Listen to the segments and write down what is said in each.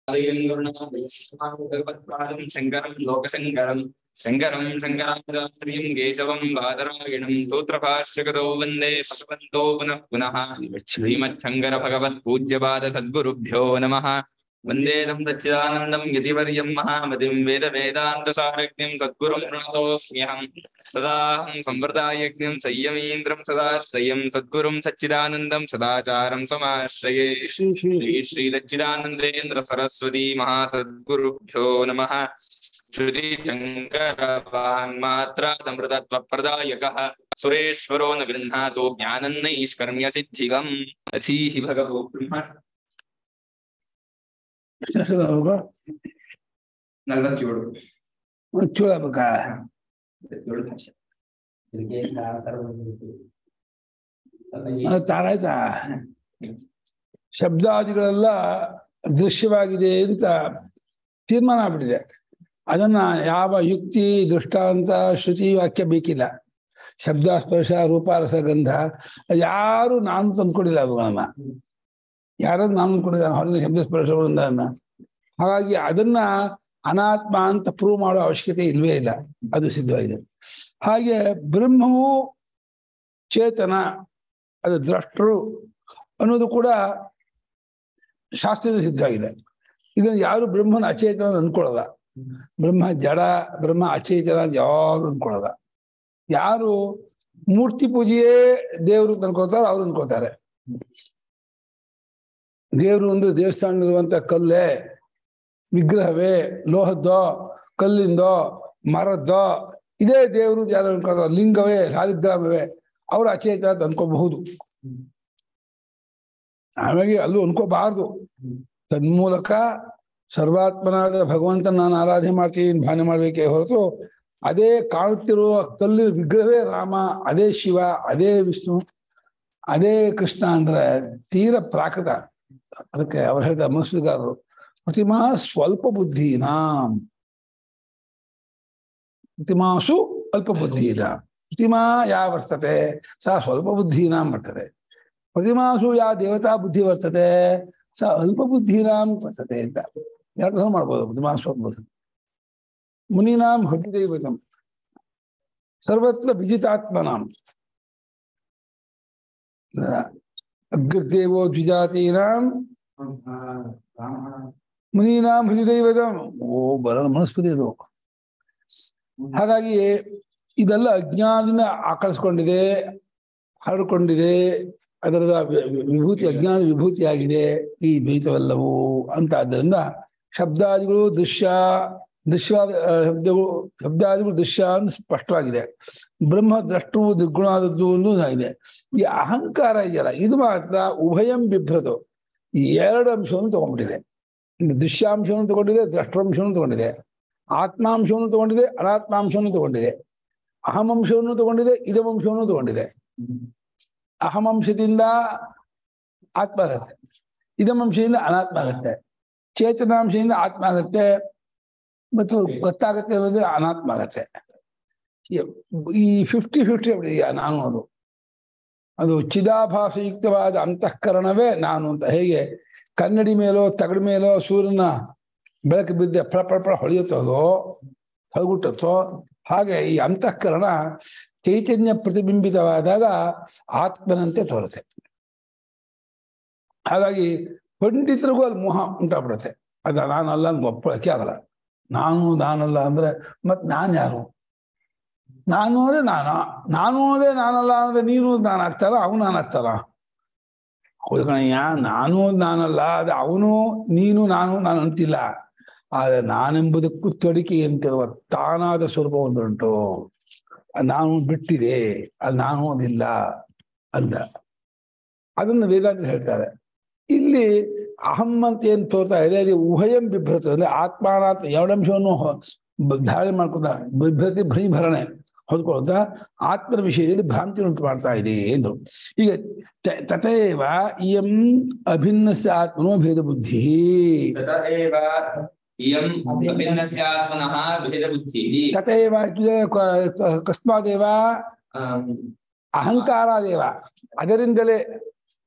ഭഗവത്പാദം ശങ്കരം ലോകശങ്കരം ശങ്കരം ശങ്കരാചാര്യം കേശവം ബാദരായണം സൂത്രഭാഷ്യകതോ വന്ദേ ഭഗവന്തോ പുനഃ പുനഃ ശ്രീമച്ഛങ്കര ഭഗവത് പൂജ്യപാദ സദ്ഗുരുഭ്യോ നമഃ വന്ദേദം സച്ചിദാനന്ദം യതിവർയം മഹാമതിം വേദ വേദാന്തസാരജ്ഞം സദ്ഗുരും പ്രണതോസ്മ്യഹം സദാഹം സംവൃതായജ്ഞം സംയമീന്ദ്രം സദാശ്രയം സദ്ഗുരും സച്ചിദാനന്ദം സദാചാരം സമാശ്രയേ ಶ್ರೀ ಶ್ರೀ श्री श्री लच्चिदानंदेन्द्र सरस्वती महासद्गुरुभ्यो नमः श्रुति शंकर मात्रातमृतत्वप्रदायकः सुरेश्वरो न गृह्णातो ज्ञानन्नैष्कर्म्य सिद्धिगम् अधीहि भगवो ब्रह्म ಎಷ್ಟು ಹೆಸರು ಅವಾಗ? ನಲವತ್ತೇಳು ಒಂದ್ ಚೂಳ ಬೇಕಾ ನಲವತ್ತೇಳು ಭಾಷೆ ಅದು ತಾರಾಯ್ತಾ ಶಬ್ದಾದಿಗಳೆಲ್ಲ ದೃಶ್ಯವಾಗಿದೆ ಅಂತ ತೀರ್ಮಾನ ಆಗ್ಬಿಟ್ಟಿದೆ ಅದನ್ನ ಯಾವ ಯುಕ್ತಿ ದೃಷ್ಟಾಂತ ಶ್ರುತಿ ವಾಕ್ಯ ಬೇಕಿಲ್ಲ ಶಬ್ದ ಸ್ಪರ್ಶ ರೂಪ ರಸ ಗಂಧ ಅದು ಯಾರು ನಾನು ತಂದ್ಕೊಡಿಲ್ಲ ಅವುಗಳನ್ನ ಯಾರು ನಾನು ತಂದ್ಕೊಂಡಿದ್ದಾನೆ ಹೊರಗಿನ ಶಬ್ದ ಸ್ಪರ್ಶಗಳಿಂದ ಹಾಗಾಗಿ ಅದನ್ನ ಅನಾತ್ಮ ಅಂತ ಪ್ರೂವ್ ಮಾಡೋ ಅವಶ್ಯಕತೆ ಇಲ್ವೇ ಇಲ್ಲ ಅದು ಸಿದ್ಧವಾಗಿದೆ ಹಾಗೆ ಬ್ರಹ್ಮವು ಚೇತನ ಅದು ದ್ರಷ್ಟರು ಅನ್ನೋದು ಕೂಡ ಶಾಸ್ತ್ರದ ಸಿದ್ಧವಾಗಿದೆ ಇದನ್ನು ಯಾರು ಬ್ರಹ್ಮನ ಅಚೇತನ ಅಂತ ಅನ್ಕೊಳ್ಳಲ್ಲ ಬ್ರಹ್ಮ ಜಡ ಬ್ರಹ್ಮ ಅಚೇತನ ಅಂತ ಯಾವಾಗ ಅನ್ಕೊಳ್ಳಲ್ಲ ಯಾರು ಮೂರ್ತಿ ಪೂಜೆಯೇ ದೇವರು ಅಂತ ಅನ್ಕೋತಾರೆ ಅವ್ರು ಅನ್ಕೋತಾರೆ ದೇವರು ಒಂದು ದೇವಸ್ಥಾನದಲ್ಲಿರುವಂತ ಕಲ್ಲೇ ವಿಗ್ರಹವೇ ಲೋಹದ್ದೋ ಕಲ್ಲಿಂದೋ ಮರದ್ದೋ ಇದೇ ದೇವರು ಯಾರು ಅನ್ಕೋತಾರೆ ಲಿಂಗವೇ ಸಾಲಿಗ್ರಾಮವೇ ಅವ್ರ ಅಚೇತ ಅಂತ ಅನ್ಕೋಬಹುದು ಆಮೇಲೆ ಅಲ್ಲೂ ಅನ್ಕೋಬಾರ್ದು ತನ್ಮೂಲಕ ಸರ್ವಾತ್ಮನಾದ ಭಗವಂತನ ನಾನು ಆರಾಧನೆ ಮಾಡ್ತೀನಿ ಭಾವನೆ ಮಾಡ್ಬೇಕೇ ಹೊರತು ಅದೇ ಕಾಣುತ್ತಿರುವ ಕಲ್ಲಿನ ವಿಗ್ರಹವೇ ರಾಮ ಅದೇ ಶಿವ ಅದೇ ವಿಷ್ಣು ಅದೇ ಕೃಷ್ಣ ಅಂದ್ರೆ ತೀರ ಪ್ರಾಕೃತ ಅದಕ್ಕೆ ಅವ್ರು ಹೇಳ್ತಾರೆ ಮನಸ್ಸುಗಾರರು ಪ್ರತಿಮಾ ಸ್ವಲ್ಪ ಬುದ್ಧಿನಾಂ ಪ್ರತಿಮಾಸು ಅಲ್ಪ ಬುದ್ಧೀನ ಪ್ರತಿಮಾ ಯಾ ವರ್ತತೆ ಸಾ ಸ್ವಲ್ಪ ಬುದ್ಧೀನಾಂ ವರ್ತತೆ ಪ್ರತಿಮಾಸು ಯಾ ದೇವತಾ ಬುದ್ಧಿ ವರ್ತತೆ ಸ ಅಲ್ಪ ಬುದ್ಧೀನಾಂ ವರ್ತತೆ ಅಂತ ಎರಡು ಥರ ಮಾಡ್ಬೋದು ಪ್ರತಿಮಾ ಸ್ವಲ್ಪ ಬುದ್ಧಿ ಮುನೀನಾಂ ಹೃದಯದೈವತಂ ಸರ್ವತ್ರ ವಿಜಿತಾತ್ಮನಾಂ ಅಗ್ರದೇವೋ ದ್ವಿಜಾತೀನಾಂ ಮುನೀನಾಂ ಹೃದಯದೈವತಂ ಓ ಬರ ಮನಸ್ಪತಿ ಅದು ಹಾಗಾಗಿ ಇದೆಲ್ಲ ಅಜ್ಞಾನದಿಂದ ಆಕಳಿಸ್ಕೊಂಡಿದೆ ಹರಡ್ಕೊಂಡಿದೆ ಅದರ ವಿ- ವಿ- ವಿಭೂತಿ ಅಜ್ಞಾನ ವಿಭೂತಿ ಆಗಿದೆ ಈ ದ್ವೈತವೆಲ್ಲವೂ ಅಂತ ಆದ್ದರಿಂದ ಶಬ್ದಾದಿಗಳು ದೃಶ್ಯ ದೃಶ್ಯವಾದ ಆ, ಶಬ್ದಗಳು ಶಬ್ದಾದಿಗಳು ದೃಶ್ಯ ಅಂತ ಸ್ಪಷ್ಟವಾಗಿದೆ ಬ್ರಹ್ಮ ದ್ರಷ್ಟು ನಿರ್ಗುಣವಾದದ್ದು ಅನ್ನೋದು ಇದೆ ಈ ಅಹಂಕಾರ ಇದೆಯಲ್ಲ ಇದು ಮಾತ್ರ ಉಭಯಂ ಬಿಭ್ರದು ಈ ಎರಡು ಅಂಶವನ್ನು ತಗೊಂಡ್ಬಿಟ್ಟಿದೆ ಇನ್ನು ದೃಶ್ಯಾಂಶವನ್ನು ತಗೊಂಡಿದೆ ದ್ರಷ್ಟಾಂಶವನ್ನು ತಗೊಂಡಿದೆ ಆತ್ಮಾಂಶವನ್ನು ತಗೊಂಡಿದೆ ಅನಾತ್ಮಾಂಶವನ್ನು ತಗೊಂಡಿದೆ ಅಹಮಂಶವನ್ನು ತಗೊಂಡಿದೆ ಇದಮಂಶವನ್ನು ತಗೊಂಡಿದೆ ಅಹಮಂಶದಿಂದ ಆತ್ಮ ಆಗತ್ತೆ ಇದಮಂಶದಿಂದ ಅನಾತ್ಮ ಆಗತ್ತೆ ಚೇತನಾಂಶದಿಂದ ಆತ್ಮ ಆಗತ್ತೆ ಮತ್ತು ಗೊತ್ತಾಗತ್ತೆ ಅನ್ನೋದು ಅನಾತ್ಮ ಆಗತ್ತೆ ಈ- ಈ ಫಿಫ್ಟಿ ಫಿಫ್ಟಿ ಇದೆಯಾ ನಾನು ಅದು ಅದು ಚಿದಾಭಾಸಯುಕ್ತವಾದ ಅಂತಃಕರಣವೇ ನಾನು ಅಂತ ಹೇಗೆ ಕನ್ನಡಿ ಮೇಲೋ ತಗಡ ಮೇಲೋ ಸೂರ್ಯನ ಬೆಳಕು ಬಿದ್ದೆ ಫಳ ಫಳ ಫಳ ಹೊಳೆಯುತ್ತದೋ ಹೊಳಗುಟ್ಟತ್ತೋ ಹಾಗೆ ಈ ಅಂತಃಕರಣ ಚೈತನ್ಯ ಪ್ರತಿಬಿಂಬಿತವಾದಾಗ ಆತ್ಮನಂತೆ ತೋರುತ್ತೆ ಹಾಗಾಗಿ ಪಂಡಿತರಿಗೂ ಅಲ್ಲಿ ಮೋಹ ಉಂಟಾಗ್ಬಿಡುತ್ತೆ ಅದ ನಾನಲ್ಲ ಅಂತ ಒಪ್ಪಳಕ್ಕೆ ಆಗಲ್ಲ ನಾನು ನಾನಲ್ಲ ಅಂದ್ರೆ ಮತ್ ನಾನ್ ಯಾರು ನಾನು ಅಂದ್ರೆ ನಾನ ನಾನು ಅಂದ್ರೆ ನಾನಲ್ಲ ಅಂದ್ರೆ ನೀನು ನಾನು ಆಗ್ತಾರ ಅವನು ನಾನು ಆಗ್ತಾರ ಹೌದು ಕಣಯ್ಯ ನಾನು ನಾನಲ್ಲ ಅದೇ ಅವನು ನೀನು ನಾನು ನಾನು ಅಂತಿಲ್ಲ ಆದ್ರೆ ನಾನೆಂಬುದಕ್ಕೂ ತಡಿಕೆ ಅಂತಿರುವ ತಾನಾದ ಸ್ವರೂಪ ಒಂದುಂಟು ಅದ್ ನಾನು ಬಿಟ್ಟಿದೆ ಅದು ನಾನು ಅದಿಲ್ಲ ಅಂತ ಅದನ್ನು ವೇದಾಂತ ಹೇಳ್ತಾರೆ ಇಲ್ಲಿ ಅಹಂ ಅಂತ ಏನ್ ತೋರ್ತಾ ಇದೆ ಅದು ಉಭಯಂ ಬಿಭ್ರತ ಅಂದ್ರೆ ಆತ್ಮಾನಾತ್ಮ ಎರಡಂಶವನ್ನು ಹೊ- ಬ- ಧಾರಣೆ ಮಾಡ್ಕೊಂಡ ಬಿಭ್ರತಿ ಭ್ರಮೆ ಹೊಂದ್ಕೊಳ್ತಾ ಆತ್ಮನ ವಿಷಯದಲ್ಲಿ ಭ್ರಾಂತಿ ಉಂಟು ಮಾಡ್ತಾ ಇದೆ ಎಂದು ಈಗ ತ- ತಥೈವ ಇಯಂ ಅಭಿನ್ನಸ್ಯ ಆತ್ಮನೋ ಭೇದ ಬುದ್ಧಿ तत एव इयम् अभिन्नस्यात्मनः भेदबुद्धिः ತಥೈವ ಕ- ಕ- ಕಸ್ಮಾದೇವ आम्, ಅಹಂಕಾರಾದೇವ ಅದರಿಂದಲೇ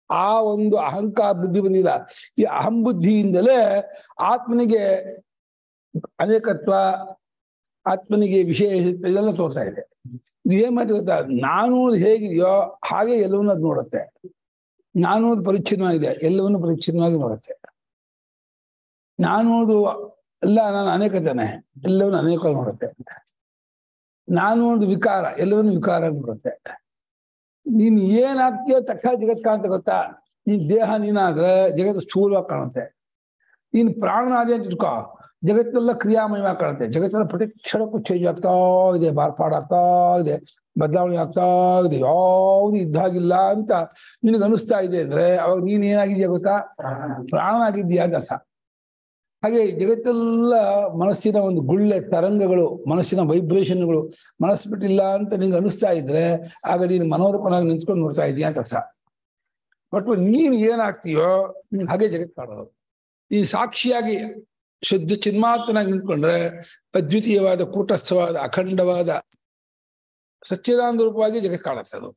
ಆ ಒಂದು ಅಹಂಕಾರ ಬುದ್ಧಿ ಬಂದಿಲ್ಲ ಈ ಅಹಂ ಬುದ್ಧಿಯಿಂದಲೇ ಆತ್ಮನಿಗೆ ಅನೇಕತ್ವ ಆತ್ಮನಿಗೆ ವಿಶೇಷ ಇದೆಲ್ಲ ತೋರ್ತಾ ಇದೆ ಇದು ಏನ್ ಮಾತು ಗೊತ್ತಾ ನಾನು ಹೇಗಿದೆಯೋ ಹಾಗೆ ಎಲ್ಲವನ್ನೂ ಅದು ನೋಡುತ್ತೆ ನಾನು ಅದು ಪರಿಚ್ಛಿನ್ನವಾಗಿದೆ ಎಲ್ಲವನ್ನು ಪರಿಚ್ಛಿನ್ನವಾಗಿ ನೋಡುತ್ತೆ ನಾನು ಅದು ಎಲ್ಲ ನಾನು ಅನೇಕತಾನೆ ಎಲ್ಲವನ್ನು ಅನೇಕ ನೋಡುತ್ತೆ ನಾನು ಒಂದು ವಿಕಾರ ಎಲ್ಲವನ್ನು ವಿಕಾರ ನೋಡುತ್ತೆ ನೀನ್ ಏನಾಗ್ತೀಯೋ ತಕ್ಕ ಜಗತ್ ಕಾಣುತ್ತೆ ಗೊತ್ತಾ ನೀನ್ ದೇಹ ನೀನಾದ್ರೆ ಜಗತ್ತು ಸ್ಥೂಲವಾಗಿ ಕಾಣುತ್ತೆ ನೀನ್ ಪ್ರಾಣನಾದೆ ಅಂತ ಇಟ್ಕೋ ಜಗತ್ತೆಲ್ಲ ಕ್ರಿಯಾಮಯವಾಗಿ ಕಾಣುತ್ತೆ ಜಗತ್ತೆಲ್ಲ ಪ್ರತಿ ಕ್ಷಣಕ್ಕೂ ಚೇಂಜ್ ಆಗ್ತಾ ಇದೆ ಮಾರ್ಪಾಡಾಗ್ತಾ ಇದೆ ಬದಲಾವಣೆ ಆಗ್ತಾ ಇದೆ ಯಾವುದು ಇದ್ದಾಗಿಲ್ಲ ಅಂತ ನಿನಗೆ ಅನಿಸ್ತಾ ಇದೆ ಅಂದ್ರೆ ಅವಾಗ ನೀನ್ ಏನಾಗಿದ್ಯಾ ಗೊತ್ತಾ ಪ್ರಾಣನಾಗಿದ್ಯಾ ಅಂತ ಅರ್ಥ ಹಾಗೆ ಜಗತ್ತೆಲ್ಲ ಮನಸ್ಸಿನ ಒಂದು ಗುಳ್ಳೆ ತರಂಗಗಳು ಮನಸ್ಸಿನ ವೈಬ್ರೇಷನ್ಗಳು ಮನಸ್ಸು ಬಿಟ್ಟಿಲ್ಲ ಅಂತ ನಿಂಗೆ ಅನಿಸ್ತಾ ಇದ್ರೆ ಆಗ ನೀನು ಮನೋರೂಪನಾಗಿ ನಿಂತ್ಕೊಂಡು ನೋಡ್ತಾ ಇದೀಯ ಅಂತ ಅರ್ಥ ಬಟ್ ನೀನು ಏನಾಗ್ತೀಯೋ ನೀನ್ ಹಾಗೆ ಜಗತ್ ಕಾಣೋದು ಈ ಸಾಕ್ಷಿಯಾಗಿ ಶುದ್ಧ ಚಿನ್ಮಾತ್ರನಾಗಿ ನಿಂತ್ಕೊಂಡ್ರೆ ಅದ್ವಿತೀಯವಾದ ಕೂಟಸ್ಥವಾದ ಅಖಂಡವಾದ ಸಚ್ಚಿದಾನಂದ ರೂಪವಾಗಿ ಜಗತ್ ಕಾಣುತ್ತೆ ಅದು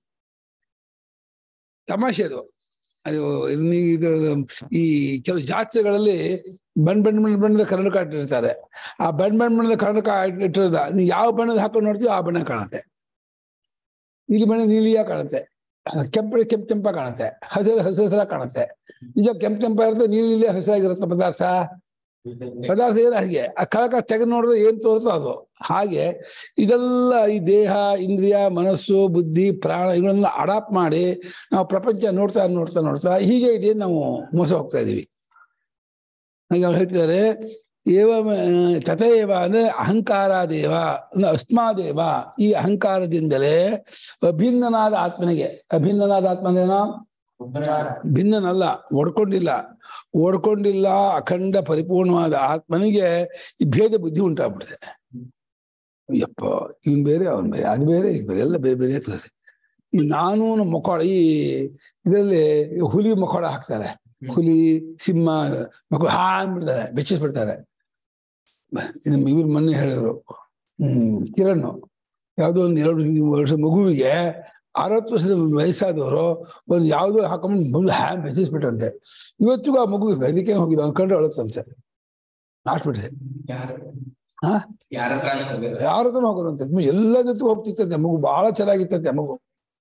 ತಮಾಷೆ ಅದು ಅದು ಇನ್ನು ಇದು ಈ ಕೆಲವು ಜಾತ್ರೆಗಳಲ್ಲಿ ಬಣ್ಣ ಬಣ್ಣ ಬಣ್ಣ ಬಣ್ಣದ ಕನ್ನಡಕ ಇಟ್ಟಿರ್ತಾರೆ ಆ ಬಣ್ಣ ಬಣ್ಣ ಬಣ್ಣದ ಕನ್ನಡಕ ಇಟ್ಟಿರೋದ ನೀವು ಯಾವ ಬಣ್ಣದ ಹಾಕೊಂಡು ನೋಡ್ತೀವಿ ಆ ಬಣ್ಣ ಕಾಣುತ್ತೆ ನೀಲಿ ಬಣ್ಣ ನೀಲಿಯ ಕಾಣುತ್ತೆ ಕೆಂಪು ಕೆಂಪು ಕೆಂಪ ಕಾಣುತ್ತೆ ಹಸಿರು ಹಸಿರು ಹಸಿರ ಕಾಣುತ್ತೆ ನಿಜ ಕೆಂಪು ಕೆಂಪ ಇರುತ್ತೆ ನೀಲಿ ನೀಲಿ ಹಸಿರಾಗಿರುತ್ತೆ ಪದಾರ್ಥ ಪದಾರ್ಥ ಏನು ಹಾಗೆ ಆ ಕಳಕ ತೆಗೆದು ನೋಡಿದ್ರೆ ಏನ್ ತೋರುತ್ತೋ ಅದು ಹಾಗೆ ಇದೆಲ್ಲ ಈ ದೇಹ ಇಂದ್ರಿಯ ಮನಸ್ಸು ಬುದ್ಧಿ ಪ್ರಾಣ ಇವುಗಳನ್ನೆಲ್ಲ ಅಡಾಪ್ಟ್ ಮಾಡಿ ನಾವು ಪ್ರಪಂಚ ನೋಡ್ತಾ ನೋಡ್ತಾ ನೋಡ್ತಾ ಹೀಗೆ ಇದೆ ನಾವು ಮೋಸ ಹೋಗ್ತಾ ಇದೀವಿ ಹಾಗೆ ಅವ್ರು ಹೇಳ್ತಿದ್ದಾರೆ ಏವ ತಥೇವ ಅಂದ್ರೆ ಅಹಂಕಾರಾದೇವ ಅಂದ್ರೆ ಅಸ್ಮಾದೇವ ಈ ಅಹಂಕಾರದಿಂದಲೇ ಅಭಿನ್ನನಾದ ಆತ್ಮನಿಗೆ ಅಭಿನ್ನನಾದ ಆತ್ಮನೇನೋ ಭಿನ್ನನಲ್ಲ ಒಡ್ಕೊಂಡಿಲ್ಲ ಓಡ್ಕೊಂಡಿಲ್ಲ ಅಖಂಡ ಪರಿಪೂರ್ಣವಾದ ಆತ್ಮನಿಗೆ ಈ ಭೇದ ಬುದ್ಧಿ ಉಂಟಾಗ್ಬಿಡ್ತದೆ ಯಪ್ಪ ಇವನ್ ಬೇರೆ ಅವನ್ ಬೇರೆ ಅದು ಬೇರೆ ಇದು ಬೇರೆ ಎಲ್ಲ ಬೇರೆ ಬೇರೆ ಆಗ್ತದೆ ಈ ನಾನು ಮೊಕೊಳ ಈ ಇದರಲ್ಲಿ ಹುಲಿ ಮೊಕೊಳ ಹಾಕ್ತಾರೆ ಹುಲಿ ಸಿಂಹ ಮಕ್ಕಳು ಹಾ ಅಂದ್ಬಿಡ್ತಾರೆ ಬೆಚ್ಚಿಸ್ಬಿಡ್ತಾರೆ ನಮ್ಮ ಇವ್ರ ಮೊನ್ನೆ ಹೇಳಿದ್ರು ಹ್ಮ್ ಕಿರಣ್ ಯಾವುದೋ ಒಂದು ಎರಡು ವರ್ಷ ಮಗುವಿಗೆ ಅರವತ್ತು ವರ್ಷದ ವಯಸ್ಸಾದವರು ಒಂದು ಯಾವುದೋ ಹಾಕೊಂಡ್ ಬಂದು ಹ್ಯಾ ಬೆಚ್ಚಿಸ್ಬಿಟ್ಟಂತೆ ಇವತ್ತಿಗೂ ಆ ಮಗು ಅದಕ್ಕೆ ಹೋಗಿಲ್ಲ ಅನ್ಕೊಂಡು ಅಳುತ್ತಂತೆ ಹಾಕ್ಬಿಟ್ಟಿದೆ ಹಾ ಯಾರ ಹತ್ರನೂ ಹೋಗಿಲ್ಲ ಯಾರ ಹತ್ರನೂ ಹೋಗೋದಂತೆ ಎಲ್ಲ ಜೊತೆ ಹೋಗ್ತಿತ್ತಂತೆ ಮಗು ಬಹಳ ಚೆನ್ನಾಗಿತ್ತಂತೆ ಮಗು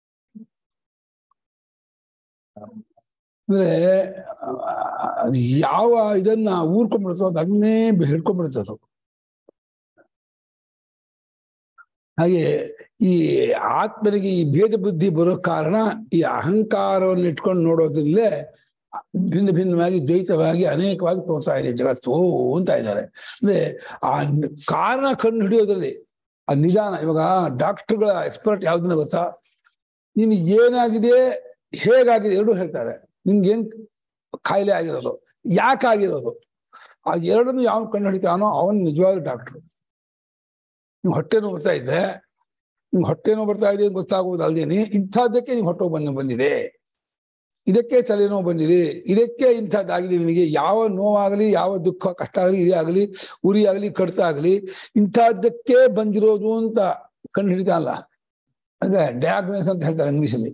ಅಂದ್ರೆ ಆ, ಅದು ಯಾವ ಇದನ್ನ ಊರ್ಕೊಂಡ್ಬಿಡುತ್ತೋ ಅದನ್ನೇ ಹಿಡ್ಕೊಂಡ್ಬಿಡುತ್ತೆ ಅದು ಹಾಗೆ ಈ ಆತ್ಮನಿಗೆ ಈ ಭೇದ ಬುದ್ಧಿ ಬರೋ ಕಾರಣ ಈ ಅಹಂಕಾರವನ್ನು ಇಟ್ಕೊಂಡು ನೋಡೋದ್ರಿಂದಲೇ ಭಿನ್ನ ಭಿನ್ನವಾಗಿ ದ್ವೈತವಾಗಿ ಅನೇಕವಾಗಿ ತೋರ್ತಾ ಇದೆ ಜಗತ್ತು ಅಂತ ಇದ್ದಾರೆ ಅಂದ್ರೆ ಆ ನ- ಕಾರಣ ಕಂಡು ಹಿಡಿಯೋದ್ರಲ್ಲಿ ಆ ನಿಧಾನ ಇವಾಗ ಡಾಕ್ಟರ್ಗಳ ಎಕ್ಸ್ಪರ್ಟ್ ಯಾವ್ದನ್ನ ಗೊತ್ತಾ ನೀನು ಏನಾಗಿದೆ ಹೇಗಾಗಿದೆ ಎರಡೂ ಹೇಳ್ತಾರೆ ನಿನ್ಗೇನ್ ಕಾಯಿಲೆ ಆಗಿರೋದು ಯಾಕಾಗಿರೋದು ಆ ಎರಡನ್ನು ಯಾವ ಕಂಡು ಹಿಡಿತಾನೋ ಅವನು ನಿಜವಾದ ಡಾಕ್ಟ್ರು ನೀವು ಹೊಟ್ಟೆ ನೋವು ಬರ್ತಾ ಇದ್ದೆ ನಿಮ್ಗೆ ಹೊಟ್ಟೆ ನೋವು ಬರ್ತಾ ಇದೆ ಅಂತ ಗೊತ್ತಾಗುವುದು ಅಲ್ದೇನೆ ಇಂಥದ್ದಕ್ಕೆ ನಿಮ್ಗೆ ಹೊಟ್ಟೆ ಬಂದು ಬಂದಿದೆ ಇದಕ್ಕೆ ತಲೆನೋವು ಬಂದಿದೆ ಇದಕ್ಕೆ ಇಂಥದ್ದಾಗಿದೆ ನಿನಗೆ ಯಾವ ನೋವಾಗಲಿ ಯಾವ ದುಃಖ ಕಷ್ಟ ಆಗಲಿ ಇದೇ ಆಗಲಿ ಉರಿ ಆಗಲಿ ಕಡಿತ ಆಗಲಿ ಇಂಥದ್ದಕ್ಕೆ ಬಂದಿರೋದು ಅಂತ ಕಂಡು ಹಿಡಿತಾನಲ್ಲ ಅಂದ್ರೆ ಡಯಾಗ್ನೋಸ್ ಅಂತ ಹೇಳ್ತಾರೆ ಇಂಗ್ಲಿಷಲ್ಲಿ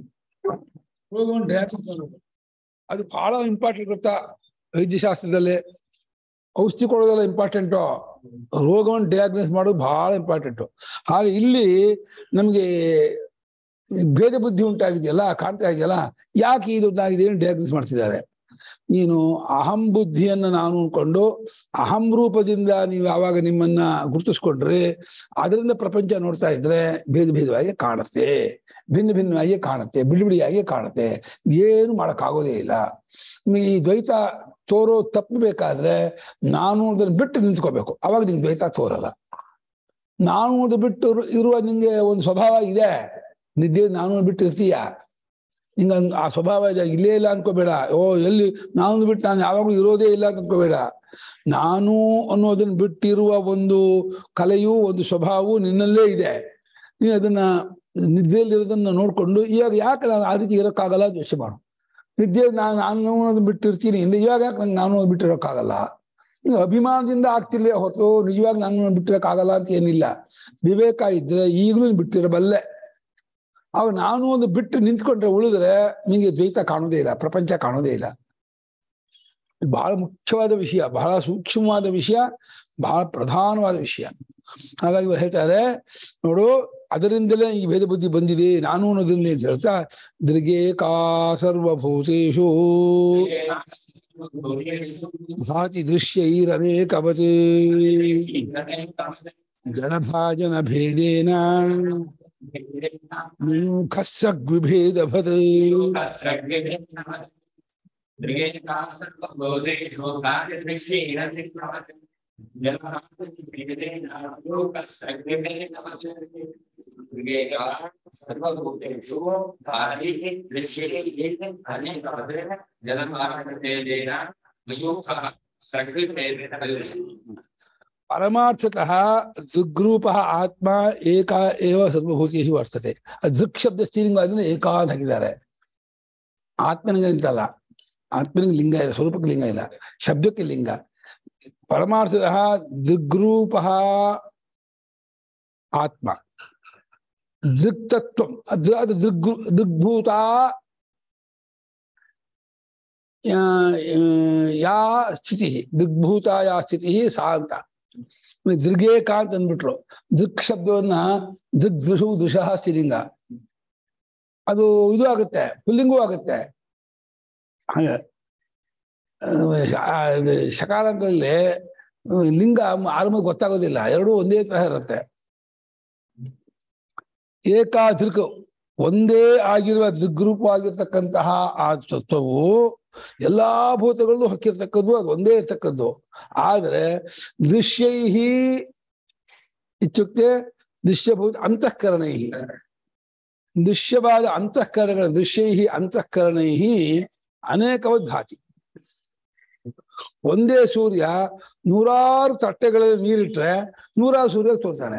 ಅದು ಬಹಳ ಇಂಪಾರ್ಟೆಂಟ್ ಗೊತ್ತಾ ವೈದ್ಯಶಾಸ್ತ್ರದಲ್ಲಿ ಔಷಧಿ ಕೊಡೋದೆಲ್ಲ ಇಂಪಾರ್ಟೆಂಟು ರೋಗವನ್ನು ಡಯಾಗ್ನೋಸ್ ಮಾಡೋದು ಬಹಳ ಇಂಪಾರ್ಟೆಂಟು ಹಾಗೆ ಇಲ್ಲಿ ನಮ್ಗೆ ಭೇದ ಬುದ್ಧಿ ಉಂಟಾಗಿದೆಯಲ್ಲ ಕಾಣ್ತಾ ಇದೆಯಲ್ಲ ಯಾಕೆ ಇದು ಉಂಟಾಗಿದೆ ಡಯಾಗ್ನೋಸ್ ಮಾಡ್ತಿದ್ದಾರೆ ನೀನು ಅಹಂ ಬುದ್ಧಿಯನ್ನ ನಾನು ಅನ್ಕೊಂಡು ಅಹಂ ರೂಪದಿಂದ ನೀವು ಯಾವಾಗ ನಿಮ್ಮನ್ನ ಗುರುತಿಸ್ಕೊಂಡ್ರೆ ಅದರಿಂದ ಪ್ರಪಂಚ ನೋಡ್ತಾ ಇದ್ರೆ ಭೇದ ಭೇದವಾಗಿ ಕಾಣುತ್ತೆ ಭಿನ್ನ ಭಿನ್ನವಾಗಿ ಕಾಣುತ್ತೆ ಬಿಡಿ ಬಿಡಿಯಾಗಿ ಕಾಣುತ್ತೆ ಏನು ಮಾಡಕ್ಕಾಗೋದೇ ಇಲ್ಲ ನಿಮಗೆ ಈ ದ್ವೈತ ತೋರೋ ತಪ್ಪಬೇಕಾದ್ರೆ ನಾನು ಅದನ್ನ ಬಿಟ್ಟು ನಿಂತ್ಕೋಬೇಕು ಅವಾಗ ನಿಂಗೆ ದ್ವೈತ ತೋರಲ್ಲ ನಾನು ಅದು ಬಿಟ್ಟು ಇರು- ಇರುವ ನಿಂಗೆ ಒಂದು ಸ್ವಭಾವ ಇದೆ ನಿದ್ದೆ ನಾನು ಬಿಟ್ಟು ಇರ್ತೀಯ ನಿಂಗೆ ಹಂಗ್ ಆ ಸ್ವಭಾವ ಇದೆ ಇಲ್ಲೇ ಇಲ್ಲ ಅನ್ಕೋಬೇಡ ಓ ಎಲ್ಲಿ ನಾನು ಬಿಟ್ಟು ನಾನು ಯಾವಾಗಲೂ ಇರೋದೇ ಇಲ್ಲ ಅಂತ ಅನ್ಕೋಬೇಡ ನಾನು ಅನ್ನೋದನ್ನ ಬಿಟ್ಟಿರುವ ಒಂದು ಕಲೆಯು ಒಂದು ಸ್ವಭಾವವು ನಿನ್ನಲ್ಲೇ ಇದೆ ನೀನು ಅದನ್ನ ನಿದ್ದೆಯಲ್ಲಿರೋದನ್ನ ನೋಡ್ಕೊಂಡು ಇವಾಗ ಯಾಕೆ ನಾನು ಆ ರೀತಿ ಇರೋಕ್ಕಾಗಲ್ಲ ಅಂತ ಯೋಚನೆ ಮಾಡು ನಿದ್ದೆ ನಾನು ನಾನು ಅನ್ನೋದನ್ನ ಬಿಟ್ಟಿರ್ತೀನಿ ಇನ್ನು ಇವಾಗ ಯಾಕೆ ನಂಗೆ ನಾನು ಅನ್ನೋದು ಬಿಟ್ಟಿರೋಕ್ಕಾಗಲ್ಲ ನೀವು ಅಭಿಮಾನದಿಂದ ಆಗ್ತಿಲ್ಲ ಹೊರತು ನಿಜವಾಗಿ ನಾನು ಬಿಟ್ಟಿರೋಕ್ಕಾಗಲ್ಲ ಅಂತ ಏನಿಲ್ಲ ವಿವೇಕ ಇದ್ರೆ ಈಗಲೂ ನೀನು ಬಿಟ್ಟಿರಬಲ್ಲೆ ಅವಾಗ ನಾನು ಒಂದು ಬಿಟ್ಟು ನಿಂತ್ಕೊಂಡ್ರೆ ಉಳಿದ್ರೆ ನಿಮಗೆ ದ್ವೈತ ಕಾಣೋದೇ ಇಲ್ಲ ಪ್ರಪಂಚ ಕಾಣೋದೇ ಇಲ್ಲ ಇದು ಬಹಳ ಮುಖ್ಯವಾದ ವಿಷಯ ಬಹಳ ಸೂಕ್ಷ್ಮವಾದ ವಿಷಯ ಬಹಳ ಪ್ರಧಾನವಾದ ವಿಷಯ ಹಾಗಾಗಿ ಇವರು ಹೇಳ್ತಾರೆ ನೋಡು ಅದರಿಂದಲೇ ಈ ಭೇದ ಬುದ್ಧಿ ಬಂದಿದೆ ನಾನು ಅನ್ನೋದ್ರಿಂದ ಅಂತ ಹೇಳ್ತಾ ದೃಗೇಕಾ ಸರ್ವಭೂತೇಶು ಭಾತಿ ದೃಶ್ಯೈರನೇಕವತ್ ಜನಭಾಜನ ಭೇದೇನ ಮುಖಸ್ಸಗ್ವಿಭೇದಭತ್ ಸರ್ವಭೂತೇಷು ಜಲಭಾರತೇನ ಮಯೂಖಃ ಸಗ್ವಿಭೇದೇನ ಪರಮಾರ್ಥತಃ ದೃಗ್ರೂಪ ಆತ್ಮ ಏಕ ಏವ ಸರ್ವಭೂತೇಶು ವರ್ತತೆ ದೃಕ್ ಶಬ್ದ ಸ್ತ್ರೀಲಿಂಗ ಆದ್ಮೇಲೆ ಏಕ ಅಂತ ಹಾಕಿದ್ದಾರೆ ಆತ್ಮನಿಗೆ ಅಂತಲ್ಲ ಆತ್ಮನಿಗೆ ಲಿಂಗ ಇಲ್ಲ ಸ್ವರೂಪಕ್ಕೆ ಲಿಂಗ ಇಲ್ಲ ಶಬ್ದಕ್ಕೆ ಲಿಂಗ ಪರಮಾರ್ಥತಃ ದೃಗ್ರೂಪ ಆತ್ಮ ದೃಕ್ತತ್ವ ಅದು ಅದು ದೃಗ್ ದೃಗ್ಭೂತ ಯಾ- ಯಾ ಸ್ಥಿತಿ ದಿಗ್ಭೂತ ಯಾ ಸ್ಥಿತಿ ಸಾ ಅಂತ ದೃಗೇಕ ಅಂತ ಅಂದ್ಬಿಟ್ರು ದೃಕ್ ಶಬ್ದವನ್ನ ದೃಗ್ ದೃಶು ದೃಶಃ ಸ್ತ್ರೀಲಿಂಗ ಅದು ಇದು ಆಗುತ್ತೆ ಪುಲ್ಲಿಂಗೂ ಆಗುತ್ತೆ ಹಾಗೆ ಆ, ಶ- ಆ, ಇದು ಶಕಾರಾಂತದಲ್ಲಿ ಆ, ಲಿಂಗ ಆರಂಭ ಗೊತ್ತಾಗೋದಿಲ್ಲ ಎರಡೂ ಒಂದೇ ತರಹ ಇರುತ್ತೆ ಏಕಾದೃಕ್ ಒಂದೇ ಆಗಿರುವ ದೃಗ್ರೂಪವಾಗಿರ್ತಕ್ಕಂತಹ ಆ ತತ್ವವು ಎಲ್ಲಾ ಭೂತಗಳಲ್ಲೂ ಹೊಕ್ಕಿರ್ತಕ್ಕದ್ದು ಅದು ಒಂದೇ ಇರ್ತಕ್ಕದ್ದು ಆದರೆ ದೃಶ್ಯೈಹಿ ಇತ್ಯುಕ್ತೆ ದೃಶ್ಯಭೂತ ಅಂತಃಕರಣೈ ದೃಶ್ಯವಾದ ಅಂತಃಕರಣಗಳ ದೃಶ್ಯೈಹಿ ಅಂತಃಕರಣೈ ಅನೇಕವದ್ ಭಾತಿ ಒಂದೇ ಸೂರ್ಯ ನೂರಾರು ತಟ್ಟೆಗಳಲ್ಲಿ ನೀರಿಟ್ರೆ ನೂರಾರು ಸೂರ್ಯ ತೋರ್ತಾನೆ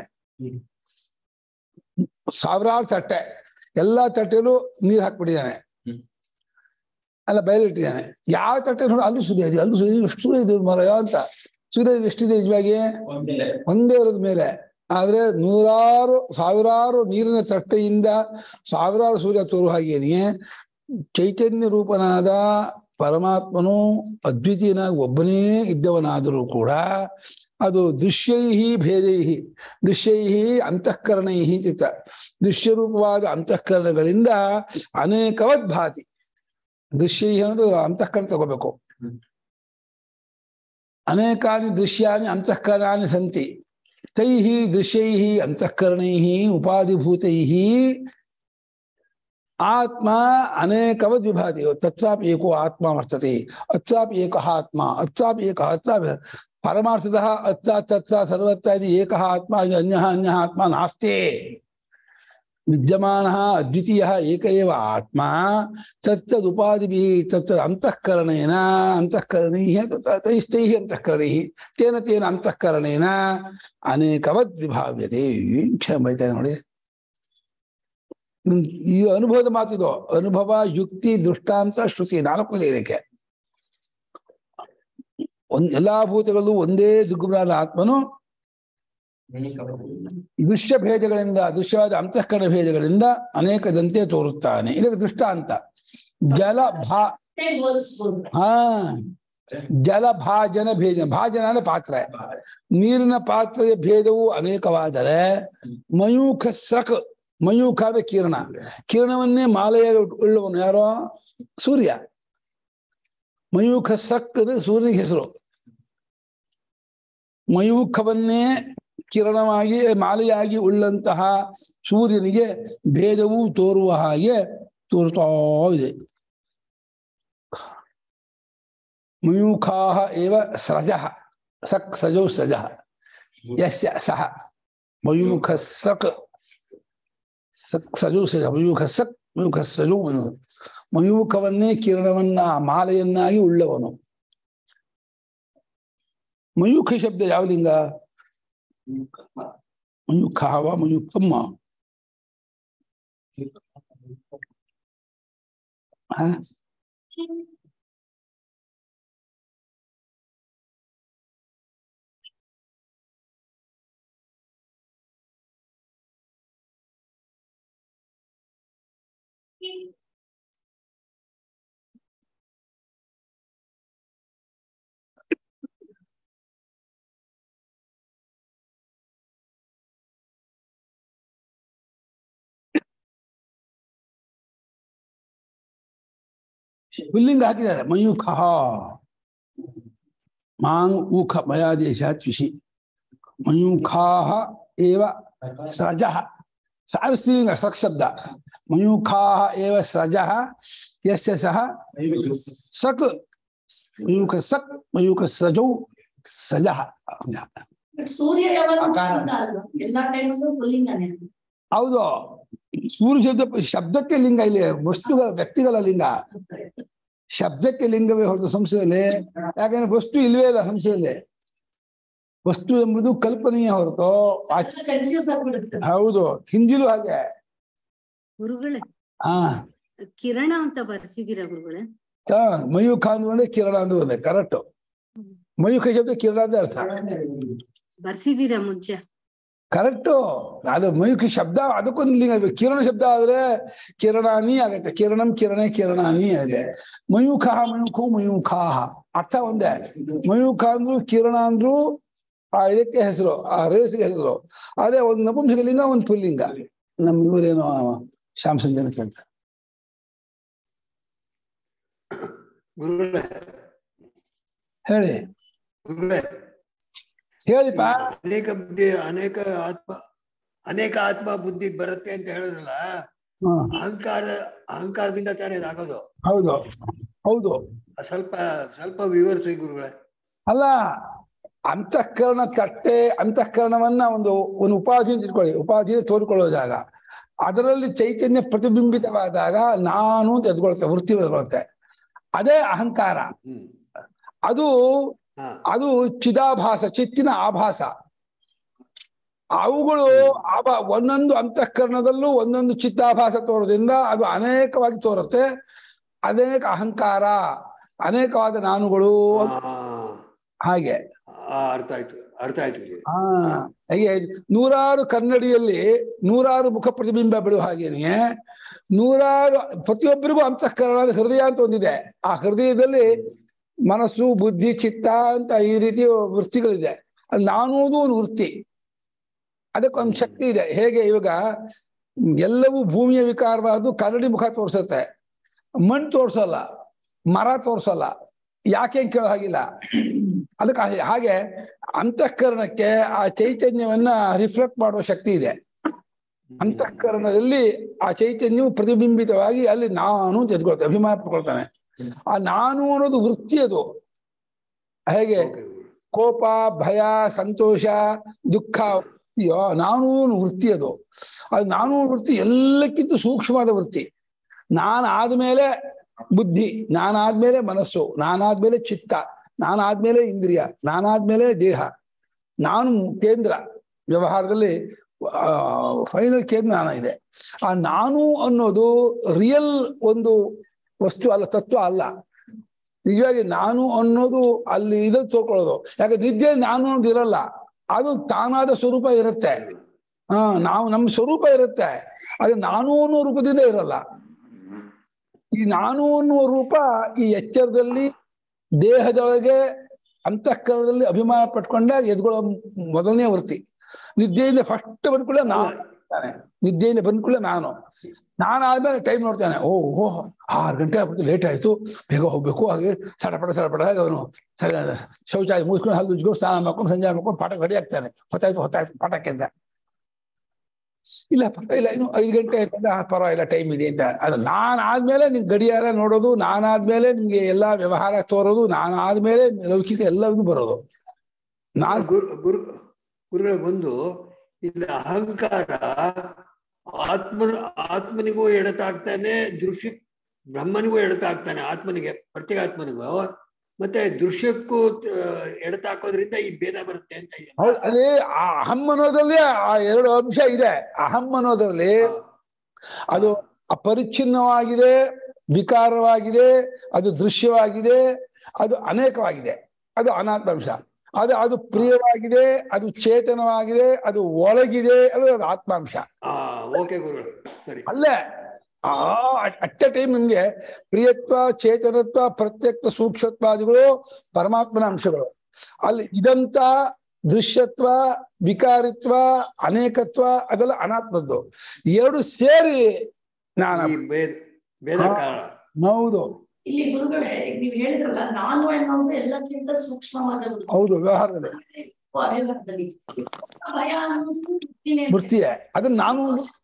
ಸಾವಿರಾರು ತಟ್ಟೆ ಎಲ್ಲಾ ತಟ್ಟೆಲೂ ನೀರ್ ಹಾಕ್ಬಿಟ್ಟಿದ್ದಾನೆ ಹ್ಮ್. ಅಲ್ಲ ಬಯಲಿಟ್ಟಿದ್ದಾನೆ ಯಾವ ತಟ್ಟೆ ನೋಡಿ ಅಲ್ಲೂ ಸೂರ್ಯ ಇದೆ ಅಲ್ಲೂ ಸೂರ್ಯ ಎಷ್ಟು ಸೂರ್ಯ ಇದೆ ಮರ ಅಂತ ಸೂರ್ಯ ಎಷ್ಟಿದೆ ನಿಜವಾಗಿ ಒಂದೇ ಇರೋದ ಮೇಲೆ ಆದ್ರೆ ನೂರಾರು ಸಾವಿರಾರು ನೀರಿನ ತಟ್ಟೆಯಿಂದ ಸಾವಿರಾರು ಸೂರ್ಯ ತೋರು ಹಾಗೇನೆ ಚೈತನ್ಯ ರೂಪನಾದ ಪರಮಾತ್ಮನು ಅದ್ವಿತೀಯನಾಗಿ ಒಬ್ಬನೇ ಇದ್ದವನಾದರೂ ಕೂಡ ಅದು ದೃಶ್ಯೈಹಿ ಭೇದೈಹಿ ದೃಶ್ಯೈಹಿ ಅಂತಃಕರಣೈಹಿ ಚಿತ್ತ ದೃಶ್ಯರೂಪವಾದ ಅಂತಃಕರಣಗಳಿಂದ ಅನೇಕವದ್ ಭಾತಿ ದೃಶ್ಯೈಹಿ ಅನ್ನೋದು ಅಂತಃಕರಣ ತಗೋಬೇಕು ಹ್ಮ್. ಅನೇಕಾನಿ ದೃಶ್ಯಾನಿ ಅಂತಃಕರಣಾನಿ ಸಂತಿ ತೈಃ ದೃಶ್ಯೈಃ ಅಂತಃಕರಣೈಃ ಉಪಾಧಿಭೂತೈಃ ಆತ್ಮ ಅನೇಕವದ್ ವಿಭಾತಿ ತತ್ರಾಪಿ ಏಕೋ ಆತ್ಮ ವರ್ತತೆ ಅತ್ರಾಪಿ ಏಕಃ ಆತ್ಮ ಅತ್ರಾಪಿ ಏಕಃ ಅತ್ರಾಪಿ ಪರಮಾರ್ಥತಃ ಅತ್ರ ತತ್ರ ಸರ್ವತ್ರ ಇದು ಏಕಃ ಆತ್ಮ ಇದು ಅನ್ಯಃ ಅನ್ಯಃ ಆತ್ಮ ನಾಸ್ತಿ ವಿದ್ಯಮಾನಃ ಅದ್ವಿತೀಯಃ ಏಕ ಏವ ಆತ್ಮ ತತ್ತದುಪಾದಿಭಿः ತತ್ತ ಅಂತಃಕರಣೇನ ಅಂತಃಕರಣೈः ತತ್ರ ತೈಸ್ತೈः ಅಂತಃಕರಣೈः ತೇನ ತೇನ ಅಂತಃಕರಣೇನ ಅನೇಕವದ್ ವಿಭಾವ್ಯತೆ ಕ್ಷಮ ಬೈತಾ ಇದೆ ನೋಡಿ ಹ್ಮ್, ಈ ಅನುಭವದ ಮಾತಿದು ಅನುಭವ ಯುಕ್ತಿ ದೃಷ್ಟಾಂತ ಶ್ರುತಿ ನಾಲ್ಕು ಇದೆ ಇದಕ್ಕೆ ಒಂದ್ ಎಲ್ಲಾ ಭೂತಗಳಲ್ಲೂ ಒಂದೇ ದುಗ್ಗುಮನಾದ ಆತ್ಮನು ದೃಶ್ಯ ಭೇದಗಳಿಂದ ದೃಶ್ಯವಾದ ಅಂತಃಕರಣ ಭೇದಗಳಿಂದ ಅನೇಕದಂತೆ ತೋರುತ್ತಾನೆ ಇದಕ್ಕೆ ದೃಷ್ಟಾಂತ ಜಲ ಭಾ ಹೋಲಿಸ್ಬೋದು ಹಾ ಜಲ ಭಾಜನ ಭೇದ ಭಾಜನ ಅಂದ್ರೆ ಪಾತ್ರೆ ನೀರಿನ ಪಾತ್ರೆಯ ಭೇದವು ಅನೇಕವಾದರೆ ಮಯೂಖ ಸಕ್ ಮಯೂಖ ಅಂದ್ರೆ ಕಿರಣ ಕಿರಣವನ್ನೇ ಮಾಲೆಯ ಉಳ್ಳವನು ಯಾರೋ ಸೂರ್ಯ ಮಯೂಖ ಸಕ್ ಅಂದ್ರೆ ಸೂರ್ಯನಿಗೆ ಹೆಸರು ಮಯೂಖವನ್ನೇ ಕಿರಣವಾಗಿ ಮಾಲೆಯಾಗಿ ಉಳ್ಳಂತಹ ಸೂರ್ಯನಿಗೆ ಭೇದವು ತೋರುವ ಹಾಗೆ ತೋರುತ್ತಾ ಇದೆ ಮಯೂಖಾ ಏವ ಸ್ರಜ ಸಕ್ ಸಜೌ ಸಜ ಯಸ್ಯ ಸಹ ಮಯೂಖ ಸಕ್ ಸಕ್ ಸಜೌ ಸಜ ಮಯೂಖ ಸಕ್ ಮಯೂಖ ಸಜೌ ಮಯೂಖ. ಮಯೂಖವನ್ನೇ ಕಿರಣವನ್ನ ಮಾಲೆಯನ್ನಾಗಿ ಉಳ್ಳವನು ಮಯೂಖ ಶಬ್ದ ಯಾವ ಲಿಂಗ ಮಯೂಖಾವ ಮಯೂಖಮ್ಮ ಹ? ಪುಲ್ಲಿಂಗ ಹಾಕಿದ್ದಾರೆ ಮಯೂಖ ಮಾಂಗ್ ಊಖ ಮಯಾದೇಶ ತ್ವಿಷಿ ಮಯೂಖಾ ಏವ ಸಜಃ ಅದು ಸ್ತ್ರೀಲಿಂಗ ಸಕ್ ಶಬ್ದ ಮಯೂಖಾ ಏವ ಸಜಃ ಯಸ್ಯ ಸಹ ಸಕ್ ಮಯೂಖ ಸಕ್ ಮಯೂಖ ಸಜೌ ಸಜಃ ಬಟ್ ಸೂರ್ಯ ಯಾವಾಗ ಅಕಾರ. ಪುಲ್ಲಿಂಗ ಅಲ್ವಾ? ಎಲ್ಲಾ ಟೈಮ್ಸ್ ಪುಲ್ಲಿಂಗನೇ ಹೌದು ಸೂರ್ಯ ಶಬ್ದ ಶಬ್ದಕ್ಕೆ ಲಿಂಗ ಇಲ್ಲಿ ವಸ್ತುಗಳ ವ್ಯಕ್ತಿಗಳ ಲಿಂಗ ಶಬ್ದಕ್ಕೆ ಲಿಂಗವೇ ಹೊರತು ಸಂಶಯದಲ್ಲಿ ಯಾಕಂದ್ರೆ ವಸ್ತು ಇಲ್ವೇ ಇಲ್ಲ ಸಂಶಯದಲ್ಲಿ ವಸ್ತು ಎಂಬುದು ಕಲ್ಪನೆಯೇ ಹೊರತು ಆಚೆ ಕನ್ಫ್ಯೂಸ್ ಆಗ್ಬಿಡುತ್ತೆ ಹೌದು ಹಿಂದಿಲು ಹಾಗೆ ಗುರುಗಳೇ ಹಾ ಕಿರಣ ಅಂತ ಬರ್ಸಿದೀರ ಗುರುಗಳೇ ಹಾ, ಮಯೂಖ ಅಂದು ಒಂದೇ ಕಿರಣ ಅಂದು ಒಂದೇ ಕರೆಕ್ಟ್ ಮಯೂಖ ಶಬ್ದ ಕಿರಣ ಅಂತ ಅರ್ಥ ಬರ್ಸಿದೀರ ಮುಂಚೆ ಕರೆಕ್ಟ್ ಅದು ಮಯೂಖ ಶಬ್ದ ಅದಕ್ಕೊಂದು ಲಿಂಗ ಇರ್ಬೇಕು. ಕಿರಣ ಶಬ್ದ ಆದ್ರೆ ಕಿರಣಾನಿ ಆಗತ್ತೆ ಕಿರಣಂ ಕಿರಣೆ ಕಿರಣಾನಿ ಇದೆ ಮಯೂಖ ಮಯೂಖು ಮಯೂಖಾಹ ಅರ್ಥ ಒಂದೇ ಮಯೂಖ ಅಂದ್ರು ಕಿರಣ ಅಂದ್ರು ಆ ಇದಕ್ಕೆ ಹೆಸರು ಆ ರೇಸ್ಗೆ ಹೆಸರು ಅದೇ ಒಂದು ನಪುಂಸಕ ಲಿಂಗ ಒಂದು ಪುಲ್ಲಿಂಗ ನಮ್ ಇವರೇನೋ ಶ್ಯಾಮ್ ಸಂಜನ ಕೇಳ್ತಾರೆ ಗುರುಗಳೇ ಹೇಳಿ ಗುರುಗಳೇ ಹೇಳಿಪ್ಪ ಅನೇಕ ಬುದ್ಧಿ ಅನೇಕ ಆತ್ಮ ಅನೇಕ ಆತ್ಮ ಬುದ್ಧಿ ಬರುತ್ತೆ ಅಂತ ಹೇಳಿದ್ರಲ್ಲ ಹ್ಮ್. ಅಹಂಕಾರ ಅಹಂಕಾರದಿಂದ ತಾನೇ ಇದಾಗೋದು ಹೌದು ಹೌದು ಅದ್ ಸ್ವಲ್ಪ ಸ್ವಲ್ಪ ವಿವರಿಸಿ ಗುರುಗಳೇ ಅಲ್ಲ ಅಂತಃಕರಣ ತಟ್ಟೆ ಅಂತಃಕರಣವನ್ನ ಒಂದು ಒಂದು ಉಪಾಧಿ ಅಂತ ಇಟ್ಕೊಳ್ಳಿ ಉಪಾಧಿ ತೋರಿಕೊಳ್ಳೋ ಜಾಗ ಅದರಲ್ಲಿ ಚೈತನ್ಯ ಪ್ರತಿಬಿಂಬಿತವಾದಾಗ ನಾನು ಅಂತ ಎದ್ಕೊಳ್ತೆ ವೃತ್ತಿ ಎದ್ಕೊಳ್ತೆ ಅದೇ ಅಹಂಕಾರ ಹ್ಮ್ ಅದು ಹಾ ಅದು ಚಿದಾಭಾಸ ಚಿತ್ತಿನ ಆಭಾಸ ಅವುಗಳು ಆಭ ಒಂದೊಂದು ಅಂತಃಕರಣದಲ್ಲೂ ಒಂದೊಂದು ಚಿತ್ತಾಭಾಸ ತೋರೋದ್ರಿಂದ ಅದು ಅನೇಕವಾಗಿ ತೋರುತ್ತೆ ಅನೇಕ ಅಹಂಕಾರ ಅನೇಕವಾದ ನಾನುಗಳು ಆ, ಹಾಗೆ ಆ, ಅರ್ಥ ಆಯ್ತು ಅರ್ಥ ಆಯ್ತು ಗುರುಗಳೇ. ಆ ಹಾಗೆ ನೂರಾರು ಕನ್ನಡಿಯಲ್ಲಿ ನೂರಾರು ಮುಖ ಪ್ರತಿಬಿಂಬ ಬಿಡುವ ಹಾಗೇನೆ ನೂರಾರು ಪ್ರತಿಯೊಬ್ಬರಿಗೂ ಅಂತಃಕರಣ ಹೃದಯ ಅಂತ ಒಂದಿದೆ ಆ ಹೃದಯದಲ್ಲಿ ಮನಸ್ಸು ಬುದ್ಧಿ ಚಿತ್ತ ಅಂತ ಈ ರೀತಿ ವೃತ್ತಿಗಳಿದೆ ಅಲ್ಲಿ ನಾನೂದು ಒಂದು ವೃತ್ತಿ ಅದಕ್ಕೊಂದು ಶಕ್ತಿ ಇದೆ ಹೇಗೆ ಇವಾಗ ಎಲ್ಲವೂ ಭೂಮಿಯ ವಿಕಾರವಾದ್ದು ಕನ್ನಡಿ ಮುಖ ತೋರ್ಸುತ್ತೆ ಮಣ್ಣು ತೋರ್ಸಲ್ಲ ಮರ ತೋರ್ಸಲ್ಲ ಯಾಕೆ ಅಂತ ಕೇಳೋ ಹಾಗಿಲ್ಲ ಅದಕ್ಕೆ ಹಾಗೆ- ಹಾಗೆ ಅಂತಃಕರಣಕ್ಕೆ ಆ ಚೈತನ್ಯವನ್ನ ರಿಫ್ಲೆಕ್ಟ್ ಮಾಡುವ ಶಕ್ತಿ ಇದೆ ಅಂತಃಕರಣದಲ್ಲಿ ಆ ಚೈತನ್ಯವು ಪ್ರತಿಬಿಂಬಿತವಾಗಿ ಅಲ್ಲಿ ನಾನು ಅಂತ ಎದ್ಕೊಳ್ತಾನೆ ಅಭಿಮಾನ ಪಡ್ಕೊಳ್ತಾನೆ ಆ ನಾನು ಅನ್ನೋದು ವೃತ್ತಿ ಅದು ಹೇಗೆ ಓಕೆ ಗುರುಗಳೇ. ಕೋಪ ಭಯ ಸಂತೋಷ ದುಃಖ ಅಯ್ಯೋ ನಾನು ಅನ್ನೋ ವೃತ್ತಿ ಅದು ಅದು ನಾನು ಅನ್ನೋ ವೃತ್ತಿ ಎಲ್ಲಕ್ಕಿಂತ ಸೂಕ್ಷ್ಮವಾದ ವೃತ್ತಿ ನಾನು ಆದ್ಮೇಲೆ ಬುದ್ಧಿ ನಾನಾದ್ಮೇಲೆ ಮನಸ್ಸು ನಾನಾದ್ಮೇಲೆ ಚಿತ್ತ ನಾನಾದ್ಮೇಲೆ ಇಂದ್ರಿಯ ನಾನಾದ್ಮೇಲೆ ದೇಹ ನಾನು ಕೇಂದ್ರ ವ್ಯವಹಾರದಲ್ಲಿ ಫೈನಲ್ ಕೇಂದ್ರ ನಾನು ಇದೆ ಆ ನಾನು ಅನ್ನೋದು ರಿಯಲ್ ಒಂದು ವಸ್ತು ಅಲ್ಲ ತತ್ವ ಅಲ್ಲ ನಿಜವಾಗಿ ನಾನು ಅನ್ನೋದು ಅಲ್ಲಿ ಇದ್ರಲ್ಲಿ ತೋರ್ಕೊಳ್ಳೋದು ಯಾಕೆ ನಿದ್ದೆಯಲ್ಲಿ ನಾನು ಅನ್ನೋದು ಇರಲ್ಲ ಅದು ತಾನಾದ ಸ್ವರೂಪ ಇರುತ್ತೆ ಹಾ ನಾವು ನಮ್ಮ ಸ್ವರೂಪ ಇರುತ್ತೆ ಅದು ನಾನು ಅನ್ನೋ ರೂಪದಿಂದ ಇರಲ್ಲ ಈ ನಾನು ಅನ್ನುವ ರೂಪ ಈ ಎಚ್ಚರದಲ್ಲಿ ದೇಹದೊಳಗೆ ಅಂತಃಕರಣದಲ್ಲಿ ಅಭಿಮಾನ ಪಟ್ಕೊಂಡಾಗ ಎದ್ಕೊಳ್ಳೋ ಮೊದಲನೇ ವೃತ್ತಿ ನಿದ್ದೆಯಿಂದ ಫಸ್ಟ್ ಬಂದ್ಕೊಳ್ಳೆ ನಾನು ತಾನೆ ನಿದ್ದೆಯಿಂದ ಬಂದ್ಕೊಳ್ಳೆ ನಾನು ನಾನು ಆದ್ಮೇಲೆ ಟೈಮ್ ನೋಡ್ತಾನೆ ಓ ಓ ಆರು ಗಂಟೆ ಆಗ್ಬಿಡ್ತು ಲೇಟ್ ಆಯ್ತು ಬೇಗ ಹೋಗ್ಬೇಕು ಹಾಗೆ ಸಡಪಡ ಸಡಪಡ ಹಾಗೆ ಅವನು ಸ- ಶೌಚಾಲಯ ಮುಗಿಸ್ಕೊಂಡು ಹಲ್ಲು ಉಜ್ಕೊಂಡು ಸ್ನಾನ ಮಾಡ್ಕೊಂಡು ಸಂಜೆ ಮಾಡ್ಕೊಂಡು ಪಾಠ ರೆಡಿ ಆಗ್ತಾನೆ ಹೊತ್ತಾಯ್ತು ಹೊತ್ತಾಯ್ತು ಪಾಠಕ್ಕೆ ಅಂತ ಇಲ್ಲ ಪರವಾಗಿಲ್ಲ ಇನ್ನು ಐದು ಗಂಟೆ ಆಯ್ತಂದ್ರೆ ಆ, ಪರವಾಗಿಲ್ಲ ಟೈಮ್ ಇದೆ ಅಂತ ಅದು ನಾನು ಆದ್ಮೇಲೆ ನಿಮ್ಗೆ ಗಡಿಯಾರ ನೋಡೋದು ನಾನಾದ್ಮೇಲೆ ನಿಮ್ಗೆ ಎಲ್ಲಾ ವ್ಯವಹಾರ ತೋರೋದು ನಾನು ಆದ್ಮೇಲೆ ಲೌಕಿಕ ಎಲ್ಲದೂ ಬರೋದು ನಾನು ಗುರು ಗುರು ಗುರುಗಳ ಬಂದು ಇಲ್ಲಿ ಅಹಂಕಾರ ಆತ್ಮನ ಆತ್ಮನಿಗೂ ಎಡತಾಗ್ತಾನೆ ದೃಶ್ಯ ಬ್ರಹ್ಮನಿಗೂ ಎಡತಾಗ್ತಾನೆ ಆತ್ಮನಿಗೆ ಪ್ರತ್ಯೇಕಾತ್ಮನಿಗೂ ಮತ್ತೆ ದೃಶ್ಯಕ್ಕೂ ಆ, ಎಡತಾಕೋದ್ರಿಂದ ಈ ಭೇದ ಬರುತ್ತೆ ಅಂತ ಇದೆ ಹೌದು ಅದೇ ಆ ಅಹಂ ಅನ್ನೋದ್ರಲ್ಲಿ ಆ ಎರಡು ಅಂಶ ಇದೆ ಅಹಂ ಅನ್ನೋದ್ರಲ್ಲಿ ಅದು ಅಪರಿಚ್ಛಿನ್ನವಾಗಿದೆ ವಿಕಾರವಾಗಿದೆ ಅದು ದೃಶ್ಯವಾಗಿದೆ ಅದು ಅನೇಕವಾಗಿದೆ ಅದು ಅನಾತ್ಮಾಂಶ ಅದು ಅದು ಪ್ರಿಯವಾಗಿದೆ ಅದು ಚೇತನವಾಗಿದೆ ಅದು ಒಳಗಿದೆ ಅದು ಅದು ಆತ್ಮಾಂಶ ಆ ಓಕೆ ಗುರುಗಳು ಸರಿ ಅಲ್ಲೇ ಆ ಅಟ್ ಎ ಟೈಮ್ ನಿಮ್ಗೆ ಪ್ರಿಯತ್ವ ಚೇತನತ್ವ ಪ್ರತ್ಯಕ್ತ ಸೂಕ್ಷ್ಮತ್ವಾದಿಗಳು ಪರಮಾತ್ಮನ ಅಂಶಗಳು ಅಲ್ಲಿ ಇದಂತ ದೃಶ್ಯತ್ವ ವಿಕಾರಿತ್ವ ಅನೇಕತ್ವ ಅದೆಲ್ಲ ಅನಾತ್ಮದ್ದು ಎರಡು ಸೇರಿ ನಾನು ಈ ಭೇದ ಭೇದ ಹಾ. ಕಾರಣ ಹೌದು ಇಲ್ಲಿ ಗುರುಗಳೇ ಈಗ ನೀವ್ ಹೇಳಿದ್ರಲ್ಲ ನಾನು ಅನ್ನೋದು ಎಲ್ಲಕ್ಕಿಂತ ಸೂಕ್ಷ್ಮವಾದದ್ದು ಹೌದು ವ್ಯವಹಾರದಲ್ಲಿ ಅವ್ಯವಹಾರದಲ್ಲಿ ಭಯ ಅನ್ನೋದು ವೃತ್ತಿನೇ ಅಂತ. ವೃತ್ತಿಯೇ ಅದನ್ನ ನಾನು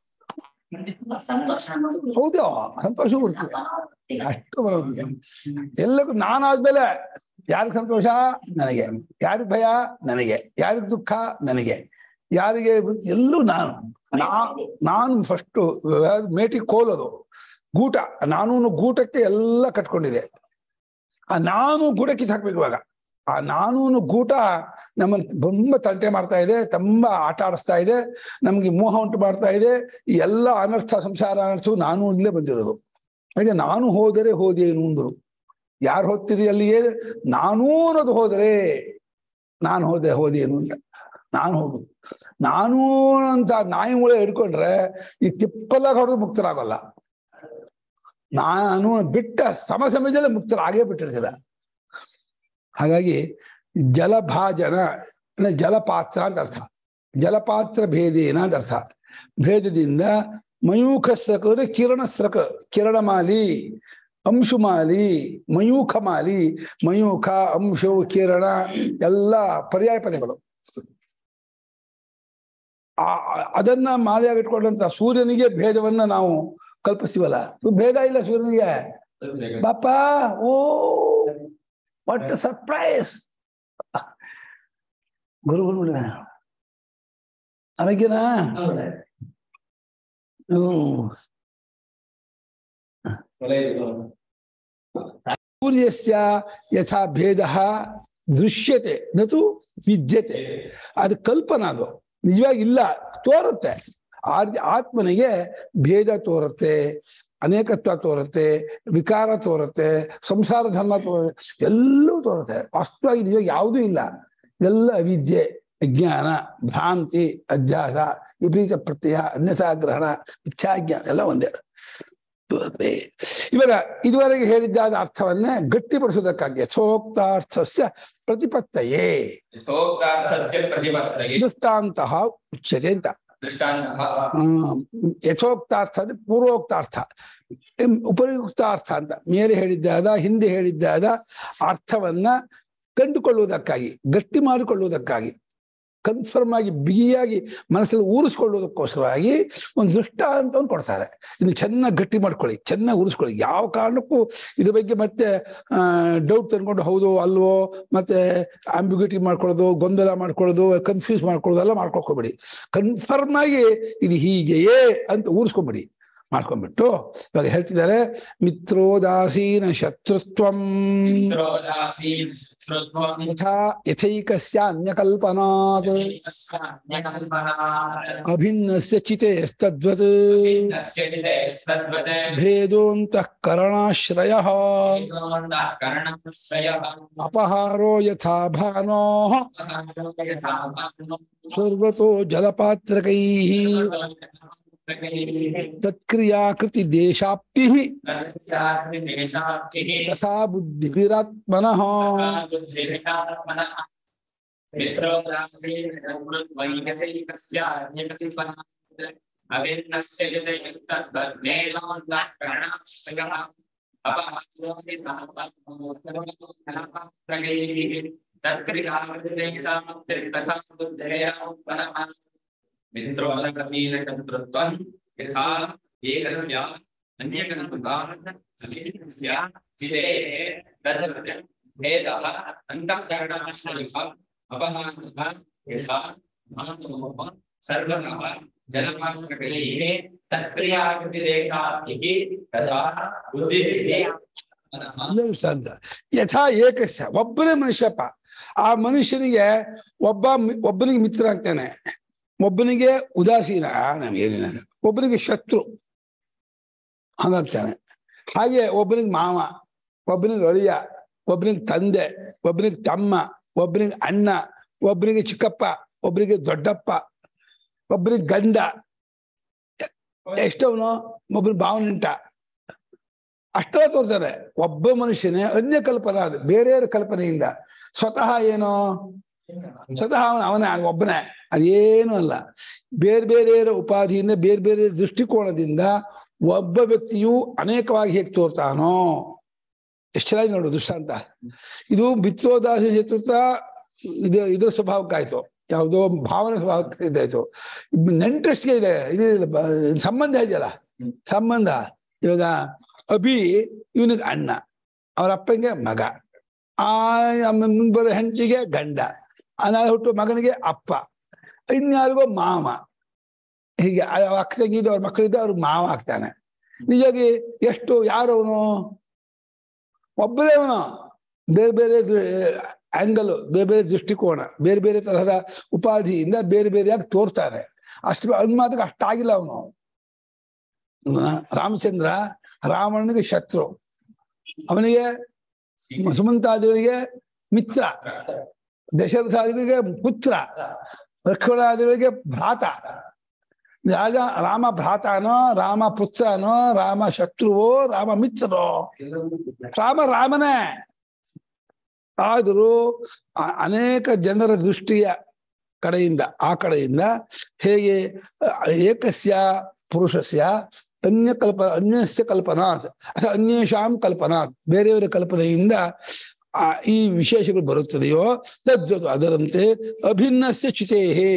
ಸಂತೋಷ ಅನ್ನೋದು ವೃತ್ತಿ. ಹೌದು ಸಂತೋಷ ವೃತ್ತಿ ವೃತ್ತಿ. ಅಷ್ಟು ಬರೋದು ಎಲ್ಲಕ್ಕೂ ನಾನಾದ್ಮೇಲೆ ಯಾರಿಗೆ ಸಂತೋಷ ನನಗೆ ಯಾರಿಗೆ ಭಯ ನನಗೆ ಯಾರಿಗೆ ದುಃಖ ನನಗೆ ಯಾರಿಗೆ ಬು- ಎಲ್ಲೂ ನಾನು ನಾ ನಾನು ಫಸ್ಟ್ ಮೇಟಿ ಕೋಲದು ಗೂಟ ನಾನು ಗೂಟಕ್ಕೆ ಎಲ್ಲ ಕಟ್ಕೊಂಡಿದೆ ಆ ನಾನು ಗೂಟಕ್ಕೆ ಹಾಕ್ಬೇಕು ಇವಾಗ ಆ ನಾನು ಗೂಟ ನಮ್ಮನ್ನು ತುಂಬ ತಂಟೆ ಮಾಡ್ತಾ ಇದೆ ತುಂಬಾ ಆಟ ಆಡಿಸ್ತಾ ಇದೆ ನಮ್ಗೆ ಮೋಹ ಉಂಟು ಮಾಡ್ತಾ ಇದೆ ಈ ಎಲ್ಲ ಅನರ್ಥ ಸಂಸಾರ ಅನರ್ಥ ನಾನು ಇಲ್ಲೇ ಬಂದಿರೋದು ಹಾಗೆ ನಾನು ಹೋದರೆ ಹೋದೇನು ಅಂದರು ಯಾರು ಹೋಗ್ತಿದೆ ಅಲ್ಲಿಗೆ ನಾನೂ ಅನ್ನೋದು ಹೋದರೆ ನಾನು ಹೋದೆ ಹೋದೇನು ಅಂತ ನಾನು ಹೋಗುದು ನಾನು ಅಂತ ನಾಯಿ ಮೂಳೆ ಹಿಡ್ಕೊಂಡ್ರೆ ಈ ತಿಪ್ಪಲಾಗ ಹೊಡೆದು ಮುಕ್ತರಾಗಲ್ಲ ನಾನು ಬಿಟ್ಟ ಸಮ ಸಮಯದಲ್ಲೇ ಮುಕ್ತರಾಗೇ ಬಿಟ್ಟಿರ್ತಿಲ್ಲ ಹಾಗಾಗಿ ಜಲಭಾಜನ ಅಂದ್ರೆ ಜಲಪಾತ್ರ ಅಂತ ಅರ್ಥ ಜಲಪಾತ್ರ ಭೇದೇನ ಅಂತ ಅರ್ಥ ಭೇದದಿಂದ ಮಯೂಖ ಸ್ರಕ ಅಂದ್ರೆ ಕಿರಣ ಸ್ರಕ ಕಿರಣಮಾಲಿ ಅಂಶುಮಾಲಿ ಮಯೂಖಮಾಲಿ ಮಯೂಖ ಅಂಶು ಕಿರಣ ಎಲ್ಲ ಪರ್ಯಾಯ ಪದಗಳು ಆ ಆ- ಅದನ್ನ ಮಾಲೆಯಾಗಿ ಇಟ್ಕೊಂಡಂತ ಸೂರ್ಯನಿಗೆ ಭೇದವನ್ನ ನಾವು ಕಲ್ಪಿಸ್ತೀವಲ್ಲ ಇವ್ ಭೇದ ಇಲ್ಲ ಸೂರ್ಯನಿಗೆ ಬಾಪ ಓ ವಾಟ್ ಸರ್ಪ್ರೈಸ್ ಗುರು ಗುರು ಆರೋಗ್ಯನಾ ಹ್ಮ್ ಸೂರ್ಯಸ್ಯ ಯಥಾ ಭೇದ ದೃಶ್ಯತೆ ನತು ವಿದ್ಯತೆ ಅದು ಕಲ್ಪನಾ ಅದು ನಿಜವಾಗಿ ಇಲ್ಲ ತೋರುತ್ತೆ ಆ- ಆತ್ಮನಿಗೆ ಭೇದ ತೋರುತ್ತೆ ಅನೇಕತ್ವ ತೋರುತ್ತೆ ವಿಕಾರ ತೋರುತ್ತೆ ಸಂಸಾರ ಧರ್ಮ ತೋರುತ್ತೆ ಎಲ್ಲವೂ ತೋರುತ್ತೆ ವಾಸ್ತವವಾಗಿ ನಿಜವಾಗಿ ಯಾವುದೂ ಇಲ್ಲ ಎಲ್ಲ ಅವಿದ್ಯೆ ಅಜ್ಞಾನ ಭ್ರಾಂತಿ ಅಧ್ಯಾಸ ವಿಪರೀತ ಪ್ರತ್ಯಯ ಅನ್ಯಥಾ ಗ್ರಹಣ ಮಿಥ್ಯಾಜ್ಞಾನ ಎಲ್ಲ ಒಂದೇ ತೋರುತ್ತೆ ಇವಾಗ ಇದುವರೆಗೆ ಹೇಳಿದ್ದಾದ ಅರ್ಥವನ್ನೇ ಗಟ್ಟಿಪಡಿಸೋದಕ್ಕಾಗಿ ಯಥೋಕ್ತಾರ್ಥಸ್ಯ ಪ್ರತಿಪತ್ತಯೇ ಯಥೋಕ್ತಾರ್ಥಸ್ಯ ಪ್ರತಿಪತ್ತಯೇ ದೃಷ್ಟಾಂತಹ ಉಚ್ಯತೆ ಅಂತ ದೃಷ್ಟಾಂತಃ ಆ, ಯಥೋಕ್ತಾರ್ಥ ಅಂದ್ರೆ ಪೂರ್ವೋಕ್ತಾರ್ಥ ಎಂ ಉಪಯುಕ್ತಾರ್ಥ ಅಂತ ಮೇಲೆ ಹೇಳಿದ್ದಾದ ಹಿಂದೆ ಹೇಳಿದ್ದಾದ ಅರ್ಥವನ್ನ ಕಂಡುಕೊಳ್ಳುವುದಕ್ಕಾಗಿ ಗಟ್ಟಿ ಮಾಡಿಕೊಳ್ಳುವುದಕ್ಕಾಗಿ ಕನ್ಫರ್ಮ್ ಆಗಿ ಬಿಗಿಯಾಗಿ ಮನಸ್ಸಲ್ಲಿ ಊರಿಸ್ಕೊಳ್ಳುವುದಕ್ಕೋಸ್ಕರವಾಗಿ ಒಂದು ದೃಷ್ಟಾಂತವನ್ನು ಕೊಡ್ತಾರೆ ಇನ್ನು ಚೆನ್ನಾಗಿ ಗಟ್ಟಿ ಮಾಡ್ಕೊಳ್ಳಿ ಚೆನ್ನಾಗಿ ಉರಿಸ್ಕೊಳ್ಳಿ ಯಾವ ಕಾರಣಕ್ಕೂ ಇದ್ರ ಬಗ್ಗೆ ಮತ್ತೆ ಡೌಟ್ ತಂದ್ಕೊಂಡು ಹೌದು ಅಲ್ವೋ ಮತ್ತೆ ಆಂಬಿಗ್ಯೂಟಿ ಮಾಡ್ಕೊಳ್ಳೋದು ಗೊಂದಲ ಮಾಡ್ಕೊಳ್ಳೋದು ಕನ್ಫ್ಯೂಸ್ ಮಾಡ್ಕೊಳ್ಳೋದು ಎಲ್ಲ ಮಾಡ್ಕೊಳ್ಕೊಬೇಡಿ ಕನ್ಫರ್ಮ್ ಆಗಿ ಇದು ಹೀಗೆಯೇ ಅಂತ ಊರಿಸ್ಕೊಂಬಿಡಿ ಮಾಡ್ಕೊಂಡ್ಬಿಟ್ಟು ಇವಾಗ ಹೇಳ್ತಿದ್ದಾರೆ ಮಿತ್ರೋದಾಸೀನ ಶತ್ರುತ್ವಂ ಮಿತ್ರೋದಾಸೀನ ಶತ್ರುತ್ವಂ ಯಥಾ ಯಥೈಕಸ್ಯ ಅನ್ಯಕಲ್ಪನಾತ್ ಜ್ಞಾನಕಲ್ಪನಾತ್ ಅಭಿನ್ನಸ್ಯ ಚಿತೇಸ್ತದ್ವತ್ ಭಿನ್ನಸ್ಯ ಚಿತೆ ಸದ್ವತ್ ಭೇದೋಂತಃಕರಣಾಶ್ರಯ ಏಕೋಂತಃ ಕರಣಶ್ರಯಃ ಅಪಹಾರೋ ಯಥಾ ಭಾನೋ ಯಥಾ ಭಾನು ಸರ್ವತೋ ಜಲಪಾತ್ರಕೈ ತತ್ಕ್ರಿಯಾಕೃತಿ ದೇಶಾಪ್ತಿ ತಥಾ ಬುದ್ಧಿಭಿರಾತ್ಮನಃ ಅಭಿನ್ನಸ್ಯ ಜೊತೆಯಸ್ತದ್ನೇಲೋಂತಃಕರಣಾಶ್ರಯಃ ತತ್ಕ್ರಿಯಾವೃತೇಶಾಸ್ತಿಸ್ತಥಾ ಬುದ್ಧೇರಾತ್ಮನಃ मित्रोदकमीनशत्रुत्वं यथा एकस्य अन्यकर्मकात् अभिन्नस्य चिते तद्वत् भेदः अन्तःकरणाश्रयः अपहारः यथा भानुः सर्वतः जलपात्रकैः तत्क्रियाकृतिदेशाभिः तथा बुद्धिः मनः ಅಲ್ಲೇ ಅಂತ ಯಥಾ ಏಕಸ್ಯ ಒಬ್ಬನೇ ಮನುಷ್ಯಪ್ಪ ಆ ಮನುಷ್ಯನಿಗೆ ಒಬ್ಬ ಮಿ- ಒಬ್ಬನಿಗೆ ಮಿತ್ರ ಆಗ್ತಾನೆ ಒಬ್ಬನಿಗೆ ಉದಾಸೀನ ಆ, ನಮ್ಗೇನಿಲ್ಲ ಒಬ್ಬನಿಗೆ ಶತ್ರು ಹಂಗಾಗ್ತಾನೆ ಹಾಗೆ ಒಬ್ಬನಿಗೆ ಮಾವ ಒಬ್ಬನಿಗೆ ಅಳಿಯ ಒಬ್ಬನಿಗೆ ತಂದೆ ಒಬ್ಬನಿಗೆ ತಮ್ಮ ಒಬ್ಬನಿಗೆ ಅಣ್ಣ ಒಬ್ಬನಿಗೆ ಚಿಕ್ಕಪ್ಪ ಒಬ್ಬನಿಗೆ ದೊಡ್ಡಪ್ಪ ಒಬ್ಬನಿಗೆ ಗಂಡ ಎಷ್ಟವನು ಒಬ್ಬರು ಭಾವನಿಂಟ ಅಷ್ಟೇ ತೋರ್ತಾರೆ ಒಬ್ಬ ಮನುಷ್ಯನೇ ಅನ್ಯ ಕಲ್ಪನಾ ಅದು ಬೇರೆಯವರ ಕಲ್ಪನೆಯಿಂದ ಸ್ವತಃ ಏನೋ ಸ್ವತಃ ಅವನ ಅವನೇ ಒಬ್ಬನೇ ಅದೇನು ಅಲ್ಲ ಬೇರೆ ಬೇರೆಯವರ ಉಪಾಧಿಯಿಂದ ಬೇರೆ ಬೇರೆ ದೃಷ್ಟಿಕೋನದಿಂದ ಒಬ್ಬ ವ್ಯಕ್ತಿಯು ಅನೇಕವಾಗಿ ಹೇಗೆ ತೋರ್ತಾನೋ ಎಷ್ಟು ಚೆನ್ನಾಗಿ ನೋಡು ದೃಷ್ಟಾಂತ ಇದು ಮಿತ್ರೋದಾಸ ಚತುರ್ಥ ಇದು ಇದರ ಸ್ವಭಾವಕ್ಕಾಯ್ತು ಯಾವುದೋ ಭಾವನೆ ಸ್ವಭಾವಕ್ಕೆ ಇದಾಯ್ತು ನೆಂಟಷ್ಟಿಗೆ ಇದೆ ಇದು ಬ- ಸಂಬಂಧ ಇದೆಯಲ್ಲ ಸಂಬಂಧ ಇವಾಗ ಅಭಿ ಇವನಿಗೆ ಅಣ್ಣ ಅವ್ರ ಅಪ್ಪಂಗೆ ಮಗ ಆ ಮುಂದೆ ಬರೋ ಹೆಂಡತಿಗೆ ಗಂಡ ಆ ನಾಳೆ ಹುಟ್ಟುವ ಮಗನಿಗೆ ಅಪ್ಪ ಇನ್ಯಾರಿಗೋ ಮಾವ ಹೀಗೆ ಆ ಅಕ್ಕ ತಂಗಿದ್ದು ಅವ್ರ ಮಕ್ಕಳಿದ್ದು ಅವ್ರಿಗೆ ಮಾವ ಆಗ್ತಾನೆ ನಿಜವಾಗಿ ಎಷ್ಟು ಯಾರು ಅವನು ಒಬ್ಬರೇ ಅವನು ಬೇರೆ ಬೇರೆ ಆಂಗಲ್ ಬೇರೆ ಬೇರೆ ದೃಷ್ಟಿಕೋನ ಬೇರೆ ಬೇರೆ ತರಹದ ಉಪಾಧಿಯಿಂದ ಬೇರೆ ಬೇರೆಯಾಗಿ ತೋರ್ತಾನೆ ಅಷ್ಟು ಅನ್ಮಾತಕ್ಕೆ ಅಷ್ಟಾಗಿಲ್ಲ ಅವನು ರಾಮಚಂದ್ರ ರಾವಣನಿಗೆ ಶತ್ರು ಅವನಿಗೆ ಸುಮಂತಾದಿಗಳಿಗೆ ಮಿತ್ರ ದಶರಥಾದಿಗಳಿಗೆ ಪುತ್ರ ಲಕ್ಷ್ಮಣಾದಿಗಳಿಗೆ ಭ್ರಾತ ರಾಜ ರಾಮ ಭ್ರಾತನೋ ರಾಮ ಪುತ್ರನೋ ರಾಮ ಶತ್ರುವೋ ರಾಮ ಮಿತ್ರನೋ ರಾಮ ರಾಮನೇ ಆದರೂ ಆ- ಅನೇಕ ಜನರ ದೃಷ್ಟಿಯ ಕಡೆಯಿಂದ ಆ ಕಡೆಯಿಂದ ಹೇಗೆ ಅ, ಏಕಸ್ಯ ಪುರುಷಸ್ಯ ಅನ್ಯ ಕಲ್ಪ ಅನ್ಯಸ್ಯ ಕಲ್ಪನಾತ್ ಅಥವಾ ಅನ್ಯೇಷಾಂ ಕಲ್ಪನಾತ್ ಬೇರೆಯವರ ಕಲ್ಪನೆಯಿಂದ ಆ ಈ ವಿಶೇಷಗಳು ಬರುತ್ತದೆಯೋ ತದ್ವತು ಅದರಂತೆ ಅಭಿನ್ನಸ್ಯ ಚಿತೇಹೇ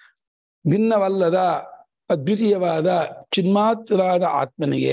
ಭಿನ್ನವಲ್ಲದ ಅದ್ವಿತೀಯವಾದ ಚಿನ್ಮಾತ್ರವಾದ ಆತ್ಮನಿಗೆ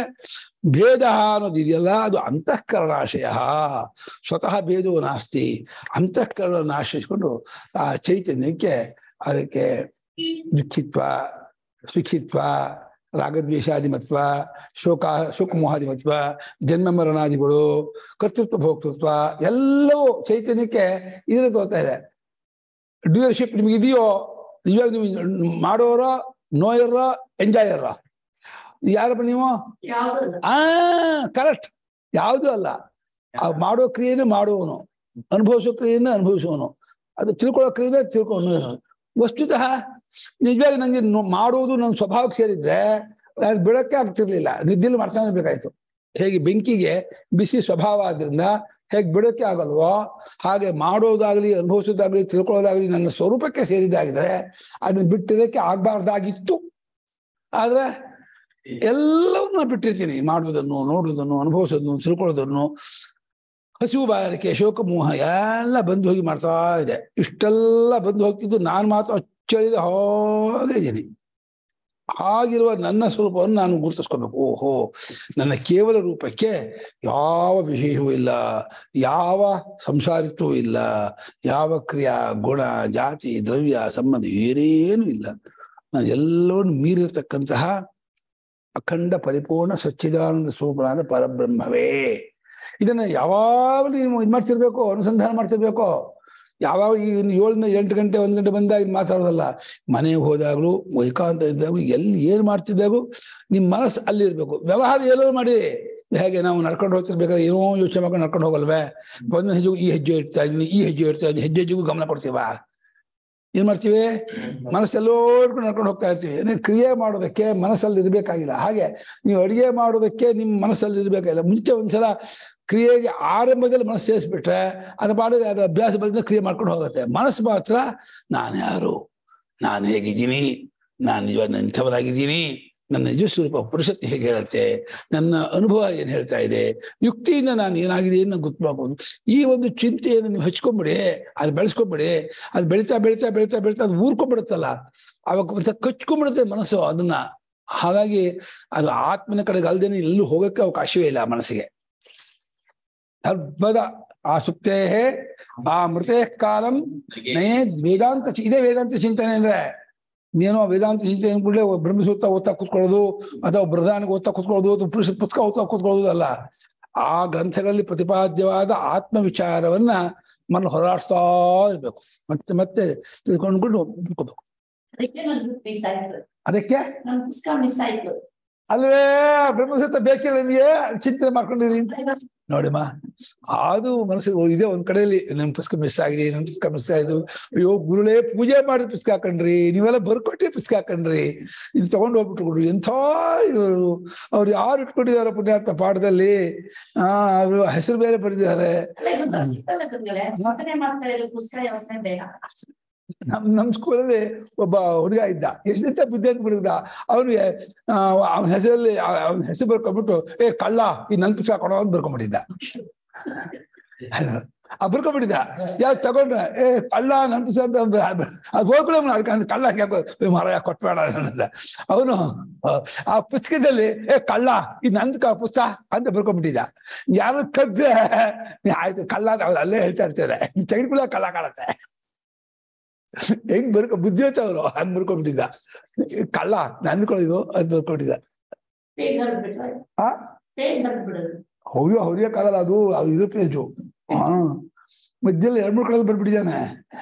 ಭೇದ ಅನ್ನೋದು ಇದೆಯಲ್ಲ ಅದು ಅಂತಃಕರಣಾಶಯ ಸ್ವತಃ ಭೇದವು ನಾಸ್ತಿ ಅಂತಃಕರಣ ನಾಶಿಸಿಕೊಂಡು ಆ ಚೈತನ್ಯಕ್ಕೆ ಅದಕ್ಕೆ ದುಃಖಿತ್ವ ಸುಖಿತ್ವ ರಾಗದ್ವೇಷಾದಿಮತ್ವ ಶೋಕ ಶೋಕಮೋಹಾದಿಮತ್ವ ಜನ್ಮ ಮರಣಾದಿಗಳು ಕರ್ತೃತ್ವ ಭೋಕ್ತೃತ್ವ ಎಲ್ಲವೂ ಚೈತನ್ಯಕ್ಕೆ ಇದರ ತೋರ್ತಾ ಇದೆ ಡೂಯರ್ಶಿಪ್ ನಿಮ್ಗೆ ಇದೆಯೋ ನಿಜವಾಗಿ ನೀವು ಮಾಡೋರ ನೋಯರ ಎಂಜಾಯರ ಯಾರಪ್ಪ ನೀವು ಯಾವ್ದಲ್ಲ ಆ ಕರೆಕ್ಟ್ ಯಾವುದೂ ಅಲ್ಲ ಆ ಮಾಡೋ ಕ್ರಿಯೆನೇ ಮಾಡುವವನು ಅನುಭವಿಸೋ ಕ್ರಿಯೆಯಿಂದ ಅನುಭವಿಸುವವನು ಅದು ತಿಳ್ಕೊಳ್ಳೋ ಕ್ರಿಯೆನೇ ತಿಳ್ಕೊಂಡು ವಸ್ತುತಃ ನಿಜವಾಗಿ ನಂಗೆ ನೊ- ಮಾಡುವುದು ನನ್ನ ಸ್ವಭಾವಕ್ಕೆ ಸೇರಿದ್ರೆ ನಾನು ಬಿಡಕ್ಕೆ ಆಗ್ತಿರ್ಲಿಲ್ಲ ನಿದ್ದೆಲಿ ಮಾಡ್ತಾನೆ ಬೇಕಾಯ್ತು ಹೇಗೆ ಬೆಂಕಿಗೆ ಬಿಸಿ ಸ್ವಭಾವ ಆದ್ರಿಂದ ಹೇಗೆ ಬಿಡಕ್ಕೆ ಆಗಲ್ವೋ ಹಾಗೆ ಮಾಡೋದಾಗ್ಲಿ ಅನುಭವಿಸೋದಾಗ್ಲಿ ತಿಳ್ಕೊಳ್ಳೋದಾಗ್ಲಿ ನನ್ನ ಸ್ವರೂಪಕ್ಕೆ ಸೇರಿದಾಗಿದ್ರೆ ಅದನ್ನ ಬಿಟ್ಟಿರೋಕ್ಕೆ ಆಗ್ಬಾರ್ದಾಗಿತ್ತು ಆದ್ರೆ ಎಲ್ಲವನ್ನ ಬಿಟ್ಟಿರ್ತೀನಿ ಮಾಡುವುದನ್ನು ನೋಡುವುದನ್ನು ಅನುಭವಿಸೋದನ್ನು ತಿಳ್ಕೊಳ್ಳೋದನ್ನು ಹಸಿವು ಬಾಯಾರಿಕೆ ಶೋಕ ಮೋಹ ಎಲ್ಲ ಬಂದು ಹೋಗಿ ಮಾಡ್ತಾ ಇದೆ ಇಷ್ಟೆಲ್ಲ ಬಂದು ಹೋಗ್ತಿದ್ದು ನಾನು ಮಾತ್ರ ಅಚ್ಚಳಿದ ಹೋಗೇ ಇದ್ದೀನಿ ಹಾಗಿರುವ ನನ್ನ ಸ್ವರೂಪವನ್ನು ನಾನು ಗುರುತಿಸ್ಕೋಬೇಕು ಓಹೋ ನನ್ನ ಕೇವಲ ರೂಪಕ್ಕೆ ಯಾವ ವಿಶೇಷವೂ ಇಲ್ಲ ಯಾವ ಸಂಸಾರಿತ್ವವೂ ಇಲ್ಲ ಯಾವ ಕ್ರಿಯಾ ಗುಣ ಜಾತಿ ದ್ರವ್ಯ ಸಂಬಂಧ ಏನೇನೂ ಇಲ್ಲ ನಾನು ಎಲ್ಲವನ್ನು ಮೀರಿರ್ತಕ್ಕಂತಹ ಅಖಂಡ ಪರಿಪೂರ್ಣ ಸಚ್ಚಿದಾನಂದ ಸ್ವರೂಪನಾದ ಪರಬ್ರಹ್ಮವೇ ಇದನ್ನ ಯಾವಾಗಲೂ ನೀವು ಇದು ಮಾಡ್ತಿರ್ಬೇಕು ಅನುಸಂಧಾನ ಮಾಡ್ತಿರ್ಬೇಕು ಯಾವಾಗ ಈ ಒಂದು ಏಳರಿಂದ ಎಂಟು ಗಂಟೆ ಒಂದು ಗಂಟೆ ಬಂದಾಗ ಇದ್ ಮಾತಾಡೋದಲ್ಲ ಮನೆಗೆ ಹೋದಾಗ್ಲೂ ಏಕಾಂತ ಇದ್ದಾಗೂ ಎಲ್ಲಿ ಏನ್ ಮಾಡ್ತಿದ್ದಾಗೂ ನಿಮ್ ಮನಸ್ಸು ಅಲ್ಲಿ ಇರ್ಬೇಕು ವ್ಯವಹಾರ ಏನೋ ಮಾಡಿ ಹೇಗೆ ನಾವು ನಡ್ಕೊಂಡು ಹೋಗ್ತಿರ್ಬೇಕಾದ್ರೆ ಏನೋ ಯೋಚನೆ ಮಾಡ್ಕೊಂಡು ನಡ್ಕೊಂಡು ಹೋಗಲ್ವೇ ಒಂದು ಹೆಜ್ಜೆಗೂ ಈ ಹೆಜ್ಜೆ ಇಡ್ತಾ ಇದ್ದೀನಿ ಈ ಹೆಜ್ಜೆ ಇಡ್ತಾ ಇದ್ದೀನಿ ಹೆಜ್ಜೆ ಹೆಜ್ಜೆಗೂ ಗಮನ ಕೊಡ್ತೀವ ಏನ್ ಮಾಡ್ತೀವಿ ಮನಸ್ಸೆಲ್ಲೋ ಇಟ್ಕೊಂಡು ನಡ್ಕೊಂಡು ಹೋಗ್ತಾ ಇರ್ತೀವಿ ಏನೇ ಕ್ರಿಯೆ ಮಾಡೋದಕ್ಕೆ ಮನಸ್ಸಲ್ಲಿ ಇರ್ಬೇಕಾಗಿಲ್ಲ ಹಾಗೆ ನೀವು ಅಡಿಗೆ ಮಾಡೋದಕ್ಕೆ ನಿಮ್ಮ ಮನಸ್ಸಲ್ಲಿ ಇರ್ಬೇಕಾಗಿಲ್ಲ ಮುಂಚೆ ಒಂದ್ಸಲ ಕ್ರಿಯೆಗೆ ಆರಂಭದಲ್ಲಿ ಮನಸ್ಸು ಸೇರಿಸ್ಬಿಟ್ರೆ ಅದ್ರ ಪಾಡಿಗೆ ಅದು ಅಭ್ಯಾಸ ಬದಿಂದ ಕ್ರಿಯೆ ಮಾಡ್ಕೊಂಡು ಹೋಗುತ್ತೆ ಮನಸ್ಸು ಮಾತ್ರ ನಾನು ಯಾರು ನಾನು ಹೇಗಿದ್ದೀನಿ ನಾನು ನಿಜವಾಗಿ ಇಂಥವನಾಗಿದ್ದೀನಿ ನನ್ನ ನಿಜ ಸ್ವರೂಪ ಪುರುಷತ್ವ ಹೇಗೆ ಹೇಳುತ್ತೆ ನನ್ನ ಅನುಭವ ಏನ್ ಹೇಳ್ತಾ ಇದೆ ಯುಕ್ತಿಯಿಂದ ನಾನು ಏನಾಗಿದೆ ಅಂತ ಗೊತ್ತು ಮಾಡ್ಬೋದು ಈ ಒಂದು ಚಿಂತೆಯನ್ನು ನೀವು ಹಚ್ಕೊಂಬಿಡಿ ಅದು ಬೆಳೆಸ್ಕೊಂಬಿಡಿ ಅದು ಬೆಳಿತಾ ಬೆಳಿತಾ ಬೆಳಿತಾ ಬೆಳಿತಾ ಅದು ಊರ್ಕೊಂಡ್ಬಿಡುತ್ತಲ್ಲ ಅವಾಗ ಒಂದ್ಸಲ ಕಚ್ಕೊಂಡ್ಬಿಡುತ್ತೆ ಮನಸ್ಸು ಅದನ್ನ ಹಾಗಾಗಿ ಅದು ಆತ್ಮನ ಕಡೆಗೆ ಅಲ್ದೇನೆ ಎಲ್ಲೂ ಹೋಗಕ್ಕೆ ಅವಕಾಶವೇ ಇಲ್ಲ ಆ ಮನಸ್ಸಿಗೆ ಸರ್ವದ ಆ ಸುಪ್ತೇ ಆ ಮೃತೇ ಕಾಲಂ ನಯೇ ವೇದಾಂತ ಚಿ- ಇದೇ ವೇದಾಂತ ಚಿಂತನೆ ಅಂದ್ರೆ ನೀನು ವೇದಾಂತ ಚಿಂತನೆ ಕೂಡಲೇ ಬ್ರಹ್ಮಸೂತ್ರ ಓದ್ತಾ ಕೂತ್ಕೊಳ್ಳೋದು ಅಥವಾ ಬೃಹದಾನಿಗೆ ಓದ್ತಾ ಕೂತ್ಕೊಳ್ಳೋದು ಅಥವಾ ಪುರುಷ ಪುಸ್ತಕ ಓದ್ತಾ ಕೂತ್ಕೊಳ್ಳೋದು ಅಲ್ಲ ಆ ಗ್ರಂಥಗಳಲ್ಲಿ ಪ್ರತಿಪಾದ್ಯವಾದ ಆತ್ಮ ವಿಚಾರವನ್ನ ಮನ ಹೊರಾಡ್ಸ್ತಾ ಇರ್ಬೇಕು ಮತ್ತೆ ಮತ್ತೆ ತಿಳ್ಕೊಂಡ್ಕೊಂಡು ಬಿಟ್ಕೋಬೇಕು ಅದಕ್ಕೆ ನನ್ ಮಿಸ್ ಆಯ್ತು ಅದಕ್ಕೆ ನನ್ ಪುಸ್ತಕ ಮಿಸ್ ಆಯ್ತು ಅಲ್ವೇ ಬ್ರಹ್ಮಸೂತ್ರ ಬೇಕಿಲ್ಲ ನಿಮಗೆ ಚಿಂತನೆ ಮಾಡ್ಕೊಂಡಿರಿ ಅಂತ ನೋಡಿಮ್ಮ ಅದು ಮನಸ್ಸಿಗೆ ಹೋಗಿದೆ ಒಂದ್ ಕಡೆಯಲ್ಲಿ ನನ್ ಪುಸ್ತಕ ಮಿಸ್ ಆಗಿದೆ ನನ್ ಪುಸ್ತಕ ಮಿಸ್ ಆಯ್ತು ಅಯ್ಯೋ ಗುರುಳೇ ಪೂಜೆ ಮಾಡಿದ ಪುಸ್ತಕ ಹಾಕಣ್ರಿ ನೀವೆಲ್ಲ ಬರ್ಕೊಟ್ಟೆ ಪುಸ್ತಕ ಹಾಕಣ್ರಿ ಇದು ತಗೊಂಡು ಹೋಗ್ಬಿಟ್ರು ಎಂಥ ಇವರು ಅವ್ರು ಯಾರು ಇಟ್ಕೊಂಡಿದ್ದಾರೆ ಪುಣ್ಯಾತ್ಮ ಪಾಠದಲ್ಲಿ ಆ ಅವರು ಹೆಸರು ಬೇರೆ ಬರೆದಿದ್ದಾರೆ ಅಲ್ಲ ಇದು ದರ್ಶನ ಗುರುಗಳೇ ಸ್ಮರಣೆ ಮಾಡ್ತಾ ಇರೋ ಪುಸ್ತಕ ಯೋಚನೆ ಬೇಡ ನಮ್ ನಮ್ ಸ್ಕೂಲಲ್ಲಿ ಒಬ್ಬ ಹುಡುಗ ಇದ್ದ ಎಷ್ಟೆಂತ ಬುದ್ಧಿ ಅಂತ ಬಿಡುದ ಅವನಿಗೆ ಅವನ ಹೆಸರಲ್ಲಿ ಅವನ ಹೆಸರು ಬರ್ಕೊಂಡ್ಬಿಟ್ಟು ಏ ಕಳ್ಳ ಈ ನನ್ ಪುಸ್ತಕ ಕೊಡೋ ಅಂತ ಬರ್ಕೊಂಡ್ಬಿಟ್ಟಿದ್ದ ಆ ಬರ್ಕೊಂಡ್ಬಿಟ್ಟಿದ್ದ ಯಾರು ತಗೊಂಡ್ರ ಏ ಕಳ್ಳ ನನ್ ಪುಸ್ತಕ ಅಂತ ಅಂದ. ಅದು ಹೋಗ್ಕೊಳ್ಳೋ ಅದಕ್ಕೆ ಅಂದ್ ಕಳ್ಳ ಯಾಕೋ ಮರ ಕೊಟ್ಬೇಡ ಅನ್ನದ ಅವನು ಆ ಪುಸ್ತಕದಲ್ಲಿ ಏ ಕಳ್ಳ ಈ ನಂದ್ ಕ- ಪುಸ್ತಕ ಅಂತ ಬರ್ಕೊಂಡ್ಬಿಟ್ಟಿದ್ದ ಯಾರು ಕದ್ರೆ ಆಯ್ತು ಕಳ್ಳ ಅಂತ ಅವ್ರು ಅಲ್ಲೇ ಹೇಳ್ತಾ ಇರ್ತಾರೆ ತೆಗೆದುಕೊಳ್ಳೋ ಕಳ್ಳ ಕಾಣತ್ತೆ ಹೆಂಗ್ ಬರ್ಕೊ ಬುದ್ಧಿವಂತ ಅವರು ಹಂಗ್ ಬರ್ಕೊಂಡ್ಬಿಟ್ಟಿದ್ದ ಕಳ್ಳ ನಂದ್ಕೊಳ್ಳಿದು ಅಂತ ಬರ್ಕೊಂಡಿದ್ದ ಪೇಜ್ ಹರಿದ್ಬಿಟ್ರೆ ಆ ಪೇಜ್ ಹರಿದ್ಬಿಡೋದು ಹೊಯ್ಯೋ ಹೊರಿಯಕ್ಕಾಗಲ್ಲ ಅದು ಅದು ಇದ್ರ ಪೇಜು ಹಾ ಮಧ್ಯದಲ್ಲಿ ಎರಡ್ ಮೂರು ಕಡೆ ಬರ್ಬಿಟ್ಟಿದ್ದಾನೆ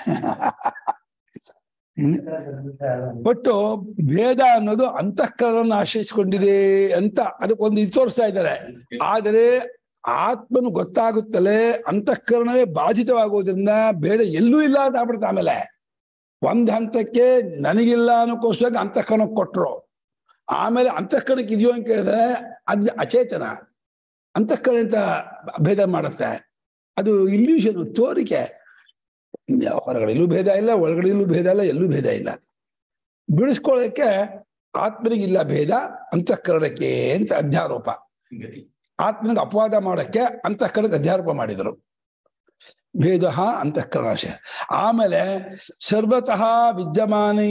ಹ್ಮ್. ಒಟ್ಟು ಭೇದ ಅನ್ನೋದು ಅಂತಃಕರಣ ಆಶ್ರಯಿಸಿಕೊಂಡಿದೆ ಅಂತ ಅದಕ್ಕೊಂದು ಇದು ತೋರಿಸ್ತಾ ಇದ್ದಾರೆ ಆದರೆ ಆತ್ಮನು ಗೊತ್ತಾಗುತ್ತಲೇ ಅಂತಃಕರಣವೇ ಬಾಧಿತವಾಗುವುದರಿಂದ ಭೇದ ಎಲ್ಲೂ ಇಲ್ಲ ಅಂತ ಆಗ್ಬಿಡುತ್ತೆ ಆಮೇಲೆ ಒಂದ್ ಹಂತಕ್ಕೆ ನನಗಿಲ್ಲ ಅನ್ನೋಕ್ಕೋಸ್ಕರ ಅಂತಃಕರಣ ಕೊಟ್ರು ಆಮೇಲೆ ಅಂತಃಕರಣಕ್ಕೆ ಇದೆಯೋ ಅಂತ ಕೇಳಿದ್ರೆ ಅದು ಅಚೇತನ ಅಂತಃಕರಣ ಅಂತ ಭೇದ ಮಾಡುತ್ತೆ ಅದು ಇಲ್ಯೂಷನ್ ತೋರಿಕೆ ಹೊರಗಡೆಯಲ್ಲೂ ಭೇದ ಇಲ್ಲ ಒಳಗಡೆಯಲ್ಲೂ ಭೇದ ಇಲ್ಲ ಎಲ್ಲೂ ಭೇದ ಇಲ್ಲ ಬಿಡಿಸ್ಕೊಳ್ಳೋಕೆ ಆತ್ಮನಿಗಿಲ್ಲ ಭೇದ ಅಂತಃಕರಣಕ್ಕೆ ಅಂತ ಅಧ್ಯಾರೋಪ ಗತಿ ಆತ್ಮನಿಗೆ ಅಪವಾದ ಮಾಡಕ್ಕೆ ಅಂತಃಕರಣಕ್ಕೆ ಅಧ್ಯಾರೋಪ ಮಾಡಿದರು ಭೇದ ಅಂತಃಕರಣಾಶ ಆಮೇಲೆ ಸರ್ವತಃ ವಿದ್ಯಮಾನೈ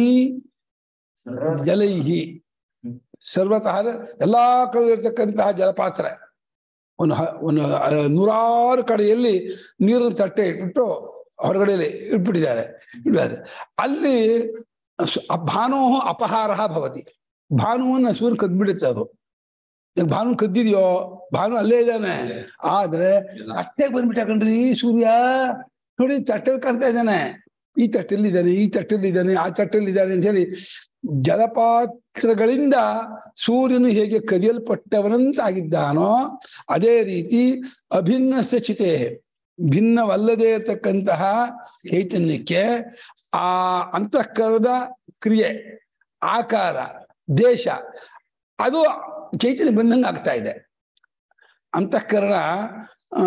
ಜಲೈಹಿ ಸರ್ವತಃ ಅಂದ್ರೆ ಎಲ್ಲಾ ಕಡೆ ಇರ್ತಕ್ಕಂತಹ ಜಲಪಾತ್ರ ಒಂದು ಹ- ಒಂದು ಆ, ನೂರಾರು ಕಡೆಯಲ್ಲಿ ನೀರಿನ ತಟ್ಟೆ ಇಟ್ಬಿಟ್ಟು ಹೊರಗಡೆಯಲ್ಲಿ ಇಟ್ಬಿಟ್ಟಿದ್ದಾರೆ ಇಟ್ಟಿದ್ದಾರೆ. ಅಲ್ಲಿ ಸ್- ಅ- ಭಾನೋ ಅಪಹಾರ ಭವತಿ ಭಾನುವನ್ನ ಸೂರ್ಯ ಕದ್ಬಿಡುತ್ತೆ ಅದು ಈಗ ಭಾನು ಕದ್ದಿದ್ಯೋ ಭಾನು ಅಲ್ಲೇ ಇದ್ದಾನೆ ಆದ್ರೆ ತಟ್ಟೆಗೆ ಬಂದ್ಬಿಟ್ಟ ಕಣ್ರಿ ಸೂರ್ಯ ನೋಡಿ ತಟ್ಟೆಲ್ ಕಾಣ್ತಾ ಇದ್ದಾನೆ ಈ ತಟ್ಟೆಲ್ಲಿ ಇದ್ದಾನೆ ಈ ತಟ್ಟೆಲ್ಲಿ ಇದ್ದಾನೆ ಆ ತಟ್ಟೆಲ್ಲಿ ಇದ್ದಾನೆ ಅಂತ ಹೇಳಿ ಜಲಪಾತ್ರಗಳಿಂದ ಸೂರ್ಯನು ಹೇಗೆ ಕದಿಯಲ್ಪಟ್ಟವನಂತಾಗಿದ್ದಾನೋ ಅದೇ ರೀತಿ ಅಭಿನ್ನಸ್ಯ ಚಿತೆ ಭಿನ್ನವಲ್ಲದೆ ಇರತಕ್ಕಂತಹ ಚೈತನ್ಯಕ್ಕೆ ಆ ಅಂತಃಕರಣದ ಕ್ರಿಯೆ ಆಕಾರ ದೇಶ ಅದು ಚೈತನ್ಯ ಬಂದಂಗೆ ಆಗ್ತಾ ಇದೆ ಅಂತಃಕರಣ ಆ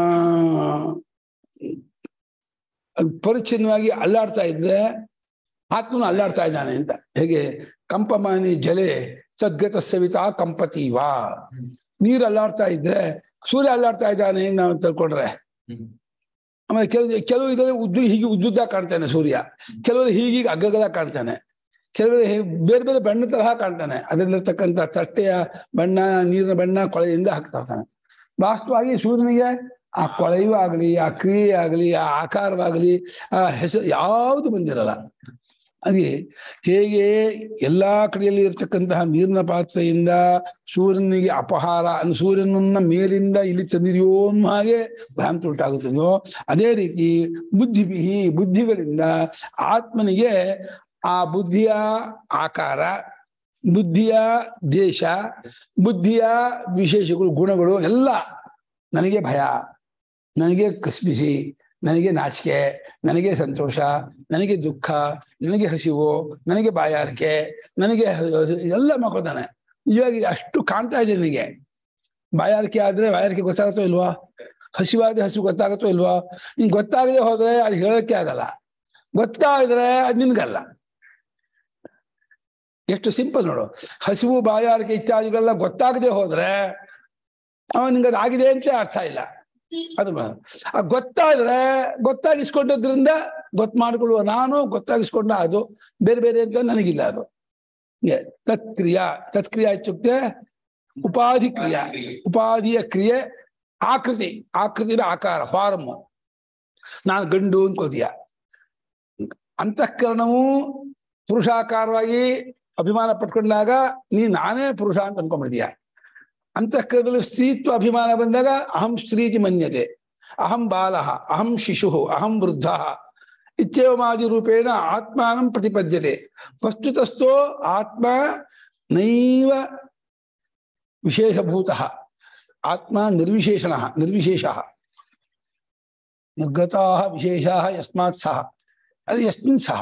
ಪರಿಚ್ಛಿನ್ನವಾಗಿ ಅಲ್ಲಾಡ್ತಾ ಇದ್ರೆ ಆತ್ಮನು ಅಲ್ಲಾಡ್ತಾ ಇದ್ದಾನೆ ಅಂತ ಹೇಗೆ ಕಂಪಮಾನಿ ಜಲೆ ಸದ್ಗತ ಸವಿತಾ ಕಂಪತೀವಾ ನೀರು ಅಲ್ಲಾಡ್ತಾ ಇದ್ರೆ ಸೂರ್ಯ ಅಲ್ಲಾಡ್ತಾ ಇದ್ದಾನೆ ಅಂತ ನಾವು ತಿಳ್ಕೊಂಡ್ರೆ ಹ್ಮ್. ಆಮೇಲೆ ಕೆಲವು ಕೆಲವು ಇದರಲ್ಲಿ ಉದ್ದು ಹೀಗೆ ಉದ್ದುದ್ದ ಕಾಣ್ತಾನೆ ಸೂರ್ಯ ಕೆಲವರು ಹೀಗೀಗೆ ಅಗ್ಗಗಲ ಕಾಣ್ತಾನೆ ಕೆಲವರು ಹೇ- ಬೇರೆ ಬೇರೆ ಬಣ್ಣ ತರಹ ಕಾಣ್ತಾನೆ ಅದರಲ್ಲಿರ್ತಕ್ಕಂಥ ತಟ್ಟೆಯ ಬಣ್ಣ ನೀರಿನ ಬಣ್ಣ ಕೊಳೆಯಿಂದ ಹಾಕ್ತಾ ಇರ್ತಾನೆ ವಾಸ್ತವವಾಗಿ ಸೂರ್ಯನಿಗೆ ಆ ಕೊಳೆಯೂ ಆಗಲಿ ಆ ಕ್ರಿಯೆ ಆಗಲಿ ಆ ಆಕಾರವಾಗಲಿ ಆ ಹೆಸರು ಯಾವುದು ಬಂದಿರಲ್ಲ ಅದೇ ಹೇಗೆ ಎಲ್ಲಾ ಕಡೆಯಲ್ಲಿ ಇರ್ತಕ್ಕಂತಹ ನೀರಿನ ಪಾತ್ರೆಯಿಂದ ಸೂರ್ಯನಿಗೆ ಅಪಹಾರ ಅಂದ್ರೆ ಸೂರ್ಯನನ್ನ ಮೇಲಿಂದ ಇಲ್ಲಿ ತಂದಿದೆಯೋ ಅನ್ನೋ ಹಾಗೆ ಭ್ರಾಂತಿ ಉಂಟಾಗುತ್ತದೆಯೋ ಅದೇ ರೀತಿ ಬುದ್ಧಿಬಿಹಿ ಬುದ್ಧಿಗಳಿಂದ ಆತ್ಮನಿಗೆ ಆ ಬುದ್ಧಿಯ ಆಕಾರ ಬುದ್ಧಿಯ ದೇಶ ಬುದ್ಧಿಯ ವಿಶೇಷಗಳು ಗುಣಗಳು ಎಲ್ಲ ನನಗೆ ಭಯ ನನಗೆ ಕಸ್ಬಿಸಿ ನನಗೆ ನಾಚಿಕೆ ನನಗೆ ಸಂತೋಷ ನನಗೆ ದುಃಖ ನನಗೆ ಹಸಿವು ನನಗೆ ಬಾಯಾರಿಕೆ ನನಗೆ ಹ- ಎಲ್ಲ ಮಾಡ್ಕೊತಾನೆ ನಿಜವಾಗಿ ಅಷ್ಟು ಕಾಣ್ತಾ ಇದೆ ನನಗೆ ಬಾಯಾರಿಕೆ ಆದ್ರೆ ಬಾಯಾರಿಕೆ ಗೊತ್ತಾಗುತ್ತೋ ಇಲ್ವಾ ಹಸಿವಾದ ಹಸು ಗೊತ್ತಾಗುತ್ತೋ ಇಲ್ವಾ ನಿಂಗೆ ಗೊತ್ತಾಗದೆ ಹೋದ್ರೆ ಅದು ಹೇಳಕ್ಕೆ ಆಗಲ್ಲ ಗೊತ್ತಾಗಿದ್ರೆ ಅದು ನಿನ್ಗಲ್ಲ ಎಷ್ಟು ಸಿಂಪಲ್ ನೋಡು ಹಸಿವು ಬಾಯಾರಿಕೆ ಇತ್ಯಾದಿಗಳೆಲ್ಲ ಗೊತ್ತಾಗದೆ ಹೋದ್ರೆ ಅವನಿಗೆ ಅದು ಆಗಿದೆ ಅಂತಲೇ ಅರ್ಥ ಇಲ್ಲ ಅದು ಮ- ಆ ಗೊತ್ತಾದ್ರೆ ಗೊತ್ತಾಗಿಸ್ಕೊಂಡದ್ರಿಂದ ಗೊತ್ತು ಮಾಡಿಕೊಳ್ಳುವ ನಾನು ಗೊತ್ತಾಗಿಸ್ಕೊಂಡ ಅದು ಬೇರೆ ಬೇರೆ ಅಂತ ನನಗಿಲ್ಲ ಅದು ಹೀಗೆ ತತ್ಕ್ರಿಯಾ ತತ್ಕ್ರಿಯಾ ಇತ್ಯುಕ್ತೆ ಉಪಾಧಿ ಕ್ರಿಯಾ ಉಪಾಧಿಯ ಕ್ರಿಯೆ ಆಕೃತಿ ಆಕೃತಿನ ಆಕಾರ ಫಾರ್ಮ್ ನಾನು ಗಂಡು ಅನ್ಕೋತೀಯ ಅಂತಃಕರಣವು ಪುರುಷಾಕಾರವಾಗಿ ಅಭಿಮಾನ ಪಟ್ಕೊಂಡಾಗ ನೀ ನಾನೇ ಪುರುಷ ಅಂತ ಅನ್ಕೊಂಡ್ಬಿಡ್ತೀಯ ಅಂತಃಕರಣದಲ್ಲಿ ಸ್ತ್ರೀತ್ವ ಅಭಿಮಾನ ಬಂದಾಗ ಅಹಂ ಸ್ತ್ರೀತಿ ಮನ್ಯತೆ ಅಹಂ ಬಾಲ ಅಹಂ ಶಿಶು ಅಹಂ ವೃದ್ಧ ಇತ್ಯೇವಮಾದಿ ರೂಪೇಣ ಆತ್ಮಾನಂ ಪ್ರತಿಪದ್ಯತೆ ವಸ್ತುತಸ್ಥೋ ಆತ್ಮ ನೈವ ವಿಶೇಷಭೂತ ಆತ್ಮ ನಿರ್ವಿಶೇಷಣ ನಿರ್ವಿಶೇಷ ನಿರ್ಗತಾ ವಿಶೇಷ ಯಸ್ಮಾತ್ ಸಹ ಅದು ಯಸ್ಮಿನ್ ಸಹ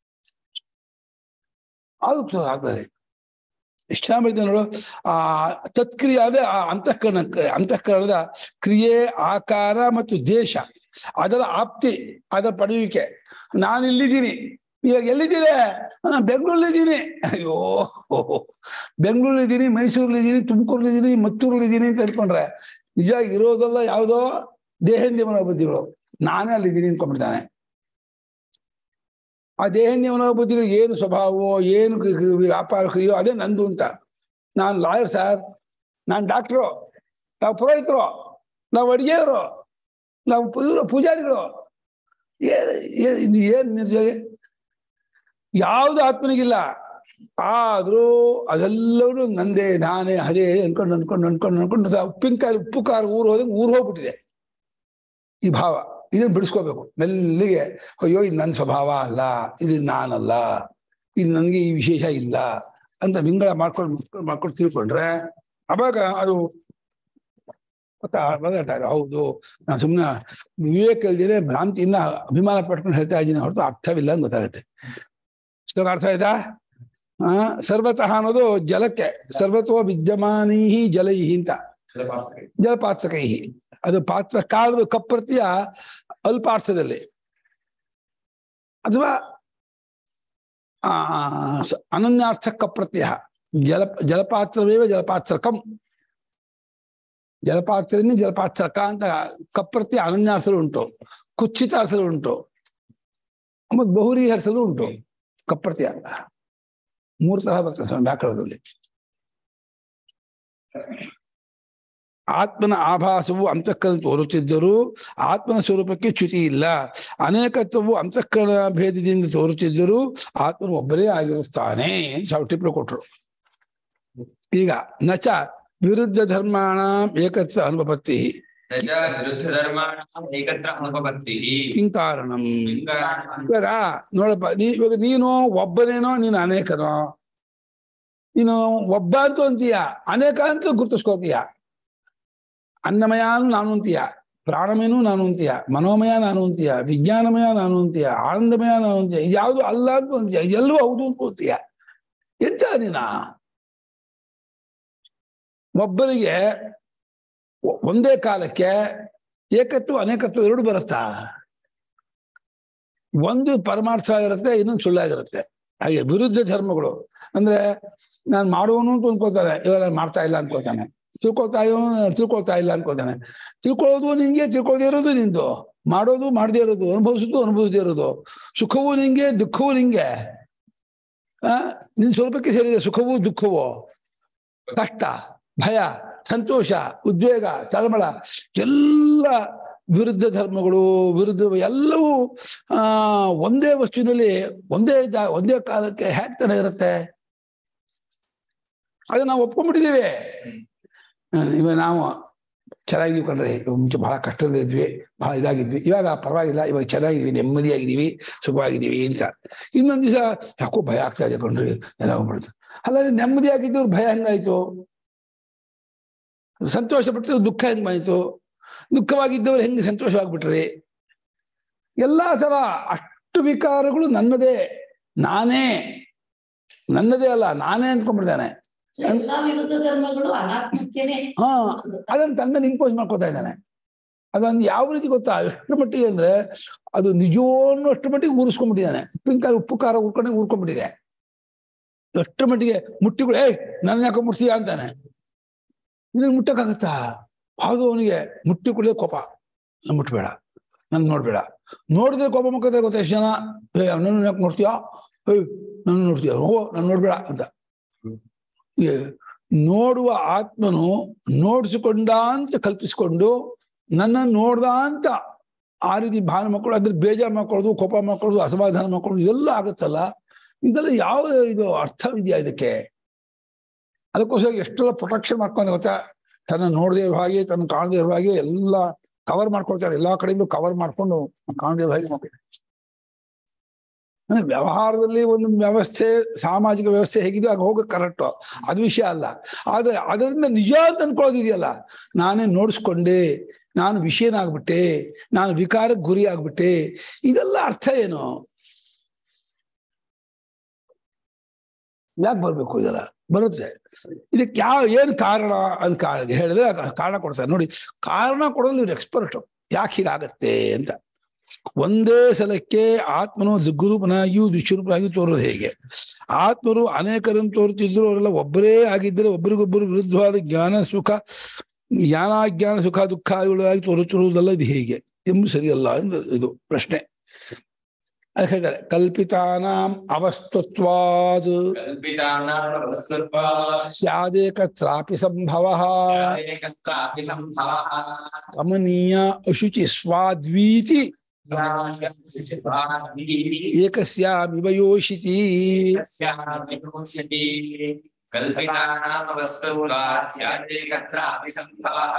ಅದು ಆಗ್ತದೆ ಎಷ್ಟು ಚೆನ್ನಾಗಿ ಬರೀತಾರೆ ನೋಡು ಆ ತತ್ಕ್ರಿಯೆ ಅಂದ್ರೆ ಆ ಅಂತಃಕರಣ ಅಂತಃಕರಣದ ಕ್ರಿಯೆ ಆಕಾರ ಮತ್ತು ದೇಶ ಅದರ ಆಪ್ತಿ ಅದರ ಪಡೆಯುವಿಕೆ ನಾನು ಇಲ್ಲಿದ್ದೀನಿ ಇವಾಗ ಎಲ್ಲಿದ್ದೀನಿ ನಾನು ಬೆಂಗಳೂರಲ್ಲಿದ್ದೀನಿ ಅಯ್ಯೋ ಬೆಂಗಳೂರಲ್ಲಿದ್ದೀನಿ ಮೈಸೂರಲ್ಲಿದ್ದೀನಿ ತುಮಕೂರಲ್ಲಿದ್ದೀನಿ ಮತ್ತೂರಲ್ಲಿದ್ದೀನಿ ಅಂತ ಅನ್ಕೊಂಡ್ರೆ ನಿಜ ಇರೋದೆಲ್ಲ ಯಾವುದೋ ದೇಹೇಂದ್ಯ ಮನೋಬುದ್ಧಿಗಳು ನಾನೇ ಅಲ್ಲಿದ್ದೀನಿ ಅಂದ್ಕೊಂಡ್ಬಿಡ್ತಾನೆ ಆ ದೇಹೇಂದ್ಯ ಮನೋಬುದ್ಧಿಗಳು ಏನು ಸ್ವಭಾವವೋ ಏನು ಕ- ಕ- ವ್ಯಾಪಾರ ಕ್ರಿಯೋ ಅದೇ ನಂದು ಅಂತ ನಾನು ಲಾಯರ್ ಸರ್ ನಾನು ಡಾಕ್ಟ್ರು ನಾವು ಪುರೋಹಿತರು ನಾವು ಅಡಿಗೆಯವರು ನಾವು ಪು- ಇವ್ರು ಪೂಜಾರಿಗಳು ಏ- ಏ- ಇದು ಏನ್ ನಿಜವಾಗಿ ಯಾವ್ದು ಆತ್ಮನಿಗಿಲ್ಲ ಆದ್ರೂ ಅದೆಲ್ಲವೂ ನಂದೇ ನಾನೇ ಅದೇ ಅನ್ಕೊಂಡು ಅನ್ಕೊಂಡು ಅನ್ಕೊಂಡು ಅನ್ಕೊಂಡು ಅದು ಉಪ್ಪಿನಕಾಯಿ ಉಪ್ಪು ಖಾರ ಊರು ಹೋದಂಗೆ ಊರು ಹೋಗ್ಬಿಟ್ಟಿದೆ ಈ ಭಾವ ಇದನ್ನ ಬಿಡಿಸ್ಕೋಬೇಕು ಮೆಲ್ಲಿಗೆ ಅಯ್ಯೋ ಇದು ನನ್ನ ಸ್ವಭಾವ ಅಲ್ಲ ಇದು ನಾನಲ್ಲ ಇದು ನನಗೆ ಈ ವಿಶೇಷ ಇಲ್ಲ ಅಂತ ವಿಂಗಡ ಮಾಡ್ಕೊಂಡು ಮಾಡ್ಕೊಂಡು ಮಾಡ್ಕೊಂಡು ತಿಳ್ಕೊಂಡ್ರೆ ಅವಾಗ ಅದು ಗೊತ್ತಾ ಗೊತ್ತಾಗ ಹೌದು ನಾನು ಸುಮ್ಮನೆ ವಿವೇಕ ಇಲ್ದಿದೆ ಭ್ರಾಂತಿಯಿಂದ ಅಭಿಮಾನ ಪಡ್ಕೊಂಡು ಹೇಳ್ತಾ ಇದ್ದೀನಿ ಹೊರತು ಅರ್ಥವಿಲ್ಲ ಅಂತ ಗೊತ್ತಾಗುತ್ತೆ ಇಷ್ಟೊಂದು ಅರ್ಥ ಆಯ್ತಾ ಆ ಸರ್ವತಃ ಅನ್ನೋದು ಜಲಕ್ಕೆ ಸರ್ವತೋ ವಿದ್ಯಮಾನೀ ಜಲೈಹಿ ಅಂತ ಜಲಪಾತ್ರಕೈ ಅದು ಪಾತ್ರ ಕಾಲದ ಕಪ್ರತಿಯ ಅಲ್ಪಾರ್ಥದಲ್ಲಿ ಅಥವಾ ಆ ಸ- ಅನನ್ಯಾರ್ಥ ಕಪ್ರತ್ಯಯ ಜಲ ಜಲಪಾತ್ರವೇವ ಜಲಪಾತ್ರಕಂ ಜಲಪಾತ್ರನೇ ಜಲಪಾತ್ರಕ ಅಂತ ಕಪ್ರತ್ಯ ಅನನ್ಯಾರ್ಥಲು ಉಂಟು ಕುಚ್ಚಿತ ಅರ್ಥಲು ಉಂಟು ಮತ್ತು ಬಹುರಿ ಹೆಸರು ಉಂಟು ಕಪ್ರತ್ಯ ಮೂರು ತರಹ ಬರ್ತದೆ ಸ್ವಾಮಿ ವ್ಯಾಕರಣದಲ್ಲಿ ಆತ್ಮನ ಆಭಾಸವು ಅಂತಃಕರಣ ತೋರುತ್ತಿದ್ದರೂ ಆತ್ಮನ ಸ್ವರೂಪಕ್ಕೆ ಚ್ಯುತಿ ಇಲ್ಲ ಅನೇಕತ್ವವು ಅಂತಃಕರಣ ಭೇದದಿಂದ ತೋರುತ್ತಿದ್ದರೂ ಆತ್ಮನು ಒಬ್ಬರೇ ಆಗಿರುತ್ತಾನೆ ಅಂತ ಸಾವು ಟಿಪ್ಪಣಿ ಕೊಟ್ರು ಈಗ ನಚ ವಿರುದ್ಧ ಧರ್ಮಾಣ ಏಕತ್ವ ಅನುಪತ್ತಿ ತಜ ವಿರುದ್ಧ ಧರ್ಮಾಣ ಏಕತ್ರ ಅನುಪಪತ್ತಿ ಕಿಂ ಕಾರಣಂ ಲಿಂಗಾಣಂ ಇವಾಗ ನೋಡಪ್ಪ ನೀ ಇವಾಗ ನೀನು ಒಬ್ಬನೇನೋ ನೀನು ಅನೇಕನೋ ನೀನು ಒಬ್ಬ ಅಂತೂ ಅಂತೀಯ ಅನೇಕ ಅಂತೂ ಗುರುತಿಸ್ಕೋತೀಯ ಅನ್ನಮಯನು ನಾನು ಅಂತೀಯ ಪ್ರಾಣಮಯನು ನಾನು ಅಂತೀಯ ಮನೋಮಯ ನಾನು ಅಂತೀಯ ವಿಜ್ಞಾನಮಯ ನಾನು ಅಂತೀಯ ಆನಂದಮಯ ನಾನು ಅಂತೀಯ ಯಾವುದು ಅಲ್ಲ ಅಂತ ಅಂತೀಯ ಎಲ್ಲವೂ ಹೌದು ಅಂತ ಅಂತೀಯ ಎಂತ ನೀನ ಒಬ್ಬರಿಗೆ ಒ- ಒಂದೇ ಕಾಲಕ್ಕೆ ಏಕತ್ವ ಅನೇಕತ್ವ ಎರಡು ಬರುತ್ತಾ ಒಂದು ಪರಮಾರ್ಥ ಆಗಿರುತ್ತೆ ಇನ್ನೊಂದು ಸುಳ್ಳಾಗಿರುತ್ತೆ ಹಾಗೆ ವಿರುದ್ಧ ಧರ್ಮಗಳು ಅಂದ್ರೆ ನಾನು ಮಾಡುವನು ಅಂತ ಅನ್ಕೋತಾನೆ ಇವಾಗ ನಾನು ಮಾಡ್ತಾ ಇಲ್ಲ ಅನ್ಕೋತಾನೆ ತಿಳ್ಕೊಳ್ತಾ ಇವನು ತಿಳ್ಕೊಳ್ತಾ ಇಲ್ಲ ಅನ್ಕೋತಾನೆ ತಿಳ್ಕೊಳ್ಳೋದು ನಿಂಗೆ ತಿಳ್ಕೊಳ್ದೇ ಇರೋದು ನಿಂದು ಮಾಡೋದು ಮಾಡದೇ ಇರೋದು ಅನುಭವಿಸೋದು ಅನುಭವಿಸದೇ ಇರೋದು ಸುಖವೂ ನಿಂಗೆ ದುಃಖವೂ ನಿಂಗೆ ಆ ನಿನ್ ಸ್ವರೂಪಕ್ಕೆ ಸೇರಿದೆ ಸುಖವೂ ದುಃಖವೂ ಕಷ್ಟ ಭಯ ಸಂತೋಷ ಉದ್ವೇಗ ತಳಮಳ ಎಲ್ಲ ವಿರುದ್ಧ ಧರ್ಮಗಳು ವಿರುದ್ಧ ಎಲ್ಲವೂ ಆ ಒಂದೇ ವಸ್ತುವಿನಲ್ಲಿ ಒಂದೇ ಜಾ ಒಂದೇ ಕಾಲಕ್ಕೆ ಹ್ಯಾಕ್ ತಾನೇ ಇರುತ್ತೆ ಅದು ನಾವು ಒಪ್ಕೊಂಡ್ಬಿಟ್ಟಿದ್ದೀವಿ ಹ್ಮ್, ಇವಾಗ ನಾವು ಚೆನ್ನಾಗಿದ್ವಿ ಕಣ್ರಿ ಇವಾಗ ಮುಂಚೆ ಬಹಳ ಕಷ್ಟದಲ್ಲಿದ್ವಿ ಬಹಳ ಇದಾಗಿದ್ವಿ ಇವಾಗ ಪರವಾಗಿಲ್ಲ ಇವಾಗ ಚೆನ್ನಾಗಿದ್ವಿ ನೆಮ್ಮದಿಯಾಗಿದ್ದೀವಿ ಸುಖವಾಗಿದ್ದೀವಿ ಅಂತ ಇನ್ನೊಂದ್ ದಿವಸ ಯಾಕೋ ಭಯ ಆಗ್ತಾ ಇದೆ ಕಣ್ರಿ ಎಲ್ಲ ಹೋಗ್ಬಿಡುತ್ತೆ ಅಲ್ಲ ನೆಮ್ಮದಿಯಾಗಿದ್ದವ್ರು ಭಯ ಹೆಂಗಾಯ್ತು ಸಂತೋಷ ಪಟ್ಟು ದುಃಖ ಹೆಂಗಾಯ್ತು ದುಃಖವಾಗಿದ್ದವ್ರು ಹೆಂಗೆ ಸಂತೋಷವಾಗ್ಬಿಟ್ರಿ ಎಲ್ಲಾ ತರ ಅಷ್ಟು ವಿಕಾರಗಳು ನನ್ನದೇ ನಾನೇ ನನ್ನದೇ ಅಲ್ಲ ನಾನೇ ಅಂದ್ಕೊಂಡ್ಬಿಡ್ತಾನೆ ಸೊ ಎಲ್ಲಾ ವಿರುದ್ಧ ಧರ್ಮಗಳು ಅನಾತ್ಮತ್ಯನೇ ಹಾ ಅದನ್ನ ತನ್ನ ಇಂಪೋಸ್ ಮಾಡ್ಕೋತಾ ಇದ್ದಾನೆ ಅದೊಂದು ಯಾವ ರೀತಿ ಗೊತ್ತಾ ಎಷ್ಟು ಮಟ್ಟಿಗೆ ಅಂದ್ರೆ ಅದು ನಿಜವನ್ನು ಅಷ್ಟು ಮಟ್ಟಿಗೆ ಊರಿಸ್ಕೊಂಡ್ಬಿಟ್ಟಿದ್ದಾನೆ ಉಪ್ಪಿನಕಾಯಿ ಉಪ್ಪು ಖಾರ ಉರ್ಕೊಂಡೆ ಊರ್ಕೊಂಡ್ಬಿಟ್ಟಿದೆ ಎಷ್ಟು ಮಟ್ಟಿಗೆ ಮುಟ್ಟಿಗಳು ಏಯ್ ನನ್ನ ಯಾಕೋ ಮುಟ್ತೀಯ ಅಂತಾನೆ ಇದನ್ನ ಮುಟ್ಟಕ್ಕಾಗತ್ತಾ ಹೌದು ಅವನಿಗೆ ಮುಟ್ಟಿ ಕುಡಿದ ಕೋಪ ನಾನು ಮುಟ್ಬೇಡ ನನ್ ನೋಡ್ಬೇಡ ನೋಡಿದ್ರೆ ಕೋಪ ಮುಖದ ಗೊತ್ತಾ ಎಷ್ಟು ಜನ ಏ ನನ್ನ ಯಾಕೆ ನೋಡ್ತೀಯಾ ಏಯ್ ನನ್ನ ನೋಡ್ತೀಯ ಓ ನಾನು ನೋಡ್ಬೇಡ ಅಂತ ಏ, ನೋಡುವ ಆತ್ಮನು ನೋಡಿಸಿಕೊಂಡ ಅಂತ ಕಲ್ಪಿಸಿಕೊಂಡು ನನ್ನ ನೋಡ್ದ ಅಂತ ಆ ರೀತಿ ಭಾನ ಮಕ್ಕಳು ಅದ್ರ ಬೇಜಾರು ಮಾಡ್ಕೊಳ್ಳೋದು ಕೋಪ ಮಾಡ್ಕೊಳ್ಳೋದು ಅಸಮಾಧಾನ ಮಾಡ್ಕೊಳ್ಳೋದು ಇದೆಲ್ಲ ಆಗುತ್ತಲ್ಲ ಇದೆಲ್ಲ ಯಾವ ಇದು ಅರ್ಥವಿದೆಯಾ ಇದಕ್ಕೆ ಅದಕ್ಕೋಸ್ಕರ ಎಷ್ಟೆಲ್ಲ ಪ್ರೊಟೆಕ್ಷನ್ ಮಾಡ್ಕೊಂಡು ಗೊತ್ತಾ ತನ್ನ ನೋಡದೇ ಇರೋ ಹಾಗೆ ತನ್ನ ಕಾಣದೇ ಇರೋ ಹಾಗೆ ಎಲ್ಲ ಕವರ್ ಮಾಡ್ಕೊಳ್ತಾರೆ ಎಲ್ಲಾ ಕಡೆಯಿಂದ ಕವರ್ ಮಾಡ್ಕೊಂಡು ಕಾಣದೇ ಇರೋ ಹಾಗೆ ಮಾಡ್ತಾರೆ ಅಂದ್ರೆ ವ್ಯವಹಾರದಲ್ಲಿ ಒಂದು ವ್ಯವಸ್ಥೆ ಸಾಮಾಜಿಕ ವ್ಯವಸ್ಥೆ ಹೇಗಿದೆಯೋ ಆಗ ಹೋಗೋ ಕರೆಕ್ಟು ಅದು ವಿಷಯ ಅಲ್ಲ ಆದ್ರೆ ಅದರಿಂದ ನಿಜ ಅಂತ ಅನ್ಕೊಳ್ಳೋದಿದೆಯಲ್ಲ ನಾನೇ ನೋಡಿಸ್ಕೊಂಡೆ ನಾನು ವಿಷಯನಾಗ್ಬಿಟ್ಟೆ ನಾನು ವಿಕಾರಕ್ಕೆ ಗುರಿ ಆಗ್ಬಿಟ್ಟೆ ಇದೆಲ್ಲ ಅರ್ಥ ಏನು ಯಾಕೆ ಬರ್ಬೇಕು ಇದೆಲ್ಲ ಬರುತ್ತೆ ಇದಕ್ಕೆ ಯಾವ ಏನ್ ಕಾರಣ ಅಂತ ಕಾರಣ ಹೇಳಿದ್ರೆ ಆ ಕಾರಣ ಕೊಡ್ತಾರೆ ನೋಡಿ ಕಾರಣ ಕೊಡೋದು ಇವ್ರು ಎಕ್ಸ್ಪರ್ಟ್ ಯಾಕೆ ಹೀಗಾಗತ್ತೆ ಅಂತ ಒಂದೇ ಸಲಕ್ಕೆ ಆತ್ಮನು ಗುರುಪನಾಗಿಯೂ ವಿಶ್ವರೂಪನಾಗಿಯೂ ತೋರೋದು ಹೇಗೆ ಆತ್ಮರು ಅನೇಕರನ್ನು ತೋರುತ್ತಿದ್ರು ಅವರೆಲ್ಲ ಒಬ್ಬರೇ ಆಗಿದ್ದರೆ ಒಬ್ಬರಿಗೊಬ್ಬರು ವಿರುದ್ಧವಾದ ಜ್ಞಾನ ಸುಖ ಜ್ಞಾನಾಜ್ಞಾನ ಸುಖ ದುಃಖ ಇವುಗಳಾಗಿ ತೋರುತ್ತಿರುವುದಲ್ಲ ಇದು ಹೇಗೆ ಎಂಬುದು ಸರಿಯಲ್ಲ ಎಂದು ಇದು ಪ್ರಶ್ನೆ ಅದಕ್ಕೆ ಹೇಳ್ತಾರೆ ಕಲ್ಪಿತಾನಾಂ ಅವಸ್ತತ್ವಾದ್ ಕಲ್ಪಿತಾನಾಂ ವಸ್ತುತ್ವಾತ್ ಸ್ಯಾದೇಕತ್ರಾಪಿ ಸಂಭವ ಏಕತ್ರಾಪಿ ಸಂಭವಃ ಕಮನೀಯ ಅಶುಚಿ ಸ್ವಾದ್ವೀತಿ ಸ್ವಾದ್ವೀತಿ ಏಕಸ್ಯಾಮಿವ ಯೋಷಿತಿ तस्याभिभूष्यति कल्पितानां वस्तुत्वात् स्यादेकत्रापि सम्भवः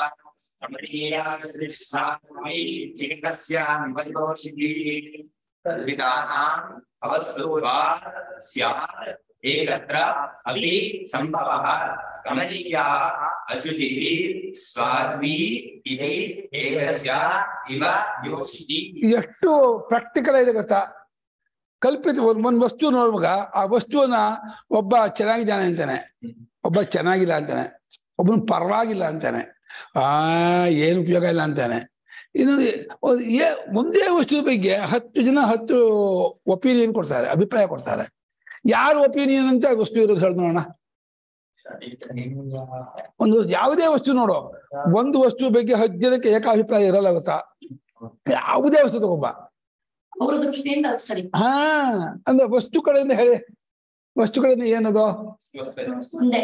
कमनीयादृशास्यामिवयोषिति कल्पितानाम् अवस्तुत्वात् स्यात् एकत्र अपि सम्भवः कमनीया अशुचिः स्वाद्वी इति एकस्य इव योषिति ಎಷ್ಟು ಪ್ರಾಕ್ಟಿಕಲ್ ಇದೆ ಗೊತ್ತಾ ಕಲ್ಪಿತ ಒಂದ್ ಒಂದ್ ವಸ್ತು ನೋಡುವಾಗ ಆ ವಸ್ತುವನ್ನ ಒಬ್ಬ ಚೆನ್ನಾಗಿದ್ದಾನೆ ಅಂತಾನೆ ಒಬ್ಬ ಚೆನ್ನಾಗಿಲ್ಲ ಅಂತಾನೆ ಒಬ್ಬನು ಪರವಾಗಿಲ್ಲ ಅಂತಾನೆ ಆ ಏನು ಉಪಯೋಗ ಇಲ್ಲ ಅಂತಾನೆ ಇನ್ನು ಒಂದ್ ಏ- ಒಂದೇ ವಸ್ತು ಬಗ್ಗೆ ಹತ್ತು ಜನ ಹತ್ತು ಒಪಿನಿಯನ್ ಕೊಡ್ತಾರೆ ಅಭಿಪ್ರಾಯ ಕೊಡ್ತಾರೆ ಯಾರು ಒಪಿನಿಯನ್ ಅಂತ ಆ ವಸ್ತು ಇರೋದು ಹೇಳಿ ನೋಡೋಣ ಒಂದು ಯಾವುದೇ ವಸ್ತು ನೋಡು ಒಂದು ವಸ್ತು ಬಗ್ಗೆ ಹತ್ತು ಜನಕ್ಕೆ ಏಕಾಭಿಪ್ರಾಯ ಇರಲ್ಲ ಗೊತ್ತಾ ಯಾವುದೇ ವಸ್ತು ತಗೊಂಬ ಅವ್ರ ದೃಷ್ಟಿಯಿಂದ ಅದು ಸರಿ ಹಾ ಅಂದ್ರೆ ವಸ್ತು ಕಡೆಯಿಂದ ಹೇಳಿ ವಸ್ತು ಕಡೆಯಿಂದ ಏನದು ಮುಂದೆ